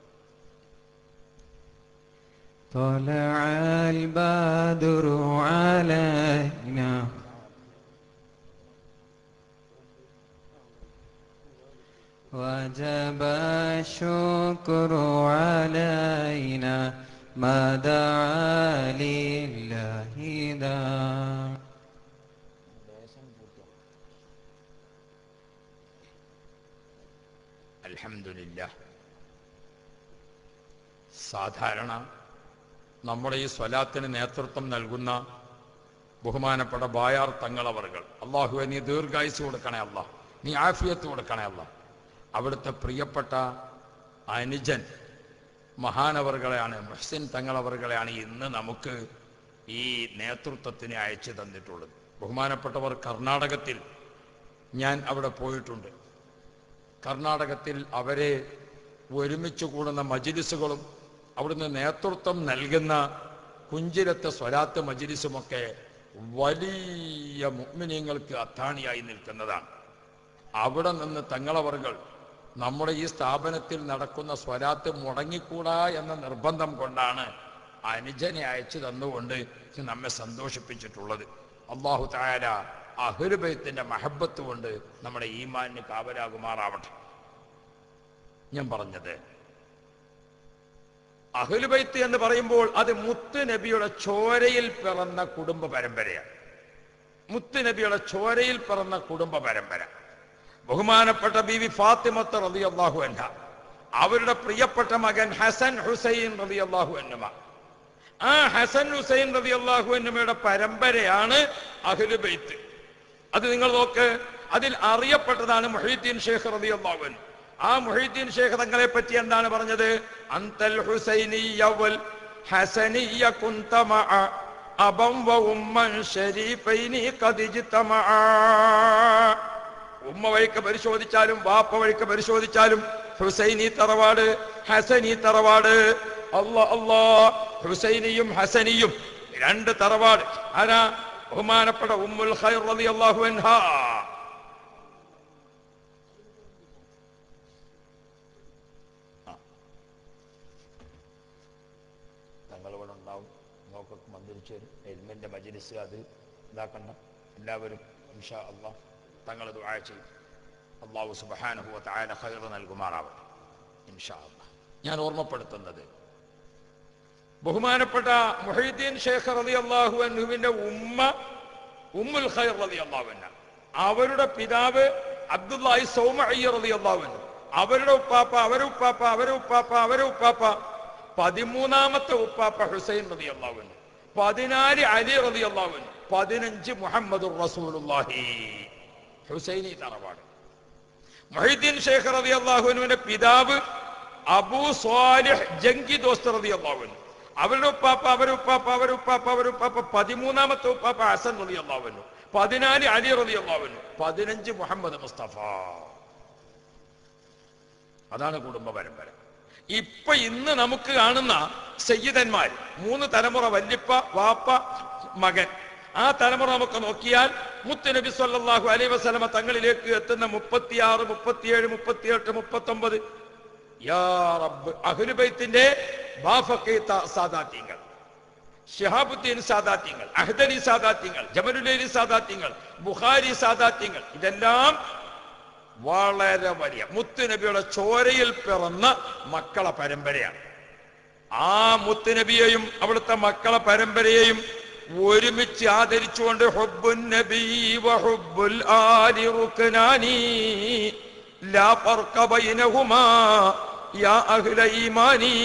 طلع البدر علينا وجب الشكر علينا ما دعا لله ذا അൽഹംദുലില്ല സാധാരണ നമ്മുടെ ഈ സ്വലാത്തിന് നേതൃത്വം നൽകുന്ന ബഹുമാനപ്പെട്ട ബായാർ തങ്ങളവറുകൾ അള്ളാഹുവെ നീ ദീർഘായുസ് കൊടുക്കണേ അല്ല നീ ആഫിയത്ത് കൊടുക്കണേ അല്ല അവിടുത്തെ പ്രിയപ്പെട്ട അനുജൻ മഹാനവറുകളെയാണ് മുഹ്സിൻ തങ്ങളവറുകളെയാണ് ഇന്ന് നമുക്ക് ഈ നേതൃത്വത്തിന് അയച്ചു തന്നിട്ടുള്ളത് ബഹുമാനപ്പെട്ടവർ കർണാടകത്തിൽ ഞാൻ അവിടെ പോയിട്ടുണ്ട് കർണാടകത്തിൽ അവരെ ഒരുമിച്ച് കൂടുന്ന മജിലിസുകളും അവിടുന്ന് നേതൃത്വം നൽകുന്ന കുഞ്ചിരത്തെ സ്വലാത്ത് മജിലിസുമൊക്കെ വലിയ മുഗ്മിനീങ്ങൾക്ക് അത്താണിയായി നിൽക്കുന്നതാണ് അവിടെ നിന്ന് തങ്ങളവറുകൾ നമ്മുടെ ഈ സ്ഥാപനത്തിൽ നടക്കുന്ന സ്വലാത്ത് മുടങ്ങിക്കൂടാ എന്ന നിർബന്ധം കൊണ്ടാണ് അനുജനെ അയച്ചു തന്നുകൊണ്ട് നമ്മെ സന്തോഷിപ്പിച്ചിട്ടുള്ളത് അള്ളാഹു താര അഹുരുബൈത്തിന്റെ മഹബത്ത് കൊണ്ട് നമ്മുടെ ഈമാനിന് കാവലാകുമാറാവട്ടെ ഞാൻ പറഞ്ഞത് അഹുലുബൈത്ത് എന്ന് പറയുമ്പോൾ അത് മുത്ത് നബിയുടെ ചോരയിൽ പിറന്ന കുടുംബ പരമ്പരയാണ് മുത്ത് നബിയുടെ ചോരയിൽ പിറന്ന കുടുംബ പരമ്പര ബഹുമാനപ്പെട്ട ബീവി ഫാത്തിമത്ത് റതി അള്ളാഹു അൻഹ അവരുടെ പ്രിയപ്പെട്ട മകൻ ഹസൻ ഹുസൈൻ റതി അള്ളാഹു അന്നുമ ആ ഹസൻ ഹുസൈൻ റതി അള്ളാഹു അന്നുമയുടെ പരമ്പരയാണ് അഹ്ലുബൈത്ത് അത് നിങ്ങൾ നോക്ക് അതിൽ അറിയപ്പെട്ടതാണ് മുഹീദ്ദീൻ ഷേഖ് റതി അള്ളാഹു ആ മുഹീദ്ദീൻ ഷേഖ് തങ്ങളെ പറ്റി എന്താണ് പറഞ്ഞത് അന്തൽ ഹുസൈനിയവൽ ഹസനിയ കുന്തമഅ അബം വ ഉമ്മൻ ഷരീഫൈനി ഖദിജ്തമഅ ഉമ്മ വഴിക്ക് പരിശോധിച്ചാലും വാപ്പ വഴിക്ക് പരിശോധിച്ചാലും ഹുസൈനി തറവാട് ഹസനി തറവാട് അല്ലാ അല്ലാ ഹുസൈനിയും ഹസനിയും രണ്ട് തറവാട് ആരാ ബഹുമാനപ്പെട്ട ഉമ്മുൽ ഖൈർ റളിയല്ലാഹു അൻഹാ തങ്ങളിവിടെ ഉണ്ടാവും നോക്കൊക്കെ മന്ദിരിച്ച് വരും എൽമിന്റെ മജിലിസ് അത് ഇതാക്കണ്ട എല്ലാവരും ഇൻഷാ അള്ളാഹ് തങ്ങൾ ദുആ ചെയ്യും അള്ളാഹു സുബ്ഹാനഹു വ തആല ഖൈർ നൽകുമാറാവട്ടെ ഇൻഷാ അള്ളാഹ് ഞാൻ ഓർമ്മപ്പെടുത്തുന്നത് ബഹുമാനപ്പെട്ട മുഹീദ്ദീൻ ഷേഖ് റളിയല്ലാഹു അൻഹുവിന്റെ ഉമ്മ ഉമ്മുൽ ഖൈർ റളിയല്ലാഹു അൻഹ അവരുടെ പിതാവ് അബ്ദുല്ലാഹി സൗമഇ റളിയല്ലാഹു അൻഹു അവരുടെ ഉപ്പാപ്പ അവരുടെ ഉപ്പാപ്പ അവരുടെ ഉപ്പാപ്പ അവരുടെ ഉപ്പാപ്പ പതിമൂന്നാമത്തെ ഉപ്പാപ്പ ഹുസൈൻ റളിയല്ലാഹു അൻഹു പതിനാല് അലി റളിയല്ലാഹു അൻഹു പതിനഞ്ച് മുഹമ്മദ് റസൂലുള്ളാഹി ഹുസൈനി തറവാട് മൊഹീദ്ദീൻ ഷേഖ് റളിയല്ലാഹു അൻഹുവിന്റെ പിതാവ് അബൂ സ്വാലിഹ് ജംഗി ദോസ്ത് റളിയല്ലാഹു അൻഹു അവരുടെ ഉപ്പാപ്പ അവരുടെ ഉപ്പാപ്പ അവരുടെ ഉപ്പാപ്പ അവരുടെ ഉപ്പാപ്പ പതിമൂന്നാമത്തെ ഉപ്പാപ്പ ഹസൻ റളിയല്ലാഹു അൻഹു പതിനാല് അലി റളിയല്ലാഹു അൻഹു പതിനഞ്ച് മുഹമ്മദ് മുസ്തഫ അതാണ് കുടുംബ പരമ്പര ഇപ്പൊ ഇന്ന് നമുക്ക് കാണുന്ന സയ്യിദന്മാർ മൂന്ന് തലമുറ വല്യപ്പ വാപ്പ മകൻ ആ തലമുറ നമുക്ക് നോക്കിയാൽ മുത്ത് നബി സല്ലല്ലാഹു അലൈഹി വസല്ലമ തങ്ങളിലേക്ക് എത്തുന്ന മുപ്പത്തിയാറ് മുപ്പത്തിയേഴ് മുപ്പത്തിയെട്ട് മുപ്പത്തൊമ്പത് യാ റബ്ബ് അഹ്ലുബൈത്തിന്റെ ബാഫക്കീത്ത സാദാത്യങ്ങൾ ഷിഹാബുദ്ദീൻ സാദാത്യങ്ങൾ അഹ്ദലി സാദാത്യങ്ങൾ ജമലുലേലി സാദാത്യങ്ങൾ ബുഖാരി സാദാത്യങ്ങൾ ഇതെല്ലാം വളരെ വലിയ മുത്തുനബിയുടെ ചോരയിൽ പിറന്ന മക്കളെ പരമ്പരയാണ് ആ മുത്തുനബിയെയും അവിടുത്തെ മക്കളെ പരമ്പരയെയും ഒരുമിച്ച് ആദരിച്ചുകൊണ്ട് ഹുബ്ബുൻ നബി വഹുബ്ബുൽ ആലി റുക്നാനി ലാ ഫർഖ ബൈനഹുമാ യാ അഹ്ല ഈമാനി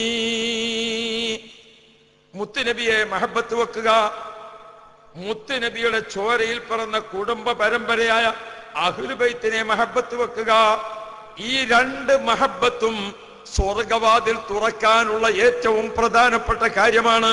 മുത്തുനബിയെ മഹബത്ത് വെക്കുക മുത്തുനബിയുടെ ചോരയിൽ പിറന്ന കുടുംബ പരമ്പരയായ അഹ്ലുബൈത്തിനെ മഹബത്ത് വെക്കുക ഈ രണ്ട് മഹബത്തും സ്വർഗവാതിൽ തുറക്കാനുള്ള ഏറ്റവും പ്രധാനപ്പെട്ട കാര്യമാണ്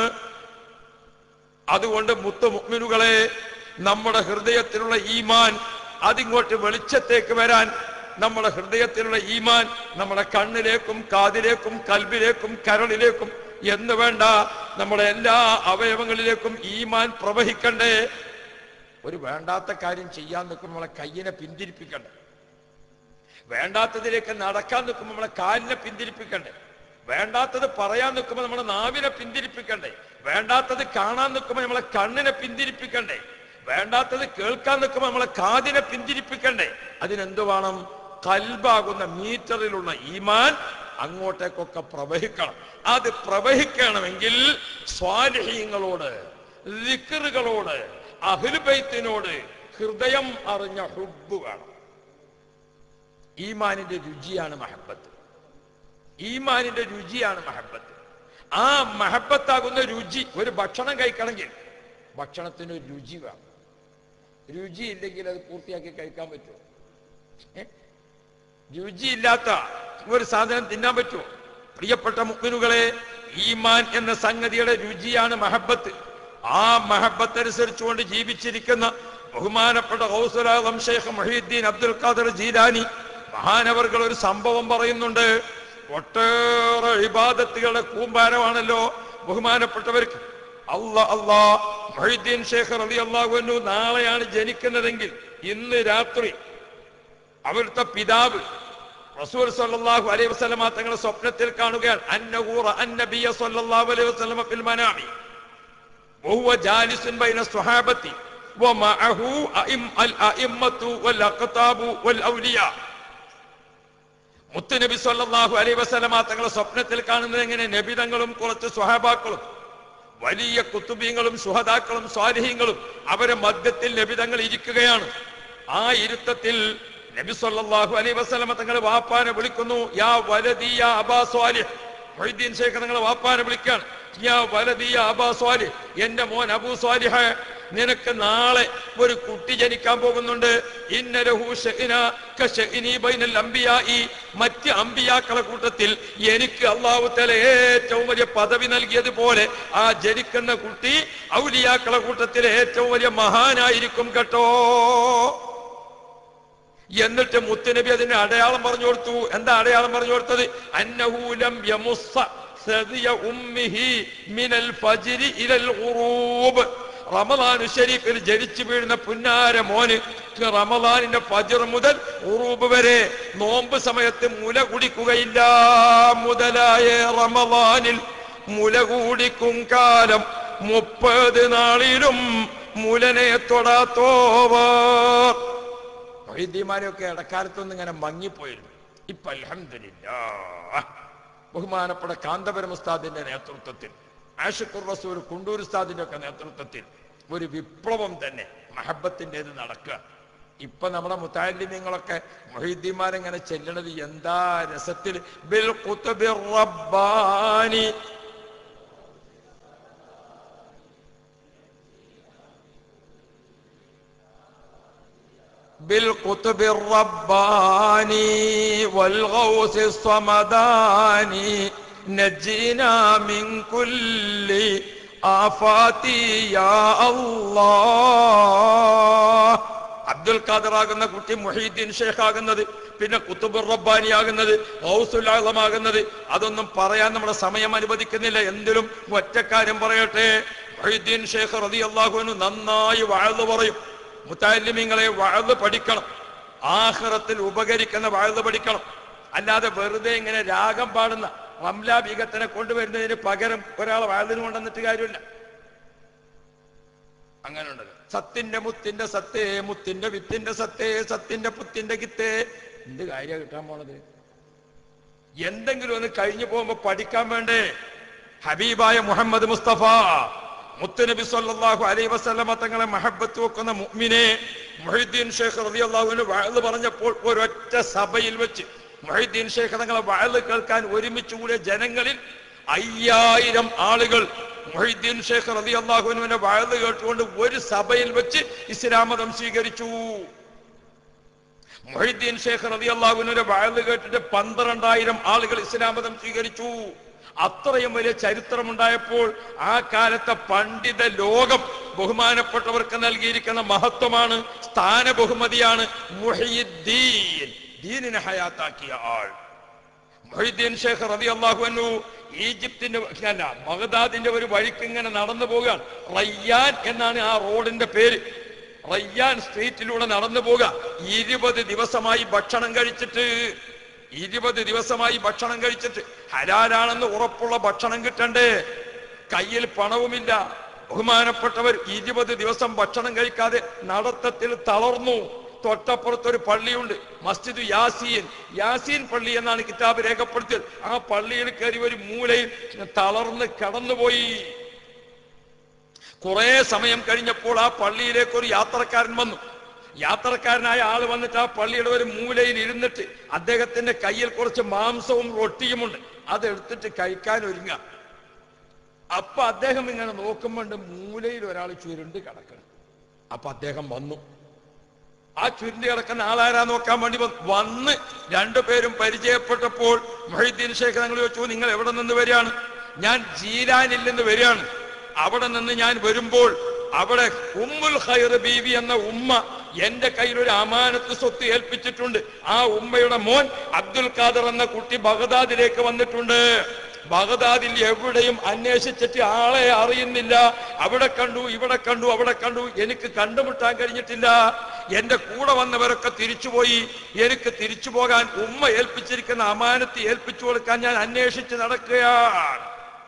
അതുകൊണ്ട് മുത്ത് മുഗ്മിനുകളെ നമ്മുടെ ഹൃദയത്തിലുള്ള ഈമാൻ അതിങ്ങോട്ട് വെളിച്ചത്തേക്ക് വരാൻ നമ്മുടെ ഹൃദയത്തിലുള്ള ഈമാൻ നമ്മുടെ കണ്ണിലേക്കും കാതിലേക്കും കൽബിലേക്കും കരളിലേക്കും എന്ന് വേണ്ട നമ്മുടെ എല്ലാ അവയവങ്ങളിലേക്കും ഈമാൻ പ്രവഹിക്കണ്ടേ ഒരു വേണ്ടാത്ത കാര്യം ചെയ്യാൻ നിൽക്കുമ്പോൾ നമ്മളെ കയ്യിനെ പിന്തിരിപ്പിക്കണ്ടേ വേണ്ടാത്തതിലേക്ക് നടക്കാൻ നിൽക്കുമ്പോൾ നമ്മളെ കാലിനെ പിന്തിരിപ്പിക്കണ്ടേ വേണ്ടാത്തത് പറയാൻ നിൽക്കുമ്പോൾ നമ്മളെ നാവിനെ പിന്തിരിപ്പിക്കണ്ടേ വേണ്ടാത്തത് കാണാൻ നിൽക്കുമ്പോൾ നമ്മളെ കണ്ണിനെ പിന്തിരിപ്പിക്കണ്ടേ വേണ്ടാത്തത് കേൾക്കാൻ നിൽക്കുമ്പോൾ നമ്മളെ കാതിനെ പിന്തിരിപ്പിക്കണ്ടേ അതിനെന്ത് വേണം കൽബാകുന്ന മീറ്ററിലുള്ള ഈമാൻ അങ്ങോട്ടേക്കൊക്കെ പ്രവഹിക്കണം അത് പ്രവഹിക്കണമെങ്കിൽ സ്വാരഹീങ്ങളോട് ലിക്കറുകളോട് അഹിൽബൈത്തിനോട് ഹൃദയം അറിഞ്ഞ ഹുബ് വേണം ഈമാനിന്റെ രുചിയാണ് മഹബത്ത് ഈമാനിന്റെ രുചിയാണ് മഹബത്ത് ആ മഹബത്താകുന്ന രുചി ഒരു ഭക്ഷണം കഴിക്കണമെങ്കിൽ ഭക്ഷണത്തിന് ഒരു രുചി വേണം രുചി ഇല്ലെങ്കിൽ അത് പൂർത്തിയാക്കി കഴിക്കാൻ പറ്റുമോ ഏ? രുചിയില്ലാത്ത ഒരു സാധനം തിന്നാൻ പറ്റുമോ പ്രിയപ്പെട്ട മുക്കിനുകളെ ഈമാൻ എന്ന സംഗതിയുടെ രുചിയാണ് മഹബത്ത് ആ മഹബത്ത് അനുസരിച്ചുകൊണ്ട് ജീവിച്ചിരിക്കുന്ന ബഹുമാനപ്പെട്ട ഹൗസുലാം ഷെയ്ഖ് മൊഹീദ്ദീൻ അബ്ദുൽ ഖാദർ ജീലാനി മഹാനവർകൾ ഒരു സംഭവം പറയുന്നുണ്ട് ഒട്ടേറെ ഇബാദത്തുകളുടെ കൂമ്പാരമാണല്ലോ ബഹുമാനപ്പെട്ടവർക്ക് അല്ല അല്ലാ മൊഹീദ്ദീൻ ഷേഖ് റലി അള്ളാഹുനു നാളെയാണ് ജനിക്കുന്നതെങ്കിൽ ഇന്ന് രാത്രി അവിടുത്തെ പിതാവ് റസൂൽ സല്ലല്ലാഹു അലൈഹി വസല്ലമ തങ്ങളുടെ സ്വപ്നത്തിൽ കാണുകയാണ് അന്നഹൂറ അന്നബിയ സല്ലല്ലാഹു അലൈഹി വസല്ലമ ഫിൽ മനാമി വഹുവ ജാലിസുൻ ബൈന സ്വഹാബത്തി വമഅഹു അഇം അൽ അഇമ്മത്തു വൽ അഖ്താബു വൽ ഔലിയ മുത്തുനബി സല്ലല്ലാഹു അലൈഹി വസല്ലമ തങ്ങളുടെ സ്വപ്നത്തിൽ കാണുന്നത് എങ്ങനെ നബിതങ്ങളും കുറച്ച് സ്വഹാബാക്കളും വലിയ കുത്തുബീങ്ങളും സുഹദാക്കളും സ്വാലിഹീങ്ങളും അവരെ മധ്യത്തിൽ നബിതങ്ങൾ ഇരിക്കുകയാണ് ആ ഇരുത്തത്തിൽ നബി സല്ലല്ലാഹു അലൈഹി വസല്ലമ തങ്ങൾ വാപ്പാനെ വിളിക്കുന്നു യാ വലദി യാ അബാ സ്വാലിഹ് മൊയ്തീൻ ശേഖർ തങ്ങളെ വാപ്പാനെ വിളിക്കാണ് യാ വലദി യാ അബാ സ്വാലിഹ് എന്റെ മോൻ അബൂ സ്വാലിഹ് നിനക്ക് നാളെ ഒരു കുട്ടി ജനിക്കാൻ പോകുന്നുണ്ട് ഇന്നലഹു ഷഇന കശഇനി ബൈനൽ അംബിയായി മറ്റ് അമ്പിയാക്കളെ കൂട്ടത്തിൽ എനിക്ക് അള്ളാഹു തല ഏറ്റവും വലിയ പദവി നൽകിയതുപോലെ ആ ജനിക്കുന്ന കുട്ടി ഔലിയാക്കളെ കൂട്ടത്തിൽ ഏറ്റവും വലിയ മഹാനായിരിക്കും കേട്ടോ എന്നിട്ട് മുത്തുനബി അതിന്റെ അടയാളം പറഞ്ഞു കൊടുത്തു എന്താ അടയാളം പറഞ്ഞു കൊടുത്തത് അന്നഹൂലം യമുസ്സ സദിയ ഉമ്മിഹി മിനൽ ഫജ്രി ഇലൽ ഉറൂബ് റമദാൻ ഷരീഫിൽ ജനിച്ചു വീഴുന്ന പുന്നാര മോന് റമദാനിന്റെ ഫജർ മുതൽ ഉറൂബ് വരെ നോമ്പ് സമയത്ത് മുല കുടിക്കുകയില്ല മുതലായ റമദാനിൽ മുല കുടിക്കും കാലം മുപ്പത് നാളിലും മുലനെ തൊടാത്തോവർ വൈദ്യമാരെയൊക്കെ ഇടക്കാലത്തൊന്നും ഇങ്ങനെ മങ്ങിപ്പോയിരുന്നു ഇപ്പൊ അൽഹംദുലില്ലാ ബഹുമാനപ്പെട്ട കാന്തപുരം ഉസ്താദിന്റെ നേതൃത്വത്തിൽ ആഷിഖുർ റസൂൽ കുണ്ടൂർ ഉസ്താദിന്റെ ഒക്കെ നേതൃത്വത്തിൽ ഒരു വിപ്ലവം തന്നെ മഹബത്തിൻ്റെത് നടക്കുക ഇപ്പൊ നമ്മുടെ മുത്താലിമ്യങ്ങളൊക്കെ മൊഹീദ്ദീന്മാരെങ്ങനെ ചെല്ലണത് എന്താ രസത്തിൽ ബിൽ ഖുത്ബിർ റബ്ബാനി بالقطب الرباني والغوث الصمداني نجينا من كل آفات يا الله അബ്ദുൽ ഖാദർ ആകുന്ന കുട്ടി മുഹീദ്ദീൻ ഷേഖ് ആകുന്നത് പിന്നെ കുത്തുബുർ റബ്ബാനി ആകുന്നത് ഗൗസുൽ ആകുന്നത് അതൊന്നും പറയാൻ നമ്മുടെ സമയം അനുവദിക്കുന്നില്ല എന്തിലും ഒറ്റക്കാര്യം പറയട്ടെ മുഹീദ്ദീൻ ഷേഖ് റതി അള്ളാഹുവിന് നന്നായി വാഴ്ന്നു പറയും മുത്താലിമിങ്ങളെ വാഴ്ന്ന് പഠിക്കണം ആഹ്റത്തിൽ ഉപകരിക്കുന്ന വാഴ്ന്ന് പഠിക്കണം അല്ലാതെ വെറുതെ ഇങ്ങനെ രാഗം പാടുന്ന റംല ബീഗത്തിനെ കൊണ്ടുവരുന്നതിന് പകരം ഒരാളെ വാഴ്ന്നിന് കൊണ്ടുവന്നിട്ട് കാര്യമില്ല അങ്ങനെ ഉണ്ടത് സത്തിന്റെ മുത്തിന്റെ സത്തേ മുത്തിന്റെ വിത്തിന്റെ സത്തേ സത്തിന്റെ പുത്തിന്റെ കിത്തേ എന്ത് കാര്യ കിട്ടാൻ പോണത് എന്തെങ്കിലും ഒന്ന് കഴിഞ്ഞു പോകുമ്പോ പഠിക്കാൻ വേണ്ടേ ഹബീബായ മുഹമ്മദ് മുസ്തഫ മുത്തുനബി സല്ലല്ലാഹു അലൈഹി വസല്ലമ തങ്ങളെ മഹബത്ത് വെക്കുന്ന മുഅ്മിനെ മുഹീദ്ദീൻ ഷേഖ് റളിയല്ലാഹുവിന് വഅദ് പറഞ്ഞപ്പോൾ ഒരൊറ്റ സഭയിൽ വെച്ച് മുഹീദ്ദീൻ ഷേഖ് തങ്ങളെ വഅദ് കേൾക്കാൻ ഒരുമിച്ച് കൂടിയ ജനങ്ങളിൽ അയ്യായിരം ആളുകൾ മുഹീദ്ദീൻ ഷേഖ് റളിയല്ലാഹുവിനെ വഅദ് കേട്ടുകൊണ്ട് ഒരു സഭയിൽ വെച്ച് ഇസ്ലാം മതം സ്വീകരിച്ചു മുഹീദ്ദീൻ ഷേഖ് റളിയല്ലാഹുവിനെ വഅദ് കേട്ടിട്ട് പന്ത്രണ്ടായിരം ആളുകൾ ഇസ്ലാം മതം സ്വീകരിച്ചു അത്രയും വലിയ ചരിത്രമുണ്ടായപ്പോൾ ആ കാലത്തെ പണ്ഡിത ലോകം ബഹുമാനപ്പെട്ടവർക്ക് നൽകിയിരിക്കുന്ന മഹത്വമാണ് സ്ഥാന ബഹുമതിയാണ് മുഹീദ്ദീൻ ദീനിനെ ഹയാത്താക്കിയ ആൾ മൊഹീദ്ദീൻ ഷേഖ് റതി അള്ളാഹു അന്നു ഈജിപ്തിന്റെ അല്ല ബഗ്ദാദിന്റെ ഒരു വഴിക്ക് ഇങ്ങനെ നടന്നു പോവുകയാണ് റയ്യാൻ എന്നാണ് ആ റോഡിന്റെ പേര് റയ്യാൻ സ്ട്രീറ്റിലൂടെ നടന്നു പോവുക ഇരുപത് ദിവസമായി ഭക്ഷണം കഴിച്ചിട്ട് ഇരുപത് ദിവസമായി ഭക്ഷണം കഴിച്ചിട്ട് ഹലാലാണെന്ന് ഉറപ്പുള്ള ഭക്ഷണം കിട്ടണ്ടേ കയ്യിൽ പണവുമില്ല ബഹുമാനപ്പെട്ടവർ ഇരുപത് ദിവസം ഭക്ഷണം കഴിക്കാതെ നടത്തത്തിൽ തളർന്നു തൊട്ടപ്പുറത്തൊരു പള്ളിയുണ്ട് മസ്ജിദ് യാസീൻ യാസീൻ പള്ളി എന്നാണ് കിതാബ് രേഖപ്പെടുത്തിയത് ആ പള്ളിയിൽ കയറി ഒരു മൂലയിൽ തളർന്ന് കടന്നുപോയി കുറെ സമയം കഴിഞ്ഞപ്പോൾ ആ പള്ളിയിലേക്ക് ഒരു യാത്രക്കാരൻ വന്നു യാത്രക്കാരനായ ആൾ വന്നിട്ട് ആ പള്ളിയുടെ ഒരു മൂലയിൽ ഇരുന്നിട്ട് അദ്ദേഹത്തിന്റെ കയ്യിൽ കുറച്ച് മാംസവും റൊട്ടിയുമുണ്ട് അതെടുത്തിട്ട് കഴിക്കാൻ ഒരുങ്ങ അപ്പൊ അദ്ദേഹം ഇങ്ങനെ നോക്കുമ്പോണ്ട് മൂലയിൽ ഒരാൾ ചുരുണ്ട് കിടക്കണം അപ്പൊ അദ്ദേഹം വന്നു ആ ചുരുണ്ടി കിടക്കുന്ന ആളാരാ നോക്കാൻ വേണ്ടി വന്ന് വന്ന് രണ്ടുപേരും പരിചയപ്പെട്ടപ്പോൾ മൊഹീദ്ദീൻ ഷേഖ് ഞങ്ങൾ ചോദിച്ചു നിങ്ങൾ എവിടെ നിന്ന് വരികയാണ് ഞാൻ ജീലാനിൽ നിന്ന് വരികയാണ് അവിടെ നിന്ന് ഞാൻ വരുമ്പോൾ അവിടെ ഉമ്മുൽ ഖൈർ ബീവി എന്ന ഉമ്മ എന്റെ കയ്യിൽ ഒരു അമാനത്ത് സ്വത്ത് ഏൽപ്പിച്ചിട്ടുണ്ട് ആ ഉമ്മയുടെ മോൻ അബ്ദുൽ ഖാദർ എന്ന കുട്ടി ബഗദാദിലേക്ക് വന്നിട്ടുണ്ട് ബഗദാദിൽ എവിടെയും അന്വേഷിച്ചിട്ട് ആളെ അറിയുന്നില്ല അവിടെ കണ്ടു ഇവിടെ കണ്ടു അവിടെ കണ്ടു എനിക്ക് കണ്ടുമുട്ടാൻ കഴിഞ്ഞിട്ടില്ല എന്റെ കൂടെ വന്നവരൊക്കെ തിരിച്ചുപോയി എനിക്ക് തിരിച്ചു പോകാൻ ഉമ്മ ഏൽപ്പിച്ചിരിക്കുന്ന അമാനത്ത് ഏൽപ്പിച്ചു കൊടുക്കാൻ ഞാൻ അന്വേഷിച്ച് നടക്കുകയാണ്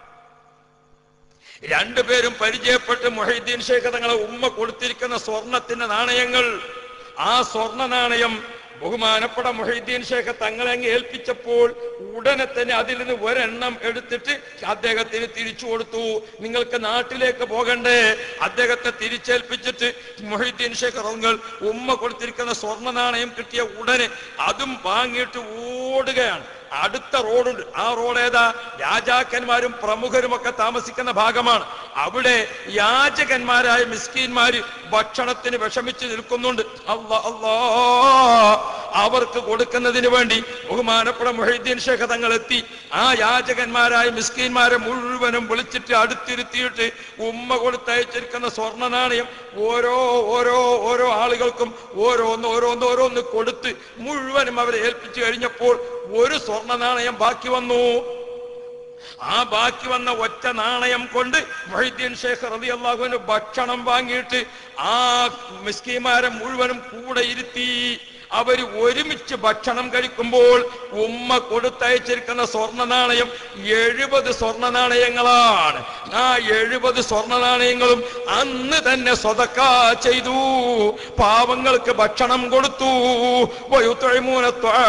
രണ്ടുപേരും പരിചയപ്പെട്ട് മൊഹീദ്ദീൻ ഷേഖ് തങ്ങളെ ഉമ്മ കൊടുത്തിരിക്കുന്ന സ്വർണത്തിന്റെ നാണയങ്ങൾ ആ സ്വർണ നാണയം ബഹുമാനപ്പെട്ട മൊഹീദ്ദീൻ ഷേഖ് തങ്ങളെ അങ്ങ് ഏൽപ്പിച്ചപ്പോൾ ഉടനെ തന്നെ അതിൽ നിന്ന് ഒരെണ്ണം എടുത്തിട്ട് അദ്ദേഹത്തിന് തിരിച്ചു കൊടുത്തു നിങ്ങൾക്ക് നാട്ടിലേക്ക് പോകണ്ടേ അദ്ദേഹത്തെ തിരിച്ചേൽപ്പിച്ചിട്ട് മൊഹീദ്ദീൻ ഷേഖ് തങ്ങൾ ഉമ്മ കൊടുത്തിരിക്കുന്ന സ്വർണ്ണ നാണയം കിട്ടിയ ഉടനെ അതും വാങ്ങിയിട്ട് ഓടുകയാണ് അടുത്ത റോഡുണ്ട് ആ റോഡ് ഏതാ രാജാക്കന്മാരും പ്രമുഖരും ഒക്കെ താമസിക്കുന്ന ഭാഗമാണ് അവിടെ യാചകന്മാരായ മിസ്കീന്മാര് ഭക്ഷണത്തിന് വിഷമിച്ച് നിൽക്കുന്നുണ്ട് അല്ലാ അല്ലാ അവർക്ക് കൊടുക്കുന്നതിന് വേണ്ടി ബഹുമാനപ്പെട്ട മൊഹീദ്ദീൻ ഷേഖ് തങ്ങൾ എത്തി ആ യാചകന്മാരായ മിസ്കീന്മാരെ മുഴുവനും വിളിച്ചിട്ട് അടുത്തിരുത്തിയിട്ട് ഉമ്മ കൊടുത്തയച്ചിരിക്കുന്ന സ്വർണ്ണ നാണയം ഓരോ ഓരോ ഓരോ ആളുകൾക്കും ഓരോന്ന് ഓരോന്ന് ഓരോന്ന് കൊടുത്ത് മുഴുവനും അവരെ ഏൽപ്പിച്ചു കഴിഞ്ഞപ്പോൾ ഒരു സ്വർണ്ണ നാണയം ബാക്കി വന്നു ആ ബാക്കി വന്ന ഒറ്റ നാണയം കൊണ്ട് മൊഹീദ്ദീൻ ഷേഖ് റതി അള്ളാഹുവിന് ഭക്ഷണം വാങ്ങിയിട്ട് ആ മിസ്കിമാരെ മുഴുവനും കൂടെ ഇരുത്തി അവര് ഒരുമിച്ച് ഭക്ഷണം കഴിക്കുമ്പോൾ ഉമ്മ കൊടുത്തയച്ചിരിക്കുന്ന സ്വർണ്ണ നാണയം എഴുപത് സ്വർണ്ണ നാണയങ്ങളാണ് ആ എഴുപത് സ്വർണ്ണ നാണയങ്ങളും അന്ന് തന്നെ സ്വതക്ക ചെയ്തു പാവങ്ങൾക്ക് ഭക്ഷണം കൊടുത്തു വയുത്തൊഴിമൂന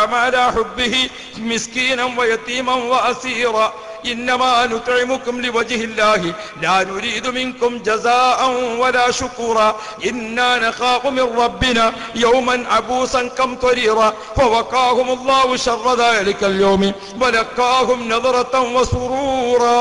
മിസ്കീനം വയത്തീമം വാസീറ إنما نطعمكم لوجه الله لا نريد منكم جزاء ولا شكورا إنا نخاف من ربنا يوما عبوسا قمطريرا فوقاهم الله شر ذلك اليوم ولقاهم نظرة وسرورا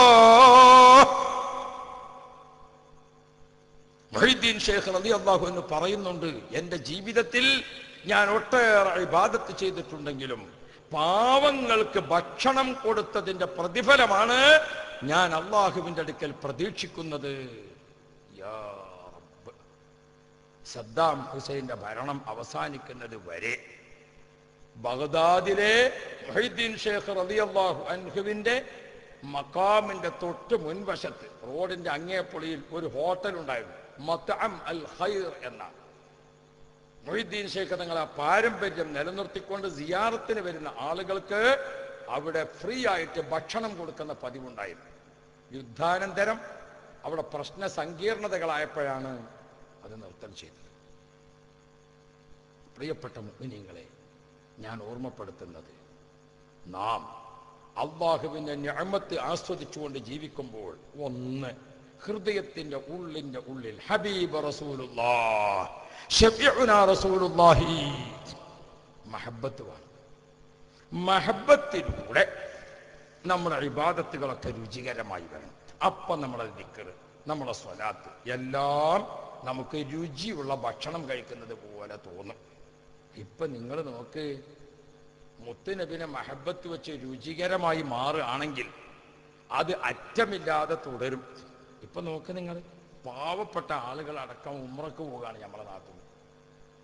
മൊഹീദ്ദീൻ ഷേഖ് റലി അള്ളാഹു എന്ന് പറയുന്നുണ്ട് എൻ്റെ ജീവിതത്തിൽ ഞാൻ ഒട്ടേറെ ഇബാദത്ത് ചെയ്തിട്ടുണ്ടെങ്കിലും പാവങ്ങൾക്ക് ഭക്ഷണം കൊടുത്തതിന്റെ പ്രതിഫലമാണ് ഞാൻ അള്ളാഹുവിന്റെ അടുക്കൽ പ്രതീക്ഷിക്കുന്നത് യാ റബ്ബ്. സദ്ദാം ഹുസൈന്റെ ഭരണം അവസാനിക്കുന്നത് വരെ ബഗ്ദാദിലെ മൊഹീദ്ദീൻ ഷേഖ് റളിയല്ലാഹു അൻഹുവിന്റെ മക്കാമിന്റെ തൊട്ട് മുൻവശത്ത് റോഡിന്റെ അങ്ങേപ്പൊളിയിൽ ഒരു ഹോട്ടൽ ഉണ്ടായിരുന്നു മത്അം അൽ ഖൈർ എന്നാണ് മൊഹീദ്ദീൻ ഷേഖ് തങ്ങൾ ആ പാരമ്പര്യം നിലനിർത്തിക്കൊണ്ട് സിയാറത്തിന് വരുന്ന ആളുകൾക്ക് അവിടെ ഫ്രീ ആയിട്ട് ഭക്ഷണം കൊടുക്കുന്ന പതിവുണ്ടായിരുന്നു യുദ്ധാനന്തരം അവിടെ പ്രശ്ന സങ്കീർണതകളായപ്പോഴാണ് അത് നിർത്തൽ ചെയ്തത് പ്രിയപ്പെട്ട മുഗ്നിങ്ങളെ ഞാൻ ഓർമ്മപ്പെടുത്തുന്നത് നാം അള്ളാഹുവിന്റെ ഞമത്ത് ആസ്വദിച്ചുകൊണ്ട് ജീവിക്കുമ്പോൾ ഒന്ന് ഹൃദയത്തിന്റെ ഉള്ളിന്റെ ഉള്ളിൽ ഹബീബ് റസൂലുള്ളാഹ് ഷഫീഉനാ റസൂലുള്ളാഹി മഹബത്ത് വേണം മഹബത്തിലൂടെ നമ്മുടെ ഇബാദത്തുകളൊക്കെ രുചികരമായി വരണം അപ്പം നമ്മുടെ ദിക്കറ് നമ്മുടെ സ്വലാത്ത് എല്ലാം നമുക്ക് രുചിയുള്ള ഭക്ഷണം കഴിക്കുന്നത് പോലെ തോന്നും ഇപ്പൊ നിങ്ങൾ നോക്ക് മുത്തുനബിനെ മഹബത്ത് വെച്ച് രുചികരമായി മാറുകയാണെങ്കിൽ അത് അറ്റമില്ലാതെ തുടരും ഇപ്പൊ നോക്ക് നിങ്ങൾ പാവപ്പെട്ട ആളുകൾ അടക്കം ഉമ്രക്ക് പോവുകയാണ് നമ്മളെ നാട്ടിൽ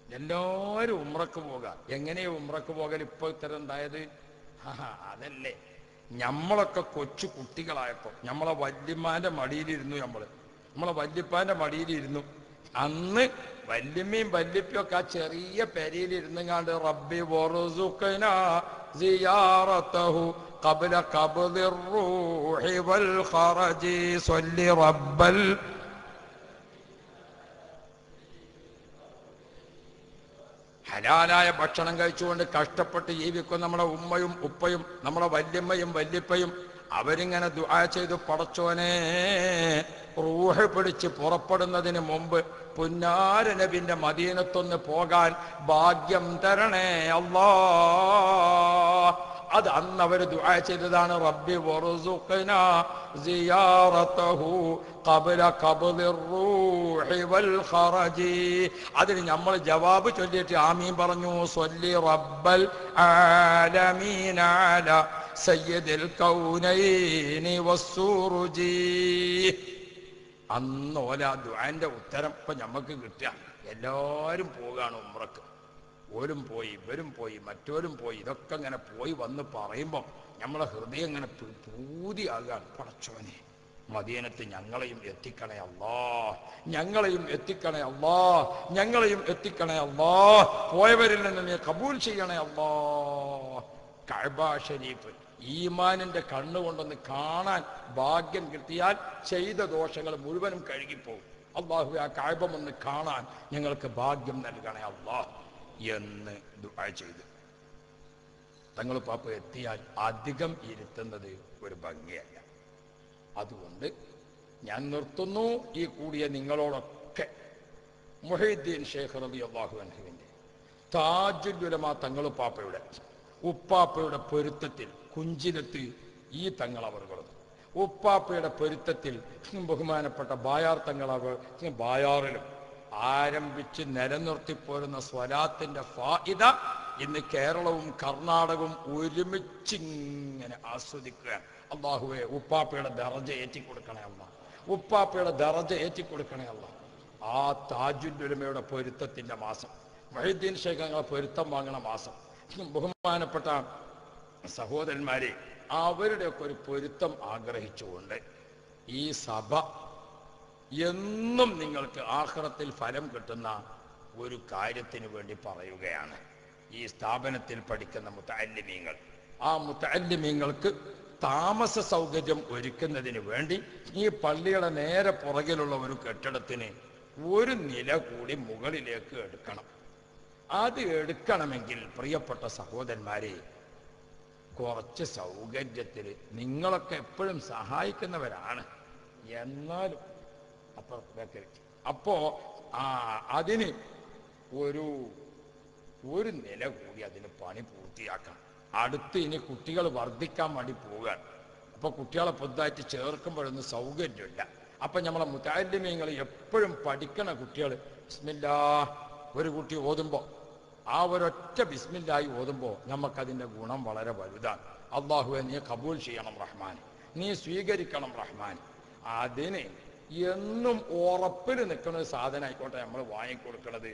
എല്ലാവരും ഉമ്രക്ക് പോകാം എങ്ങനെയാ ഉമ്രക്ക് പോകൽ ഇപ്പൊ ഇത്തരം ഉണ്ടായത് ആ, അതല്ലേ ഞമ്മളൊക്കെ കൊച്ചു കുട്ടികളായപ്പോ നമ്മളെ വല്യമ്മാന്റെ മടിയിലിരുന്നു നമ്മള് നമ്മളെ വല്യപ്പാന്റെ മടിയിലിരുന്നു അന്ന് വല്യമ്മയും വല്യപ്പയും ഒക്കെ ആ ചെറിയ പെരയിലിരുന്നുങ്ങാണ്ട് റബ്ബി വറുസുഖന സിയാറത്തഹു قبل قبض الروح والخرج صل رب ال ഹലാലായ ഭക്ഷണം കഴിച്ചുകൊണ്ട് കഷ്ടപ്പെട്ട് ജീവിക്കും നമ്മുടെ ഉമ്മയും ഉപ്പയും നമ്മുടെ വല്യമ്മയും വല്യപ്പയും അവരിങ്ങനെ ദുആ ചെയ്തു പടച്ചോനെ റൂഹ് പിടിച്ച് പുറപ്പെടുന്നതിന് മുമ്പ് പുന്നാര നബിന്റെ മദീനത്തൊന്ന് പോകാൻ ഭാഗ്യം തരണേ അല്ലാ അത് അന്ന് അവർ ദുആ ചെയ്തതാണ് റബ്ബി വറുസുഖ്ന സിയാറത്തഹു ഖബ്ല ഖബ്ദിർ റൂഹി വൽ ഖറജി അതിന് നമ്മൾ ജവാബ് ചൊല്ലിയിട്ട് ആമീൻ പറഞ്ഞു സ്വല്ലി റബ്ബൽ ആലമീന അല സയ്യിദിൽ കൗനൈനി വസ്സൂറുജി അന്ന് ഓല ആ ദുആന്റെ ഉത്തരം ഇപ്പൊ നമുക്ക് കിട്ടുക എല്ലാവരും പോകാണ് ഉമ്രക്ക് ഓരും പോയി ഇവരും പോയി മറ്റോരും പോയി ഇതൊക്കെ ഇങ്ങനെ പോയി വന്ന് പറയുമ്പോൾ നമ്മളെ ഹൃദയം ഇങ്ങനെ പൂ- പൂതിയാകാൻ പടച്ചോനെ മദീനത്ത് ഞങ്ങളെയും എത്തിക്കണേ അല്ലാ ഞങ്ങളെയും എത്തിക്കണേ അല്ലാ ഞങ്ങളെയും എത്തിക്കണേ അല്ലാ പോയവരിൽ നിന്ന് നീ കബൂൽ ചെയ്യണേ അല്ലാ കഅബ ഷരീഫ് ഈമാനിന്റെ കണ്ണുകൊണ്ടൊന്ന് കാണാൻ ഭാഗ്യം കിട്ടിയാൽ ചെയ്ത ദോഷങ്ങൾ മുഴുവനും കഴുകിപ്പോകും അള്ളാഹു ആ കാഴ്ബം ഒന്ന് കാണാൻ ഞങ്ങൾക്ക് ഭാഗ്യം നൽകണേ അള്ളാഹ് എന്ന് ദുആ ചെയ്തു തങ്ങൾ പാപ്പ എത്തിയാൽ അധികം ഇരുത്തുന്നത് ഒരു ഭംഗിയല്ല അതുകൊണ്ട് ഞാൻ നിർത്തുന്നു ഈ കൂടിയ നിങ്ങളോടൊക്കെ മുഹീദ്ദീൻ ഷേഖ് റബി അള്ളാഹു അൻഹുവിൻ്റെ താജുലുലമ തങ്ങൾ പാപ്പയുടെ ഉപ്പാപ്പയുടെ പൊരുത്തത്തിൽ കുഞ്ചിലത്ത് ഈ തങ്ങൾ അവർകളും ഉപ്പാപ്പയുടെ പൊരുത്തത്തിൽ ബഹുമാനപ്പെട്ട ബായാർ തങ്ങൾ അവർ ബായാറിലും ആരംഭിച്ച് നിലനിർത്തിപ്പോരുന്ന സ്വലാത്തിന്റെ ഫായിദ ഇന്ന് കേരളവും കർണാടകവും ഒരുമിച്ചിങ്ങനെ ആസ്വദിക്കുകയാണ് അള്ളാഹുവെ ഉപ്പാപ്പയുടെ ദറജ ഏറ്റിക്കൊടുക്കണേ അല്ല ഉപ്പാപ്പയുടെ ദറജ ഏറ്റിക്കൊടുക്കണേ അല്ല ആ താജുലുലമയുടെ പൊരുത്തത്തിന്റെ മാസം മഹിദ്ദീൻ ശേഖരങ്ങളെ പൊരുത്തം വാങ്ങണ മാസം ബഹുമാനപ്പെട്ട സഹോദരന്മാരെ അവരുടെയൊക്കെ ഒരു പൊരുത്തം ആഗ്രഹിച്ചുകൊണ്ട് ഈ സഭ എന്നും നിങ്ങൾക്ക് ആഹ്റത്തിൽ ഫലം കിട്ടുന്ന ഒരു കാര്യത്തിന് വേണ്ടി പറയുകയാണ് ഈ സ്ഥാപനത്തിൽ പഠിക്കുന്ന മുത്തല്ലിമീങ്ങൾ ആ മുത്തല്ലിമീങ്ങൾക്ക് താമസ സൗകര്യം ഒരുക്കുന്നതിന് വേണ്ടി ഈ പള്ളിയുടെ നേരെ പുറകിലുള്ള ഒരു കെട്ടിടത്തിന് ഒരു നില കൂടി മുകളിലേക്ക് എടുക്കണം അത് എടുക്കണമെങ്കിൽ പ്രിയപ്പെട്ട സഹോദരന്മാരെ കുറച്ച് സൗകര്യത്തിൽ നിങ്ങളൊക്കെ എപ്പോഴും സഹായിക്കുന്നവരാണ് എന്നാലും അപ്പുറത്തേക്ക് അപ്പോ ആ അതിന് ഒരു ഒരു നില കൂടി അതിന് പണി പൂർത്തിയാക്കണം അടുത്ത് ഇനി കുട്ടികൾ വർദ്ധിക്കാൻ വേണ്ടി പോവുകയാണ് അപ്പൊ കുട്ടികളെ പുതുതായിട്ട് ചേർക്കുമ്പോഴൊന്നും സൗകര്യമില്ല അപ്പൊ നമ്മളെ മുത്താലിമ്യങ്ങൾ എപ്പോഴും പഠിക്കണ കുട്ടികൾ ബിസ്മില്ലാ ഒരു കുട്ടി ഓതുമ്പോ ആ ഒരൊറ്റ ബിസ്മില്ലായി ഓതുമ്പോൾ നമുക്കതിൻ്റെ ഗുണം വളരെ വലുതാണ് അള്ളാഹുവെ നീ കബൂൽ ചെയ്യണം റഹ്മാൻ നീ സ്വീകരിക്കണം റഹ്മാൻ അതിന് എന്നും ഉറപ്പിൽ നിൽക്കുന്ന ഒരു സാധനം ആയിക്കോട്ടെ നമ്മൾ വാങ്ങിക്കൊടുക്കണത്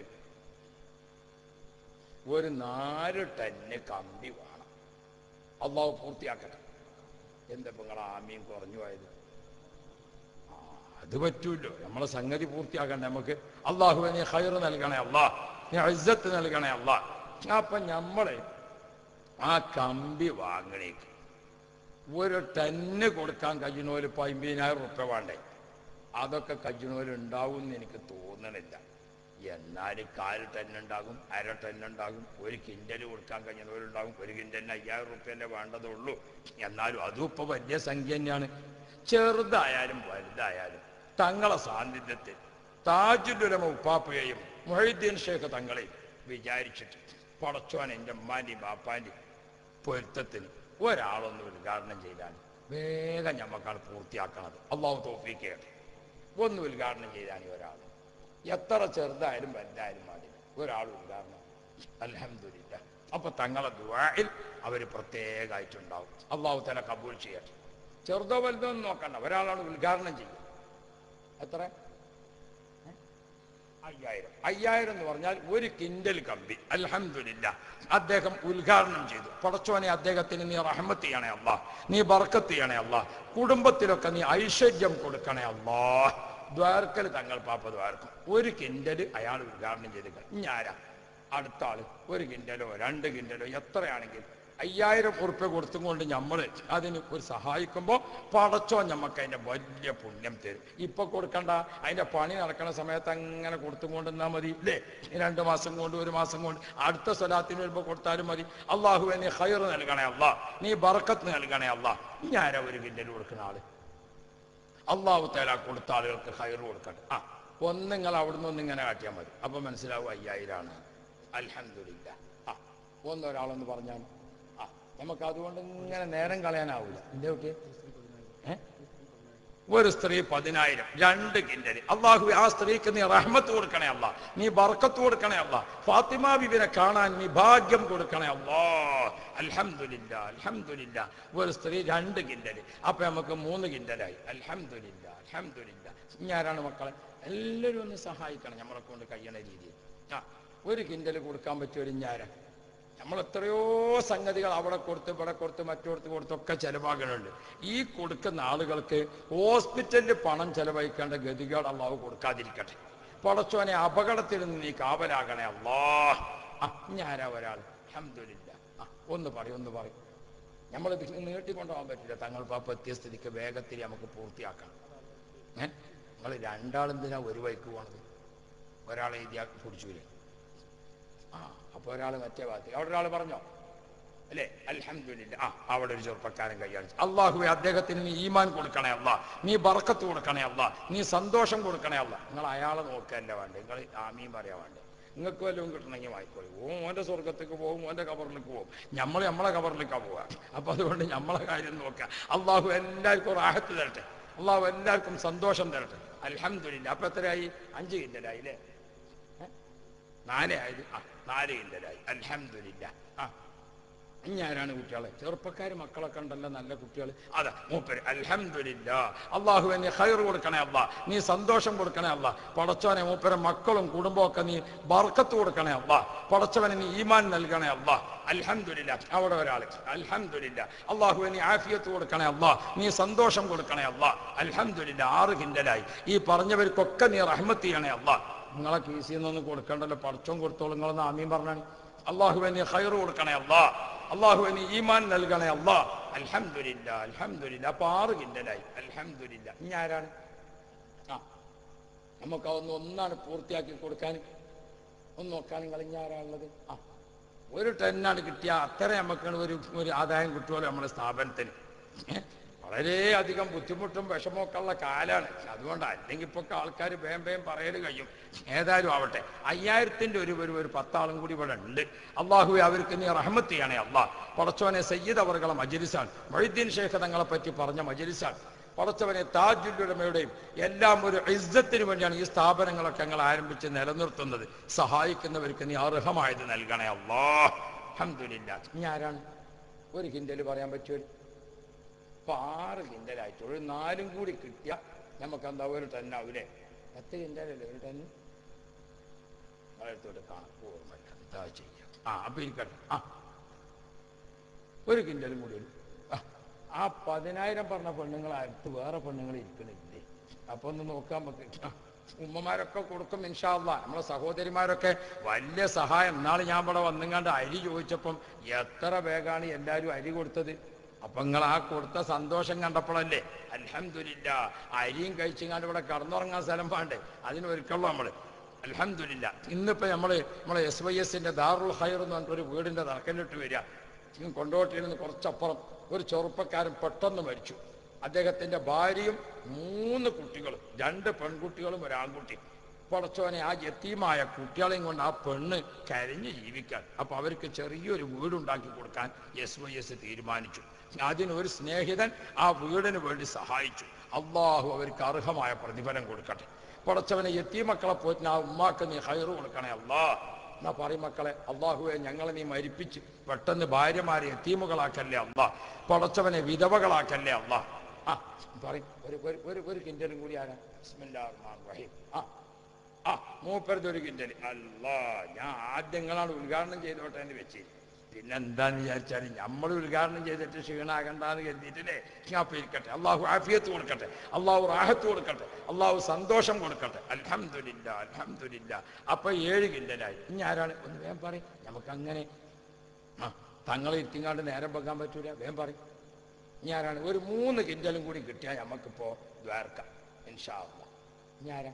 ഒരു നാല് ടന്ന് കമ്പി വേണം അള്ളാഹു പൂർത്തിയാക്കട്ടെ എന്താ നിങ്ങൾ ആമീൻ കുറഞ്ഞു പോയത് ആ, അത് പറ്റൂല്ലോ നമ്മളെ സംഗതി പൂർത്തിയാക്കണ്ടേ നമുക്ക് അള്ളാഹുവെ നീ ഹൈർ നൽകണേ അള്ളാഹ് നീ ഇസ്സത്ത് നൽകണേ അള്ളാഹ് അപ്പൊ നമ്മള് ആ കമ്പി വാങ്ങണേക്ക് ഒരു ടന്ന് കൊടുക്കാൻ കഴിയുന്നോല് ഇപ്പൊ അമ്പതിനായിരം റുപ്യ വേണ്ടേ അതൊക്കെ കഴിയുന്നോല് ഉണ്ടാവും എന്ന് എനിക്ക് തോന്നണില്ല എന്നാൽ കാൽ ടന്നുണ്ടാകും അര ടന്നുണ്ടാകും ഒരു കിൻഡൽ കൊടുക്കാൻ കഴിയുന്നവരുണ്ടാകും ഒരു കിൻഡലിന് അയ്യായിരം റുപ്യന്റെ വേണ്ടതുള്ളൂ എന്നാലും അതും ഇപ്പൊ വലിയ സംഖ്യ തന്നെയാണ് ചെറുതായാലും വലുതായാലും തങ്ങളെ സാന്നിധ്യത്തിൽ താജുലുലമ ഉപ്പാപ്പയെയും മൊഹീദ്ദീൻ ഷേഖ് തങ്ങളെയും വിചാരിച്ചിട്ട് പടച്ചോൻ എൻ്റെ ഉമ്മാൻ്റെയും ബാപ്പാൻ്റെയും പൊരുത്തത്തിന് ഒരാളൊന്ന് ഉദ്ഘാടനം ചെയ്താൽ വേഗം ഞമ്മക്കാണ് പൂർത്തിയാക്കണത് അള്ളാഹു തോഫിക്കുകയാണ് ഒന്ന് ഉദ്ഘാടനം ചെയ്താൽ ഒരാൾ എത്ര ചെറുതായാലും വലുതായാലും മതി ഒരാൾ ഉദ്ഘാടനം അലഹമില്ല അപ്പൊ തങ്ങളെ ദുആയിൽ അവർ പ്രത്യേകമായിട്ടുണ്ടാവും അള്ളാഹു തല കബൂൽ ചെയ്യട്ടെ ചെറുതോ വലുതോ ഒന്നും നോക്കണ്ട ഒരാളാണ് ഉദ്ഘാടനം ചെയ്യുക എത്ര അയ്യായിരം അയ്യായിരം എന്ന് പറഞ്ഞാൽ ഒരു കിൻഡൽ കമ്പി അൽഹംദുലില്ല അദ്ദേഹം ഉദ്ഘാടനം ചെയ്തു പടച്ചോനെ അദ്ദേഹത്തിന് നീ റഹ്മത്ത് ചെയ്യണേ അല്ല നീ ബർക്കത്ത് ചെയ്യണേ അല്ല കുടുംബത്തിലൊക്കെ നീ ഐശ്വര്യം കൊടുക്കണേ അല്ലാ ദ്വാരക്കൽ തങ്ങൾ പാപ്പ ദ്വാരക്കും ഒരു കിൻഡല് അയാൾ ഉദ്ഘാടനം ചെയ്ത് ഞാരാ അടുത്ത ആള് ഒരു കിൻഡലോ രണ്ട് കിൻഡലോ എത്രയാണെങ്കിൽ അയ്യായിരം ഉറുപ്പ്യ കൊടുത്തും കൊണ്ട് നമ്മൾ അതിന് ഒരു സഹായിക്കുമ്പോൾ പടച്ചോ നമുക്ക് അതിന്റെ വലിയ പുണ്യം തരും ഇപ്പൊ കൊടുക്കണ്ട അതിന്റെ പണി നടക്കുന്ന സമയത്ത് അങ്ങനെ കൊടുത്തും കൊണ്ട് നിന്നാൽ മതി ഇല്ലേ രണ്ട് മാസം കൊണ്ട് ഒരു മാസം കൊണ്ട് അടുത്ത സ്വലാത്തിന് വരുമ്പോൾ കൊടുത്താലും മതി അള്ളാഹു നീ ഹൈർ നൽകണേ അല്ല നീ ബർക്കത്ത് നൽകണേ അല്ല ഞാനാ ഒരു കിൻഡൽ കൊടുക്കുന്ന ആള് അള്ളാഹു തേല കൊടുത്ത ആളുകൾക്ക് ഹൈർ കൊടുക്കട്ടെ ആ ഒന്ന് നിങ്ങൾ അവിടുന്ന് ഒന്ന് ഇങ്ങനെ കാട്ടിയാൽ മതി അപ്പൊ മനസ്സിലാവും അയ്യായിരമാണ് അൽഹംദുലില്ല ആ ഒന്നൊരാളൊന്ന് പറഞ്ഞാൽ ആ നമുക്ക് അതുകൊണ്ട് ഇങ്ങനെ നേരം കളയാനാവില്ല എന്റെ കുട്ടി ഏ ഒരു സ്ത്രീ പതിനായിരം രണ്ട് കിൻഡല് അള്ളാഹു ആ സ്ത്രീക്ക് നീ റഹ്മത്ത് കൊടുക്കണേ അല്ല നീ ബർക്കത്ത് കൊടുക്കണേ അല്ല ഫാത്തിമ ബിബിനെ കാണാൻ നീ ഭാഗ്യം കൊടുക്കണേ അല്ലാ അൽഹംദുലില്ല അൽഹംദുലില്ല ഒരു സ്ത്രീ രണ്ട് കിൻഡല് അപ്പൊ നമുക്ക് മൂന്ന് കിൻഡലായി അൽഹംദുലില്ല അൽഹംദുലില്ല ഇനി ആരാണ് മക്കളെ എല്ലാവരും ഒന്ന് സഹായിക്കണം നമ്മളെ കൊണ്ട് കഴിയണ രീതിയിൽ ആ ഒരു കിൻഡല് കൊടുക്കാൻ പറ്റിയ ഒരു ഞാരാ നമ്മൾ എത്രയോ സംഗതികൾ അവിടെ കൊടുത്ത് ഇവിടെ കൊടുത്ത് മറ്റോടത്ത് കൊടുത്തൊക്കെ ചെലവാകുന്നുണ്ട് ഈ കൊടുക്കുന്ന ആളുകൾക്ക് ഹോസ്പിറ്റലിൽ പണം ചെലവഴിക്കേണ്ട ഗതികേട് അള്ളാഹു കൊടുക്കാതിരിക്കട്ടെ പടച്ചോനെ അപകടത്തിൽ നിന്ന് നീ കാവലാകണേ അല്ലാ ആ ഞാനാ ഒരാൾ അഹമ്മദില്ല ആ ഒന്ന് പറയും ഒന്ന് പറയും നമ്മളിത് നീട്ടിക്കൊണ്ടുപോകാൻ പറ്റില്ല തങ്ങൾ പാപ്പ എത്തിയ സ്ഥിതിക്ക് വേഗത്തിൽ നമുക്ക് പൂർത്തിയാക്കണം ഏ നിങ്ങൾ രണ്ടാളെന്തിനാ ഒരു വഴിക്ക് പോണത് ഒരാളെ എഴുതിയാ പിടിച്ചൂലേ ആ അപ്പൊ ഒരാൾ മറ്റേ ഭാഗത്ത് അവിടെ ഒരാൾ പറഞ്ഞോ അല്ലേ അൽഹംദുലില്ല ആ അവിടെ ഒരു ചെറുപ്പക്കാരൻ കൈയാളിച്ചു അള്ളാഹുവെ അദ്ദേഹത്തിന് നീ ഈമാൻ കൊടുക്കണേ അല്ല നീ ബർക്കത്ത് കൊടുക്കണേ അല്ല നീ സന്തോഷം കൊടുക്കണേ അല്ല നിങ്ങൾ അയാളെ നോക്കല്ല വേണ്ട നിങ്ങൾ ആമീൻ പറയാൻ വേണ്ട നിങ്ങൾക്ക് വല്ലതും കിട്ടണമെങ്കിൽ വായിക്കോളൂ ഓ മോന്റെ സ്വർഗത്തേക്ക് പോകും മോന്റെ കബറിലേക്ക് പോകും നമ്മൾ നമ്മളെ കബറിലേക്കാ പോവുക അപ്പൊ അതുകൊണ്ട് നമ്മളെ കാര്യം നോക്കുക അള്ളാഹു എല്ലാവർക്കും റാഹത്ത് തരട്ടെ അള്ളാഹു എല്ലാവർക്കും സന്തോഷം തരട്ടെ അൽഹംദുലില്ല അപ്പൊ എത്രയായി അഞ്ച് കിന്തലായി അല്ലേ നാലേ ആയത് ആ നാല് കിന്തലായി അൽഹംദുലില്ല ആ ഇനി ആരാണ് കുട്ടികളെ ചെറുപ്പക്കാർ മക്കളൊക്കെ ഉണ്ടല്ലോ നല്ല കുട്ടികൾ അതാ മൂപ്പര് അൽഹംദുലില്ല അള്ളാഹു എന്നെ ഹൈർ കൊടുക്കണേ അല്ല നീ സന്തോഷം കൊടുക്കണേ അല്ല പടച്ചവനെ മൂപ്പരെ മക്കളും കുടുംബവും ഒക്കെ നീ ബർക്കത്ത് കൊടുക്കണേ അല്ല പടച്ചവനെ നീ ഈമാൻ നൽകണേ അല്ല അൽഹംദുലില്ല അവിടെ ഒരാള് അൽഹംദുലില്ല അള്ളാഹു നീ ആഫിയത്ത് കൊടുക്കണേ അല്ല നീ സന്തോഷം കൊടുക്കണേ അല്ല അൽഹംദുലില്ല ആറ് കിണ്ടലായി ഈ പറഞ്ഞവർക്കൊക്കെ നീ റഹ്മത്ത് ചെയ്യണേ അല്ല നിങ്ങളെ കീസിൽ നിന്നൊന്നും കൊടുക്കണ്ടല്ലോ പടച്ചോൻ കൊടുത്തോളൂ നിങ്ങളൊന്ന് ആമീൻ പറഞ്ഞാണ് അള്ളാഹു നീ ഹൈർ കൊടുക്കണേ അല്ലാ അള്ളാഹു നീ ഈമാൻ നൽകണേ അല്ലാ അൽഹംദുലില്ല അൽഹംദുലില്ല അപ്പൊ ആറ് കിണ്ടലായി അൽഹംദുലില്ല ഇനി ആരാണ് ആ നമുക്ക് അതൊന്ന് ഒന്നാണ് പൂർത്തിയാക്കി കൊടുക്കാൻ ഒന്ന് നോക്കാൻ നിങ്ങൾ ഇനി ആരാളുള്ളത് ആ ഒരു ടെന്നാണ് കിട്ടിയ അത്ര നമുക്ക് ഒരു ഒരു ആദായം കിട്ടുമല്ലോ നമ്മുടെ സ്ഥാപനത്തിന് ഏ? വളരെയധികം ബുദ്ധിമുട്ടും വിഷമമൊക്കെ ഉള്ള കാലാണ് അതുകൊണ്ട് അല്ലെങ്കിൽ ഇപ്പൊ ആൾക്കാർ വേം വേം പറയൽ കഴിയും ഏതായാലും ആവട്ടെ അയ്യായിരത്തിന്റെ ഒരു ഒരു ഒരു പത്താളും കൂടി ഇവിടെ ഉണ്ട് അള്ളാഹുവെ അവർക്ക് നീ റഹ്മത്ത് ചെയ്യണേ അള്ളാഹ് പടച്ചവനെ സയ്യിദ് അവർകളെ മജലിസാണ് മൊയ്തീൻ ഷേഖ് തങ്ങളെ പറ്റി പറഞ്ഞ മജലിസാണ് പടച്ചവനെ താജുലുടമയുടെയും എല്ലാം ഒരു ഇസ്സത്തിന് വേണ്ടിയാണ് ഈ സ്ഥാപനങ്ങളൊക്കെ ഞങ്ങൾ ആരംഭിച്ച് നിലനിർത്തുന്നത് സഹായിക്കുന്നവർക്ക് നീ അർഹമായത് നൽകണേ അല്ലാ അഹമ്മദില്ല ഇനി ആരാണ് ഒരു കിൻഡല് പറയാൻ പറ്റുമോ ഇപ്പൊ ആറ് കിൻഡലായിട്ടുള്ളൂ ഒരു നാലും കൂടി കിട്ടിയ നമുക്ക് എന്താ ഒരു ടന്നാവൂലേ പത്ത് കിൻഡലല്ലേ ഒരു ടന്ന് നിങ്ങളെടുത്തോട്ട് കണക്ക് ഓർമ്മയില്ല എന്താ ചെയ്യാം ആ അപ്പൊ ഇരിക്കട്ടെ ആ ഒരു കിൻഡലും കൂടി ഒരു ആ, ആ പതിനായിരം പറഞ്ഞ പെണ്ണുങ്ങൾ അടുത്ത് വേറെ പെണ്ണുങ്ങൾ ഇരിക്കണില്ലേ അപ്പൊ ഒന്ന് നോക്കാൻ പറ്റും ഉമ്മമാരൊക്കെ കൊടുക്കും ഇൻഷാല്ല നമ്മളെ സഹോദരിമാരൊക്കെ വലിയ സഹായം നാളെ ഞാൻ ഇവിടെ വന്നുങ്ങാണ്ട് അരി ചോദിച്ചപ്പം എത്ര വേഗമാണ് എല്ലാവരും അരി കൊടുത്തത് അപ്പൊ നിങ്ങൾ ആ കൊടുത്ത സന്തോഷം കണ്ടപ്പോഴല്ലേ അൽഹംദുലില്ല അരിയും കഴിച്ചിങ്ങാണ്ട് ഇവിടെ കടന്നുറങ്ങാൻ സ്ഥലം വേണ്ടേ അതിന് ഒരുക്കുള്ളൂ നമ്മള് അൽഹംദുലില്ല ഇന്നിപ്പോ നമ്മള് നമ്മളെ എസ് വൈ എസിന്റെ ദാറുൽ ഹൈർ എന്ന് പറഞ്ഞിട്ടൊരു വീടിന്റെ തറക്കല്ലിട്ട് വരിക ഇങ്ങ് കൊണ്ടോട്ടിയിൽ നിന്ന് കുറച്ചപ്പുറം ഒരു ചെറുപ്പക്കാരൻ പെട്ടെന്ന് മരിച്ചു അദ്ദേഹത്തിന്റെ ഭാര്യയും മൂന്ന് കുട്ടികളും രണ്ട് പെൺകുട്ടികളും ഒരു ആൺകുട്ടി പടച്ചോനെ ആ യത്തീമായ കുട്ടികളെയും കൊണ്ട് ആ പെണ്ണ് കരഞ്ഞ് ജീവിക്കാൻ അപ്പൊ അവർക്ക് ചെറിയൊരു വീടുണ്ടാക്കി കൊടുക്കാൻ എസ് വൈ എസ് തീരുമാനിച്ചു അതിനൊരു സ്നേഹിതൻ ആ വീടിന് വേണ്ടി സഹായിച്ചു അള്ളാഹു അവർക്ക് അർഹമായ പ്രതിഫലം കൊടുക്കട്ടെ പടച്ചവനെ യത്തീമക്കളെ പോയിട്ട് ആ ഉമ്മാക്ക് നീ ഹൈറ് കൊടുക്കണേ അല്ലാ എന്നാ പറയും മക്കളെ അള്ളാഹുവെ ഞങ്ങളെ നീ മരിപ്പിച്ച് പെട്ടെന്ന് ഭാര്യമാരെ എത്തീമുകളാക്കല്ലേ അല്ലാ പടച്ചവനെ വിധവകളാക്കല്ലേ അല്ലാ ആ പറയും ഒരു ഒരു ഒരു ഒരു കിൻഡലും കൂടി ആരാ ബിസ്മില്ലാഹിർ റഹ്മാനിർ റഹീം ആ ആ മൂപ്പരത് ഒരു കിൻഡൽ അല്ലാ ഞാൻ ആദ്യം നിങ്ങളാണ് ഉദ്ഘാടനം ചെയ്തോട്ടെ എന്ന് വെച്ച് പിന്നെന്താന്ന് വിചാരിച്ചാൽ നമ്മൾ ഉദ്ഘാടനം ചെയ്തിട്ട് ക്ഷീണാകണ്ടെന്ന് കരുതിയിട്ടില്ലേ അപ്പൊ ഇരിക്കട്ടെ അള്ളാഹു ആഫിയത്ത് കൊടുക്കട്ടെ അള്ളാഹു റാഹത്ത് കൊടുക്കട്ടെ അള്ളാഹു സന്തോഷം കൊടുക്കട്ടെ അൽഹംദുലില്ല അൽഹംദുലില്ല അപ്പൊ ഏഴ് കിൻഡലായി ഇനി ആരാണ് ഒന്ന് വേഗം പറയും നമുക്ക് അങ്ങനെ ആ തങ്ങളെ ഇരുത്തിങ്ങാണ്ട് നേരം വെക്കാൻ പറ്റൂല വേഗം പറയും ഇനി ആരാണ് ഒരു മൂന്ന് കിൻഡലും കൂടി കിട്ടിയാൽ നമുക്കിപ്പോ ദ്വാർക്കാം ഇൻഷാ അള്ളാ ഇനി ആരാ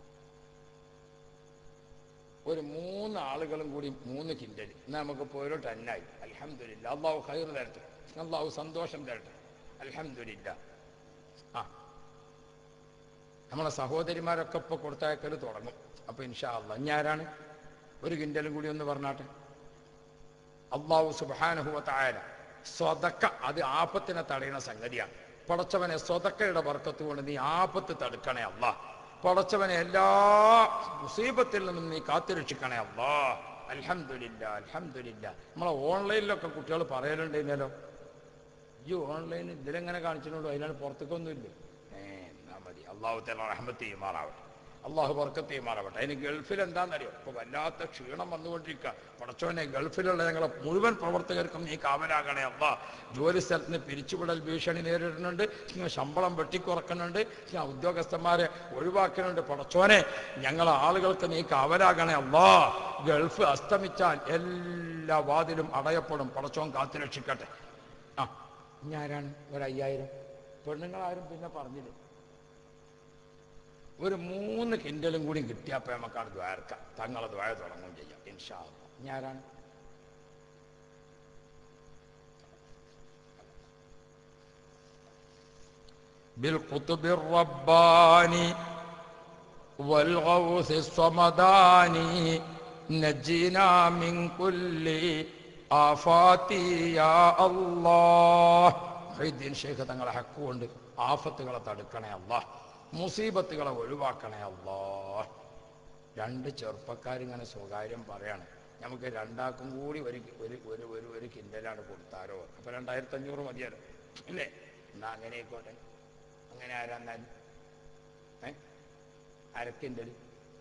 ഒരു മൂന്ന് ആളുകളും കൂടി മൂന്ന് കിൻഡൽ എന്നാൽ നമുക്ക് ഓരോ ടന്നായി അലഹമില്ല അള്ളാഹു ഹൈർ തരട്ടെ അള്ളാഹു സന്തോഷം തരട്ടെ അലഹമില്ല ആ നമ്മളെ സഹോദരിമാരൊക്കെ ഇപ്പൊ കൊടുത്തയക്കൽ തുടങ്ങും അപ്പൊ ഇൻഷാ അള്ളാ ഇനി ആരാണ് ഒരു കിൻഡലും കൂടി ഒന്ന് പറഞ്ഞാട്ടെ അള്ളാഹു സുബാനുഹുവത്തായ സ്വതക്ക അത് ആപത്തിനെ തടയുന്ന സംഗതിയാണ് പടച്ചവനെ സ്വതക്കയുടെ വർക്കത്ത് കൊണ്ട് നീ ആപത്ത് തടുക്കണേ അല്ല പടച്ചവനെ എല്ലാ മുസീബത്തിൽ നിന്നും നീ കാത്തുരക്ഷിക്കണേ അല്ലാ അൽഹംദുലില്ല അൽഹംദുലില്ല നമ്മളെ ഓൺലൈനിലൊക്കെ കുട്ടികൾ പറയലുണ്ടെന്നല്ലോ ഈ ഓൺലൈനിൽ ഇതിലെങ്ങനെ കാണിച്ചിട്ടുണ്ടോ അതിനാണ് പുറത്തേക്കൊന്നുമില്ല ഏ എന്നാ മതി അള്ളാഹു തല റഹ്മത്ത് ചെയ്യുമാറാവട്ടെ അള്ളാഹു ബർക്കത്ത് ചെയ്യുമാറാവട്ടെ അതിന് ഗൾഫിൽ എന്താണെന്നറിയോ ഇപ്പൊ വല്ലാത്ത ക്ഷീണം വന്നുകൊണ്ടിരിക്കുക പടച്ചോനെ ഗൾഫിലുള്ള ഞങ്ങളെ മുഴുവൻ പ്രവർത്തകർക്കും നീ കാവലാകണേ അള്ളാ ജോലി സ്ഥലത്ത് നിന്ന് പിരിച്ചുവിടൽ ഭീഷണി നേരിടുന്നുണ്ട് ഇങ്ങനെ ശമ്പളം വെട്ടിക്കുറക്കുന്നുണ്ട് ഇങ്ങനെ ഉദ്യോഗസ്ഥന്മാരെ ഒഴിവാക്കുന്നുണ്ട് പടച്ചോനെ ഞങ്ങളെ ആളുകൾക്ക് നീ കാവലാകണേ അള്ളാ ഗൾഫ് അസ്തമിച്ചാൽ എല്ലാ വാതിലും അടയപ്പെടും പടച്ചോൻ കാത്തുരക്ഷിക്കട്ടെ ആ ഇനി ആരാണ് ഒരു അയ്യായിരം പെണ്ണുങ്ങളാരും പിന്നെ പറഞ്ഞില്ല ഒരു മൂന്ന് കിൻഡലും കൂടി കിട്ടിയപ്പോൾ നമുക്കാണ് ദ്വാരക്കാം തങ്ങളെ ദ്വാര തുടങ്ങുകയും ചെയ്യാം ഇൻഷാ അല്ലാ. ഇനി ആരാണ് بالقطب الرباني والغوث الصمداني نجينا من كل آفات يا الله ഹൈദ്ദീൻ ഷേഖ് തങ്ങളെ ഹക്കുകൊണ്ട് ആഫത്തുകളെ തടുക്കണേ അല്ലാ മുസീബത്തുകളെ ഒഴിവാക്കണേ അല്ലാ രണ്ട് ചെറുപ്പക്കാരിങ്ങനെ സ്വകാര്യം പറയാണ് നമുക്ക് രണ്ടാക്കും കൂടി ഒരു ഒരു ഒരു ഒരു ഒരു കിൻഡലാണ് കൊടുത്താലോ അപ്പൊ രണ്ടായിരത്തി അഞ്ഞൂറ് മതിയല്ലോ അല്ലേ എന്നാ അങ്ങനെ ആയിക്കോട്ടെ അങ്ങനെ ആരാന്നാൽ ഏ അരക്കിൻഡൽ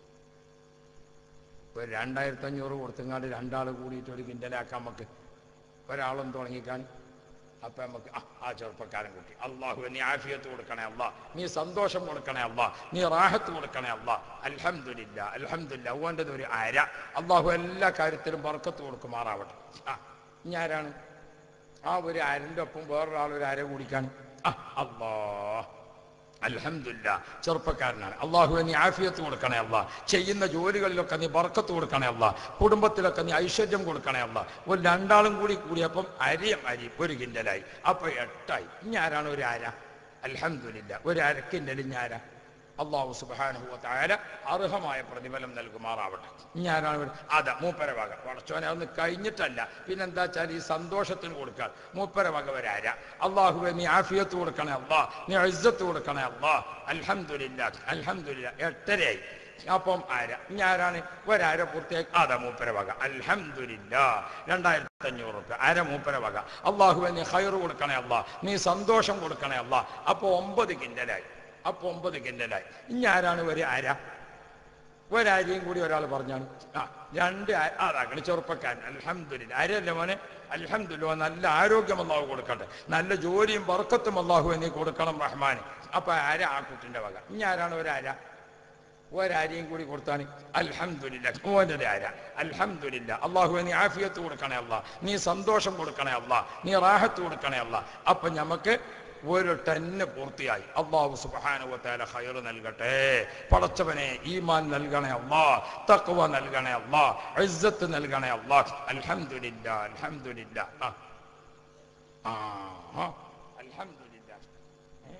ഒരു രണ്ടായിരത്തി അഞ്ഞൂറ് കൊടുത്തെങ്ങാണ്ട് രണ്ടാൾ കൂടിയിട്ട് ഒരു കിൻഡലാക്കാം നമുക്ക് ഒരാളും തുടങ്ങിക്കാൻ അപ്പൊ നമുക്ക് ആ, ആ ചെറുപ്പക്കാരൻ കുട്ടി അള്ളാഹു നീ ആഫിയത്ത് കൊടുക്കണേ അല്ലാ നീ സന്തോഷം കൊടുക്കണേ അല്ലാ നീ റാഹത്ത് കൊടുക്കണേ അല്ലാ അൽഹംദുലില്ല അൽഹംദുലില്ല ഓൻ്റെത് ഒരു അര അള്ളാഹു എല്ലാ കാര്യത്തിലും ബർക്കത്ത് കൊടുക്കുമാറാവട്ടെ ആ ഇനി ആരാണ് ആ ഒരു അരൻ്റെ ഒപ്പം വേറൊരാൾ ഒരു അര കുടിക്കാൻ ആ അല്ലാ അൽഹംദുലില്ല ചെറുപ്പക്കാരനാണ് അള്ളാഹു നീ ആഫിയത്ത് കൊടുക്കണേ അല്ല ചെയ്യുന്ന ജോലികളിലൊക്കെ നീ ബർക്കത്ത് കൊടുക്കണേ അല്ല കുടുംബത്തിലൊക്കെ നീ ഐശ്വര്യം കൊടുക്കണേ അല്ല ഒരു രണ്ടാളും കൂടി കൂടിയപ്പം അരിയം അരി ഒരു കിൻഡലായി അപ്പൊ എട്ടായി ഇനി ആരാണ് ഒരു ആര അൽഹംദുലില്ല ഒരു അരക്കിൻഡൽ ഇനി ആരാ അള്ളാഹു സുബാനുഭവത്തായ അർഹമായ പ്രതിഫലം നൽകുമാറാവട്ടെ ഞാനാണ് അതാ മൂപ്പര വക പടച്ചോനെ അതൊന്ന് കഴിഞ്ഞിട്ടല്ല പിന്നെന്താ വെച്ചാൽ ഈ സന്തോഷത്തിന് കൊടുക്കാൻ മൂപ്പര വക വരാര അള്ളാഹുവെ നീ ആഫിയത്ത് കൊടുക്കണേ അള്ളാ നീ ഇസ്സത്ത് കൊടുക്കണേ അള്ളാ അൽഹംദുലില്ല അൽഹംദുലില്ല എട്ടരയായി അപ്പം ആര ഇനി ആരാണ് ഒരാര പൂർത്തിയാക്കി അതാ മൂപ്പര വക അൽഹംദുലില്ല രണ്ടായിരത്തി അഞ്ഞൂറ് റുപ്യ അര മൂപ്പര വക അള്ളാഹുവെ നീ ഹൈർ കൊടുക്കണേ അള്ളാ നീ സന്തോഷം കൊടുക്കണേ അള്ളാ അപ്പൊ ഒമ്പത് കിൻഡലായി അപ്പൊ ഒമ്പത് കിൻഡലായി ഇനി ആരാണ് ഒരു അര ഒരാരെയും കൂടി ഒരാൾ പറഞ്ഞാണ് ആ രണ്ട് ആ- അതാക്കണ ചെറുപ്പക്കാരൻ അൽഹംദുലില്ല ആരല്ലേ മോനെ അൽഹംദുലില്ല നല്ല ആരോഗ്യം അള്ളാഹു കൊടുക്കട്ടെ നല്ല ജോലിയും വർക്കത്തും അള്ളാഹു നീ കൊടുക്കണം റഹ്മാൻ അപ്പൊ ആര ആ കുട്ടിന്റെ വക ഇനി ആരാണ് ഒരാര ഒരാരെയും കൂടി കൊടുത്താണ് അൽഹംദുലില്ല ഓൻ്റെ ആര അൽഹംദുലില്ല അള്ളാഹു നീ ആഫിയത്ത് കൊടുക്കണേ അല്ല നീ സന്തോഷം കൊടുക്കണേ അല്ല നീ റാഹത്ത് കൊടുക്കണേ അല്ല അപ്പൊ നമുക്ക് ഒരു ടന്ന് പൂർത്തിയായി അള്ളാഹു സുബാനുവത്താല ഹയർ നൽകട്ടെ പടച്ചവനെ ഈമാൻ നൽകണേ അല്ലാ തക്വ നൽകണേ അല്ലാ ഇസ്സത്ത് നൽകണേ അല്ലാ അൽഹംദുലില്ല അൽഹംദുലില്ല ആ ആ ആ, അൽഹംദുലില്ല ഏ?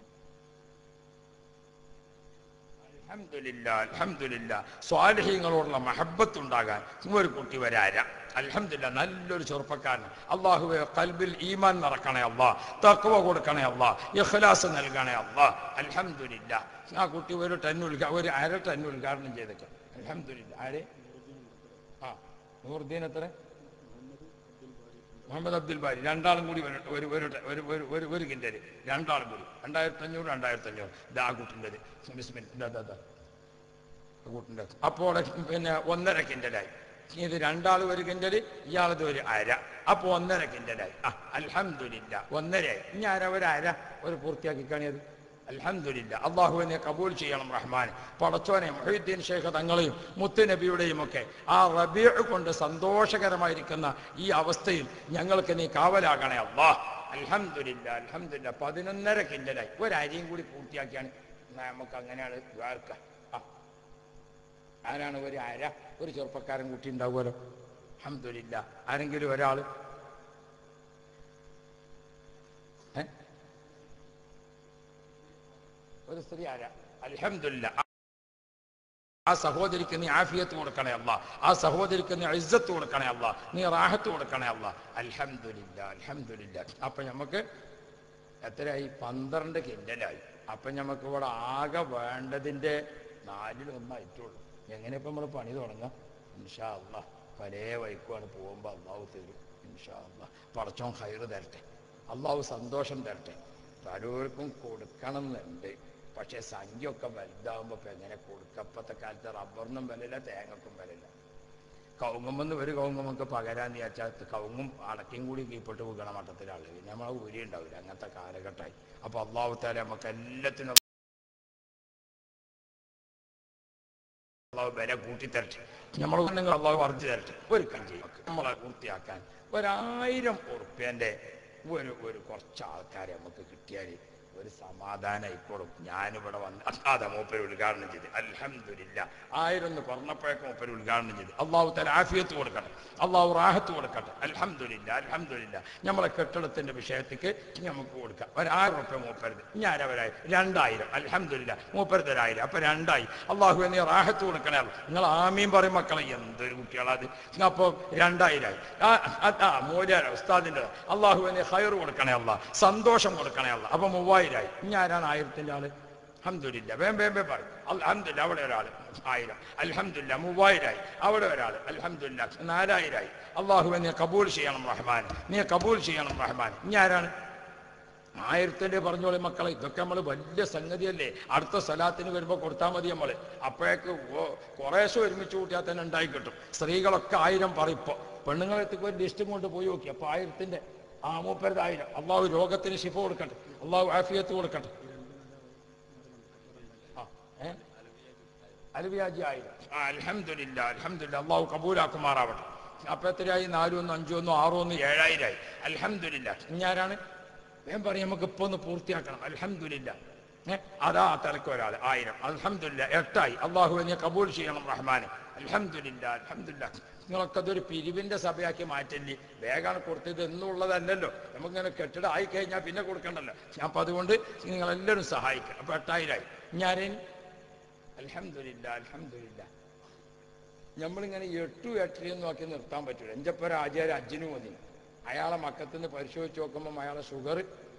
അൽഹംദുലില്ല അൽഹംദുലില്ല സ്വാലിഹ്യങ്ങളോടുള്ള മഹബത്ത് ഉണ്ടാകാൻ ഒരു കുട്ടി വരാര അൽഹംദുലില്ല നല്ലൊരു ചെറുപ്പക്കാരൻ അള്ളാഹുവെ കൽബിൽ ഈമാൻ നിറക്കണേ അല്ലാ തക്വ കൊടുക്കണേ അല്ലാ ഇഖ്ലാസ് നൽകണേ അല്ലാ അൽഹംദുലില്ല ആ കുട്ടി ഒരു ടൺ ഉദ്ഘാ ഒരു അര ടൺ ഉദ്ഘാടനം ചെയ്തേക്കാം അൽഹംദുലില്ല ആരെ ആ നൂറുദ്ദീൻ എത്ര മുഹമ്മദ് അബ്ദുൽ ബാരി രണ്ടാളും കൂടി വരട്ടെ ഒരു ഒരു ട- ഒരു ഒരു ഒരു ഒരു കിൻഡല് രണ്ടാളും കൂടി രണ്ടായിരത്തി അഞ്ഞൂറ് രണ്ടായിരത്തി അഞ്ഞൂറ് ഇതാ കുട്ടിൻ്റെത് ബിസ്മിൽ ഇതാ ഇതാ, ഇതാ കൂട്ടിൻ്റെ അപ്പോൾ പിന്നെ ഒന്നര കിൻഡലായി ഇത് രണ്ടാൾ ഒരു കിൻഡൽ ഇയാളത് ഒരു അര അപ്പോൾ ഒന്നര കിൻഡലായി ആ അൽഹംദുലില്ല ഒന്നരയായി ഇനി അര ഒരു അര ഒരു പൂർത്തിയാക്കി കാണിയത് അൽഹംദുലില്ല അള്ളാഹുവിനെ കബൂൽ ചെയ്യണം റഹ്മാൻ പടച്ചോനെ മൊഹീദ്ദീൻ ഷേഖ് തങ്ങളെയും മുത്തുനബിയുടെയും ഒക്കെ ആ റബീഅ കൊണ്ട് സന്തോഷകരമായിരിക്കുന്ന ഈ അവസ്ഥയിൽ ഞങ്ങൾക്ക് നീ കാവലാകണേ അള്ളാഹ് അൽഹംദുലില്ല അൽഹംദുലില്ല പതിനൊന്നര കിൻഡലായി ഒരു അരിയും കൂടി പൂർത്തിയാക്കിയാണ് എന്നാ നമുക്ക് അങ്ങനെയാണ് ദ്വാർക്ക ആ ആരാണ് ഒരു അര ഒരു ചെറുപ്പക്കാരൻ കുട്ടി ഉണ്ടാവുമല്ലോ അഹമ്മദില്ല ആരെങ്കിലും ഒരാൾ ഒരു സ്ത്രീ ആര അൽഹംദുലില്ല ആ സഹോദരിക്ക് നീ ആഫിയത്ത് കൊടുക്കണേ അല്ല ആ സഹോദരിക്ക് നീ ഇസ്സത്ത് കൊടുക്കണേ അല്ല നീ റാഹത്ത് കൊടുക്കണേ അല്ല അൽഹംദുലില്ല അൽഹംദുലില്ല അപ്പൊ നമുക്ക് എത്രയായി പന്ത്രണ്ട് കിൻഡലായി അപ്പൊ നമുക്ക് ഇവിടെ ആകെ വേണ്ടതിന്റെ നാലിലൊന്നായിട്ടുള്ളൂ എങ്ങനെ ഇപ്പൊ നമ്മൾ പണി തുടങ്ങാം ഇൻഷാ അല്ല പല വൈക്കുമാണ് പോകുമ്പോൾ അള്ളാഹു തരും ഇൻഷാ അല്ല പടച്ചോൻ ഹൈറ് തരട്ടെ അള്ളാഹു സന്തോഷം തരട്ടെ പലർക്കും കൊടുക്കണം എന്നുണ്ട് പക്ഷെ സംഖ്യ ഒക്കെ വലുതാവുമ്പോൾ ഇപ്പൊ എങ്ങനെ കൊടുക്കപ്പത്തെ കാലത്ത് റബ്ബറിനും വിലയില്ല തേങ്ങക്കും വിലയില്ല കവുങ്ങുമെന്ന് ഒരു കവുങ്ങുമൊക്കെ പകരാന്ന് വിചാരിച്ചാൽ കവുങ്ങും അടക്കയും കൂടി കീഴ്പോട്ട് വീകണ മട്ടത്തിലാണ് പിന്നെ നമ്മളെ ഊരി ഉണ്ടാവില്ല അങ്ങനത്തെ കാലഘട്ടമായി അപ്പൊ അള്ളാഹുത്താല നമുക്ക് എല്ലാത്തിനും അള്ളാഹു വില കൂട്ടിത്തരട്ടെ നമ്മൾ നിങ്ങൾ അള്ളാഹു വർദ്ധിച്ചു തരട്ടെ ഒരു കാര്യം നമ്മളെ പൂർത്തിയാക്കാൻ ഒരായിരം ഉറുപ്പ്യന്റെ ഒരു ഒരു കുറച്ച് ആൾക്കാരെ നമുക്ക് കിട്ടിയാൽ ഒരു സമാധാനം ഇപ്പോഴും ഞാനിവിടെ വന്ന് അതാ മൂപ്പര് ഉദ്ഘാടനം ചെയ്ത് അൽഹംദുലില്ല ആയിരം ഒന്ന് പറഞ്ഞപ്പോഴേക്കും മൂപ്പര് ഉദ്ഘാടനം ചെയ്ത് അള്ളാഹു തല ആഫിയത്ത് കൊടുക്കട്ടെ അള്ളാഹു റാഹത്ത് കൊടുക്കട്ടെ അൽഹംദുലില്ല അൽഹംദുലില്ല നമ്മളെ കെട്ടിടത്തിന്റെ വിഷയത്തിക്ക് നമുക്ക് കൊടുക്കാം ഒരായിരം റുപ്യ മൂപ്പരുത് ഞാനവരായി രണ്ടായിരം അൽഹംദുലില്ല മൂപ്പരുത് ഒരായിരം അപ്പൊ രണ്ടായി അള്ളാഹു എന്നീ റാഹത്ത് കൊടുക്കണേ നിങ്ങൾ ആമീൻ പറയും മക്കളെ എന്തൊരു കുട്ടികളത് അപ്പോ രണ്ടായിരമായി ആ ആ, ആ മൂല്യ ഉസ്താദിന്റെ അള്ളാഹു എന്നീ ഹയർ കൊടുക്കണേ അല്ല സന്തോഷം കൊടുക്കണേ അല്ല അപ്പൊ മൂവായിരമായി ഇനി ആരാണ് ആയിരത്തിന്റെ ആള് അഹമ്മദില്ല വേം വേം വേം പറയും അൽഹംദില്ല അവിടെ ഒരാൾ ആയിരം അൽഹംദില്ല മൂവായിരമായി അവിടെ ഒരാൾ അൽഹംദില്ല നാലായിരമായി അള്ളാഹു നീ കബൂൽ ചെയ്യണം റഹ്മാൻ നീ കബൂൽ ചെയ്യണം റഹ്മാൻ ഇനി ആരാണ് ആയിരത്തിന്റെ പറഞ്ഞോളി മക്കളെ ഇതൊക്കെ നമ്മൾ വലിയ സംഗതിയല്ലേ അടുത്ത സ്ഥലത്തിന് വരുമ്പോൾ കൊടുത്താൽ മതി നമ്മൾ അപ്പോഴേക്ക് ഓ- കുറേശ്ശെ ഒരുമിച്ച് കൂട്ടിയാൽ തന്നെ ഉണ്ടായി കിട്ടും സ്ത്രീകളൊക്കെ ആയിരം പറയിപ്പോ പെണ്ണുങ്ങളെത്തിക്ക് ഒരു ലിസ്റ്റും കൊണ്ട് പോയി നോക്കി അപ്പൊ ആയിരത്തിന്റെ ആ മൂപ്പരത് ആയിരം അള്ളാഹു രോഗത്തിന് ശിഫ കൊടുക്കട്ടെ അള്ളാഹു ആഫിയത്ത് കൊടുക്കട്ടെ ആ ഏ അലവിയാജി ആയിരം ആ അൽഹംദുലില്ല അൽഹംദുലില്ല അള്ളാഹു കബൂലാക്കുമാറാവട്ടെ അപ്പൊ എത്രയായി നാലൊന്നും അഞ്ചൊന്നും ആറൊന്നും ഏഴായിരമായി അൽഹംദുലില്ല ഇനി ആരാണ് വേഗം പറയും നമുക്ക് ഇപ്പൊ ഒന്ന് പൂർത്തിയാക്കണം അൽഹംദുലില്ല ഏ അതാ ആ തലക്ക് ഒരാൾ ആയിരം അൽഹംദുലില്ല എട്ടായി അള്ളാഹു നീ കബൂൽ ചെയ്യണം റഹ്മാന് അൽഹംദുലില്ല അൽഹംദുലില്ല നിങ്ങളൊക്കെ അതൊരു പിരിവിന്റെ സഭയാക്കി മാറ്റല്ലേ വേഗമാണ് കൊടുത്തത് എന്നുള്ളതല്ലല്ലോ നമുക്കിങ്ങനെ കെട്ടിടം ആയി കഴിഞ്ഞാൽ പിന്നെ കൊടുക്കണ്ടല്ലോ അപ്പൊ അതുകൊണ്ട് നിങ്ങളെല്ലാവരും സഹായിക്കുക അപ്പൊ എട്ടായിരമായി ഞാനേന് അൽഹംദുലില്ല അൽഹംദുലില്ല നമ്മളിങ്ങനെ എട്ടു എട്ടരയും നോക്കി നിർത്താൻ പറ്റൂല എഞ്ചപ്പര ആചാര്യ അജ്ജിന് മതി അയാളെ മക്കത്തുനിന്ന് പരിശോധിച്ച് നോക്കുമ്പോൾ അയാളെ ഷുഗർ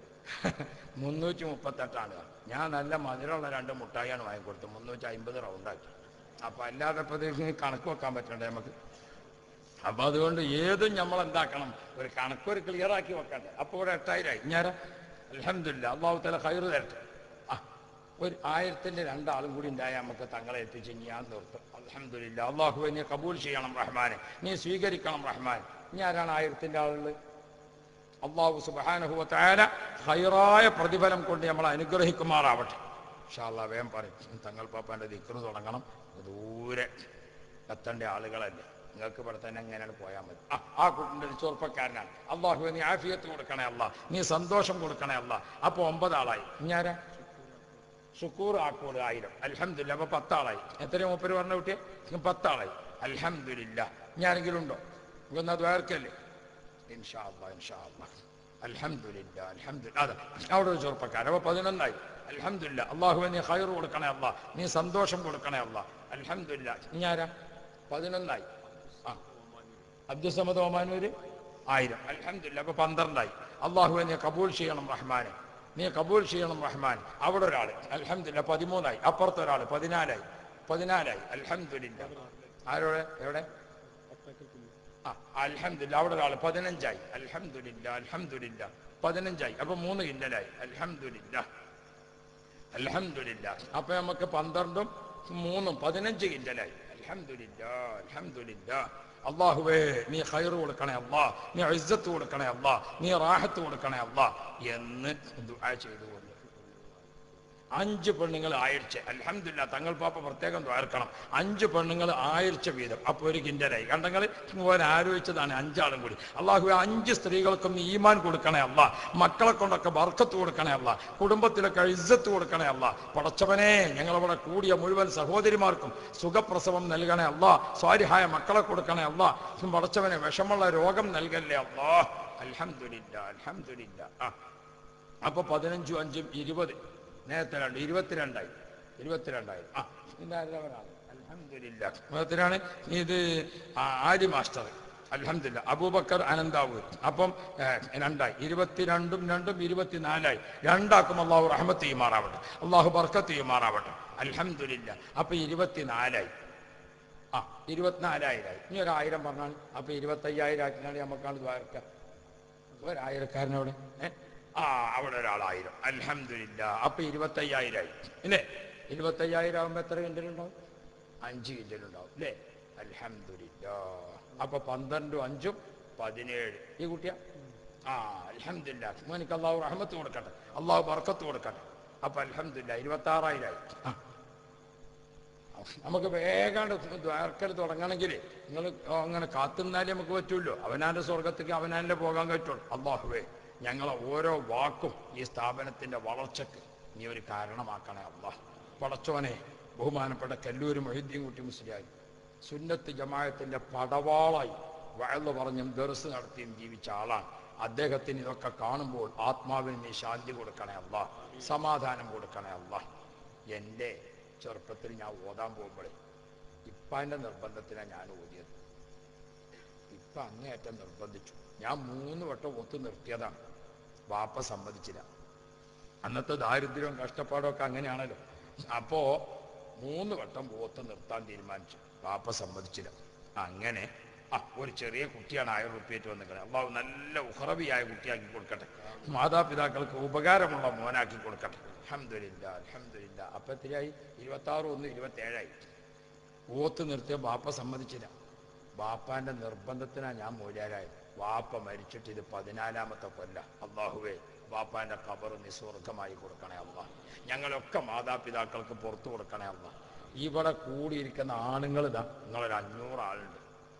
മുന്നൂറ്റി മുപ്പത്തെട്ടാണ് ഞാൻ നല്ല മധുരമുള്ള രണ്ട് മുട്ടായിയാണ് വാങ്ങിക്കൊടുത്തത് മുന്നൂറ്റി അമ്പത് റൗണ്ടാക്കി അപ്പൊ അല്ലാതെ ഇപ്പൊ ഇത് കണക്ക് വെക്കാൻ പറ്റണ്ടേ നമുക്ക് അപ്പൊ അതുകൊണ്ട് ഏതും നമ്മൾ എന്താക്കണം ഒരു കണക്കൊരു ക്ലിയർ ആക്കി വെക്കണ്ടേ അപ്പൊ ഇവിടെ എട്ടായിരമായി ഞാൻ അലഹമില്ല അള്ളാഹു തല ഹൈറ് തരട്ടെ ആ ഒരു ആയിരത്തിന്റെ രണ്ടാളും കൂടി ഉണ്ടായാൽ നമുക്ക് തങ്ങളെ എത്തിച്ച് ഞാൻ നിർത്തും അലഹമില്ല അള്ളാഹു നീ കബൂൽ ചെയ്യണം റഹ്മാനെ നീ സ്വീകരിക്കണം റഹ്മാൻ ഇനി ആരാണ് ആയിരത്തിന്റെ ആളുകൾ അള്ളാഹു സുബാനുഭവത്തായ ഹൈറായ പ്രതിഫലം കൊണ്ട് നമ്മൾ അനുഗ്രഹിക്കുമാറാവട്ടെ ഷാള്ള വേം പറയും തങ്ങൾ പാപ്പാന്റെ ദിക്കറ് തുടങ്ങണം ദൂരെ എത്തേണ്ട ആളുകളല്ലേ നിങ്ങൾക്ക് ഇവിടെ തന്നെ എങ്ങനെയാണ് പോയാൽ മതി ആ ആ കുട്ടിൻ്റെ ഒരു ചെറുപ്പക്കാരനാണ് അള്ളാഹു നീ ആഫിയത്ത് കൊടുക്കണേ അല്ല നീ സന്തോഷം കൊടുക്കണേ അല്ല അപ്പൊ ഒമ്പതാളായി ഞാനാ ഷുക്കൂർ ആക്കൂർ ആയിരം അൽഹംദുലില്ല അപ്പൊ പത്താളായി എത്രയും മൂപ്പര് പറഞ്ഞ കുട്ടിയെ പത്താളായി അൽഹംദുലില്ല ഞാനെങ്കിലും ഉണ്ടോ ഇതൊന്നും അത് വേർക്കല്ലേ ഇൻഷാ അല്ലാ ഇൻഷാ അല്ലാ അൽഹംദുലില്ല അൽഹംദുലില്ല അതെ അവിടെ ഒരു ചെറുപ്പക്കാരൻ അപ്പൊ പതിനൊന്നായി അൽഹംദുലില്ല അള്ളാഹു നീ ഹൈർ കൊടുക്കണേ അല്ല നീ സന്തോഷം കൊടുക്കണേ അല്ല അൽഹംദുലില്ല ഇനി ആരാ പതിനൊന്നായി ആ അബ്ദുസമദ് ഒമാനൂര് ആയിരം അൽഹംദുലില്ല അപ്പൊ പന്ത്രണ്ടായി അള്ളാഹു നീ കബൂൽ ചെയ്യണം റഹ്മാനെ നീ കബൂൽ ചെയ്യണം റഹ്മാൻ അവിടെ ഒരാൾ അൽഹംദുലില്ല പതിമൂന്നായി അപ്പുറത്ത് ഒരാൾ പതിനാലായി പതിനാലായി അൽഹംദുലില്ല ആരോടെ എവിടെ ആ അൽഹംദുലില്ല അവിടെ ഒരാൾ പതിനഞ്ചായി അൽഹംദുലില്ല അൽഹംദുലില്ല പതിനഞ്ചായി അപ്പൊ മൂന്ന് കിന്നലായി അൽഹംദുലില്ല അൽഹംദുലില്ല അപ്പൊ നമുക്ക് പന്ത്രണ്ടും മൂന്നും പതിനഞ്ച് കിൻഡലായി അൽഹംദുലില്ലാ അൽഹംദുലില്ലാ അള്ളാഹുവേ നീ ഖൈർ കൊടുക്കണേ അല്ലാ നീ ഇസ്സത്ത് കൊടുക്കണേ അല്ലാ നീ റാഹത്ത് കൊടുക്കണേ അല്ലാ എന്ന് ദുആ ചെയ്തുകൊണ്ട് അഞ്ച് പെണ്ണുങ്ങൾ ആയിരച്ച അൽഹംദുലില്ലാ തങ്ങൾ പാപ്പ പ്രത്യേകം ദ്വാർക്കണം അഞ്ച് പെണ്ണുങ്ങൾ ആയിരച്ച വീതം അപ്പൊ ഒരു കിൻഡലായി കണ്ടങ്ങൾ ഓൻ ആലോചിച്ചതാണ് അഞ്ചാളും കൂടി അള്ളാഹു അഞ്ച് സ്ത്രീകൾക്കും നീ ഈമാൻ കൊടുക്കണേ അല്ല മക്കളെ കൊണ്ടൊക്കെ ബർക്കത്ത് കൊടുക്കണേ അല്ല കുടുംബത്തിലൊക്കെ ഇജ്ജത്ത് കൊടുക്കണേ അല്ല പടച്ചവനെ ഞങ്ങളവിടെ കൂടിയ മുഴുവൻ സഹോദരിമാർക്കും സുഖപ്രസവം നൽകണേ അല്ല സ്വാരിഹായ മക്കളെ കൊടുക്കണേ അല്ല പടച്ചവനെ വിഷമുള്ള രോഗം നൽകല്ലേ അല്ലാ അൽഹംദുലില്ല അൽഹംദുലില്ല ആ അപ്പൊ പതിനഞ്ചും അഞ്ചും ഇരുപത് നേരത്തെ രണ്ട് ഇരുപത്തിരണ്ടായി ഇരുപത്തിരണ്ടായി ആ ഇതാരവരാണ് അൽഹംദുലില്ലാ അദ്ദേഹത്തിനാണ് ഇത് ആ, ആര്യ മാസ്റ്റർ അൽഹംദില്ല അബൂബക്കർ അനന്താവൂർ അപ്പം ഏ, രണ്ടായി ഇരുപത്തിരണ്ടും രണ്ടും ഇരുപത്തിനാലായി രണ്ടാക്കും അള്ളാഹു റഹ്മത്ത് ചെയ്യുമാറാവട്ടെ അള്ളാഹു ബർക്കത്ത് ചെയ്യുമാറാവട്ടെ അൽഹംദുലില്ല അപ്പൊ ഇരുപത്തിനാലായി ആ ഇരുപത്തിനാലായിരമായി ഇനി ഒരു ആയിരം പറഞ്ഞാൽ അപ്പൊ ഇരുപത്തയ്യായിരം ആക്കിനാണ് നമുക്കാണ് ദ്വാരക്ക ഒരായിരക്കാരനവിടെ ഏ ആ അവിടെ ഒരാളായിരം അൽഹംദുലില്ല അപ്പൊ ഇരുപത്തയ്യായിരമായി ഇല്ലേ ഇരുപത്തയ്യായിരം ആകുമ്പോ എത്ര കിൻഡലുണ്ടാവും അഞ്ച് കിൻഡലുണ്ടാവും അല്ലേ അൽഹംദുലില്ല അപ്പൊ പന്ത്രണ്ടും അഞ്ചും പതിനേഴ് ഈ കുട്ടിയാ ആ അൽഹംദുലില്ല മോനിക്ക് അള്ളാഹു റഹ്മത്ത് കൊടുക്കട്ടെ അള്ളാഹു ബർക്കത്ത് കൊടുക്കട്ടെ അപ്പൊ അൽഹംദുലില്ല ഇരുപത്തി ആറായിരമായി ആ നമുക്ക് വേഗാണ്ട് ദ്വാരക്കൽ തുടങ്ങണമെങ്കിൽ നിങ്ങൾ അങ്ങനെ കാത്തുനിന്നാലേ നമുക്ക് പറ്റുമല്ലോ അവനാന്റെ സ്വർഗത്തേക്ക് അവനാന്റെ പോകാൻ പറ്റുള്ളൂ അള്ളാഹുവേ ഞങ്ങളെ ഓരോ വാക്കും ഈ സ്ഥാപനത്തിന്റെ വളർച്ചയ്ക്ക് നീ ഒരു കാരണമാക്കണേ അള്ളാഹ് പടച്ചോനെ ബഹുമാനപ്പെട്ട കല്ലൂർ മൊഹിദ്ദീൻ കുട്ടി മുസ്ലിയായി സുന്നത്ത് ജമായത്തിന്റെ പടവാളായി വയല് പറഞ്ഞും ദർസ് നടത്തിയും ജീവിച്ച ആളാണ് അദ്ദേഹത്തിന് ഇതൊക്കെ കാണുമ്പോൾ ആത്മാവിന് നീ ശാന്തി കൊടുക്കണേ അള്ളാഹ് സമാധാനം കൊടുക്കണേ അള്ളാഹ് എൻ്റെ ചെറുപ്പത്തിൽ ഞാൻ ഓതാൻ പോകുമ്പോഴേ ഇപ്പാൻ്റെ നിർബന്ധത്തിനാണ് ഞാൻ ഓതിയത് ഇപ്പ അങ്ങേയറ്റം നിർബന്ധിച്ചു ഞാൻ മൂന്ന് വട്ടം ഒത്തു നിർത്തിയതാണ് വാപ്പ സമ്മതിച്ചില്ല അന്നത്തെ ദാരിദ്ര്യവും കഷ്ടപ്പാടും ഒക്കെ അങ്ങനെയാണല്ലോ അപ്പോ മൂന്ന് വട്ടം പോത്ത് നിർത്താൻ തീരുമാനിച്ചു വാപ്പ സമ്മതിച്ചില്ല അങ്ങനെ ആ ഒരു ചെറിയ കുട്ടിയാണ് ആയിരം റുപ്യേറ്റ് വന്നിരിക്കുന്നത് അള്ളാഹു നല്ല ഉഹറബിയായ കുട്ടിയാക്കി കൊടുക്കട്ടെ മാതാപിതാക്കൾക്ക് ഉപകാരമുള്ള മോനാക്കി കൊടുക്കട്ടെ അഹമ്മദില്ല അലഹമില്ല അപ്പൊ എത്രയായി ഇരുപത്തി ആറ് ഒന്ന് ഇരുപത്തി ഏഴായി ഓത്ത് നിർത്തിയ ബാപ്പ സമ്മതിച്ചില്ല ബാപ്പാന്റെ നിർബന്ധത്തിനാ ഞാൻ മൂല്യാരായത് വാപ്പ മരിച്ചിട്ട് ഇത് പതിനാലാമത്തെ കൊല്ല അള്ളാഹുവേ ബാപ്പാന്റെ കബർ നീ സ്വർഗമായി കൊടുക്കണേ അല്ല ഞങ്ങളൊക്കെ മാതാപിതാക്കൾക്ക് പുറത്തു കൊടുക്കണേ അല്ല ഇവിടെ കൂടിയിരിക്കുന്ന ആണുങ്ങൾ ഇതാ നിങ്ങളൊരു അഞ്ഞൂറ് ആളുണ്ട്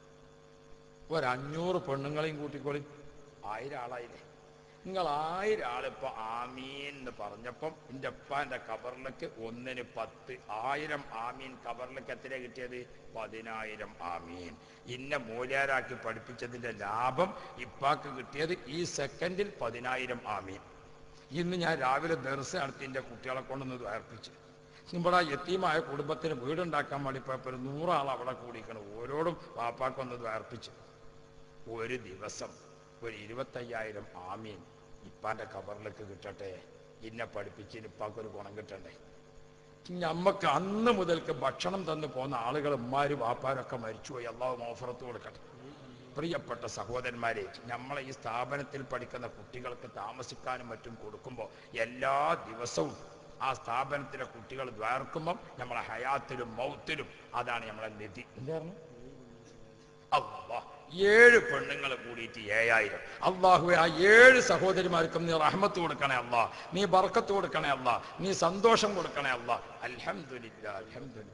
ഒരു അഞ്ഞൂറ് പെണ്ണുങ്ങളെയും കൂട്ടിക്കോളി ആയിരം ആളായില്ലേ നിങ്ങൾ ആയിരം ആളിപ്പോ ആമീൻ എന്ന് പറഞ്ഞപ്പം എൻ്റെ അപ്പാന്റെ കബറിലേക്ക് ഒന്നിന് പത്ത് ആയിരം ആമീൻ കബറിലേക്ക് എത്ര കിട്ടിയത് പതിനായിരം ആമീൻ ഇന്ന മൂല്യാരാക്കി പഠിപ്പിച്ചതിന്റെ ലാഭം ഇപ്പാക്ക് കിട്ടിയത് ഈ സെക്കൻഡിൽ പതിനായിരം ആമീൻ ഇന്ന് ഞാൻ രാവിലെ ദർശ നടത്തി എൻ്റെ കുട്ടികളെ കൊണ്ടൊന്ന് അർപ്പിച്ചു ഇവിടെ ആ യത്തീമായ കുടുംബത്തിന് വീടുണ്ടാക്കാൻ വേണ്ടി പോയപ്പോൾ ഒരു നൂറാൾ അവിടെ കൂടിക്കണം ഓരോടും വാപ്പാക്കൊന്നത് അർപ്പിച്ചു ഒരു ദിവസം ഒരു ഇരുപത്തയ്യായിരം ആമീൻ ഇപ്പാന്റെ കബറിലേക്ക് കിട്ടട്ടെ ഇന്നെ പഠിപ്പിച്ച് ഇപ്പാക്കൊരു ഗുണം കിട്ടണ്ടേ ഞമ്മക്ക് അന്ന് മുതൽക്ക് ഭക്ഷണം തന്നു പോന്ന ആളുകൾ ഉമ്മാരും വാപ്പാരൊക്കെ മരിച്ചുപോയി അള്ളാഹു മോഫറത്ത് കൊടുക്കട്ടെ പ്രിയപ്പെട്ട സഹോദരന്മാരെ നമ്മളെ ഈ സ്ഥാപനത്തിൽ പഠിക്കുന്ന കുട്ടികൾക്ക് താമസിക്കാനും മറ്റും കൊടുക്കുമ്പോൾ എല്ലാ ദിവസവും ആ സ്ഥാപനത്തിലെ കുട്ടികൾ ദ്വാർക്കുമ്പം നമ്മളെ ഹയാത്തിലും മൗത്തിലും അതാണ് നമ്മളെ നിധി എന്തായിരുന്നു അള്ളാ ഏഴ് പെണ്ണുങ്ങൾ കൂടിയിട്ട് ഏഴായിരം അള്ളാഹുവെ ആ ഏഴ് സഹോദരിമാർക്കും നീ റഹ്മത്ത് കൊടുക്കണേ അല്ലാ നീ ബർക്കത്ത് കൊടുക്കണേ അല്ലാ നീ സന്തോഷം കൊടുക്കണേ അല്ലാ അൽഹംദുലില്ല അൽഹംദുലില്ല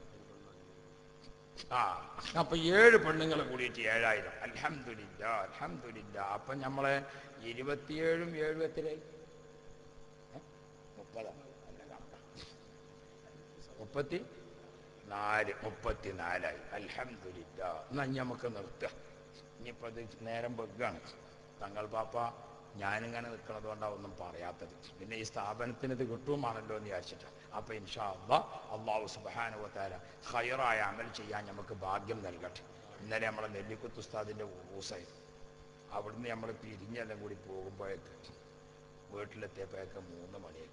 ആ അപ്പൊ ഏഴ് പെണ്ണുങ്ങൾ കൂടിയിട്ട് ഏഴായിരം അൽഹംദുലില്ല അൽഹംദുലില്ല അപ്പൊ നമ്മളെ ഇരുപത്തിയേഴും ഏഴും എത്രയായി ഏ? മുപ്പതാ അല്ല കണക്കാ. മുപ്പത്തി നാല് മുപ്പത്തിനാലായി അൽഹംദുലില്ല എന്നാ ഇനി നമുക്ക് നിർത്തുക ഇനിയിപ്പോൾ ഇത് നേരം വെക്കാണ് തങ്ങൾ പാപ്പ ഞാനിങ്ങനെ നിൽക്കുന്നത് കൊണ്ടാണ് ഒന്നും പറയാത്തത് പിന്നെ ഈ സ്ഥാപനത്തിന് ഇത് കിട്ടുമാണല്ലോ എന്ന് വിചാരിച്ചിട്ട് അപ്പൊ ഇൻഷാ അള്ളാ അള്ളാഹു സുബാനുവത്താര ഹയറായ അമൽ ചെയ്യാൻ നമുക്ക് ഭാഗ്യം നൽകട്ടെ ഇന്നലെ നമ്മളെ നെല്ലിക്കുത്ത് ഉസ്താദിന്റെ ഊസായി അവിടുന്ന് നമ്മൾ പിരിഞ്ഞെല്ലാം കൂടി പോകുമ്പോഴേക്ക് വീട്ടിലെത്തിയപ്പോഴേക്ക് മൂന്ന് മണിയായി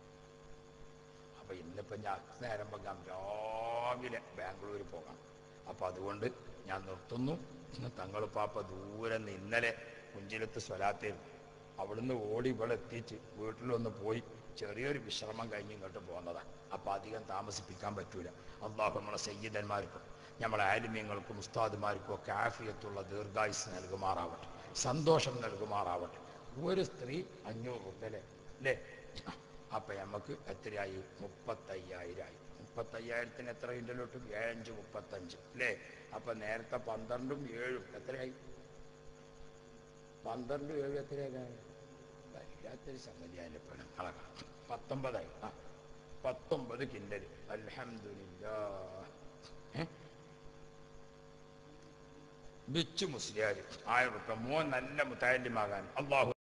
അപ്പൊ ഇന്നിപ്പോ ഞാൻ നേരം വെക്കാം രാവിലെ ബാംഗ്ലൂർ പോകാം അപ്പൊ അതുകൊണ്ട് ഞാൻ നിർത്തുന്നു ഇന്ന് തങ്ങൾ പാപ്പ ദൂരെ നിന്ന് ഇന്നലെ കുഞ്ചിലത്ത് സ്വലാത്തേരുന്നു അവിടുന്ന് ഓടി ഇവിടെ എത്തിച്ച് വീട്ടിലൊന്ന് പോയി ചെറിയൊരു വിശ്രമം കഴിഞ്ഞ് ഇങ്ങോട്ട് പോകുന്നതാണ് അപ്പം അധികം താമസിപ്പിക്കാൻ പറ്റൂല അള്ളാഹു നമ്മളെ സയ്യിദന്മാർക്കും നമ്മളെ ആലിമ്യങ്ങൾക്കും ഉസ്താദുമാർക്കും ഒക്കെ ആഫിയത്തുള്ള ദീർഘായുസ് നൽകുമാറാവട്ടെ സന്തോഷം നൽകുമാറാവട്ടെ ഒരു സ്ത്രീ അഞ്ഞൂറ് റുപ്യല്ലേ അല്ലേ അപ്പം നമുക്ക് എത്രയായി മുപ്പത്തയ്യായിരമായി മുപ്പത്തയ്യായിരത്തിന് എത്ര ഇൻ്റലോട്ട് ഏഴഞ്ച് മുപ്പത്തഞ്ച് അല്ലേ അപ്പം നേരത്തെ പന്ത്രണ്ടും ഏഴും എത്രയായി പന്ത്രണ്ട് ഏഴ് എത്രയായി വല്ലാത്തൊരു സംഗതിയായ പെണ്ണുങ്ങളെ പത്തൊമ്പതായി ആ പത്തൊമ്പത് കിൻഡൽ അൽഹംദുലില്ലാ ഏ? ബിച്ചു മുസ്ലിയാർ ആയിരം റുപ്യ മോൻ നല്ല മുത്താലിമാകാൻ അള്ളാഹു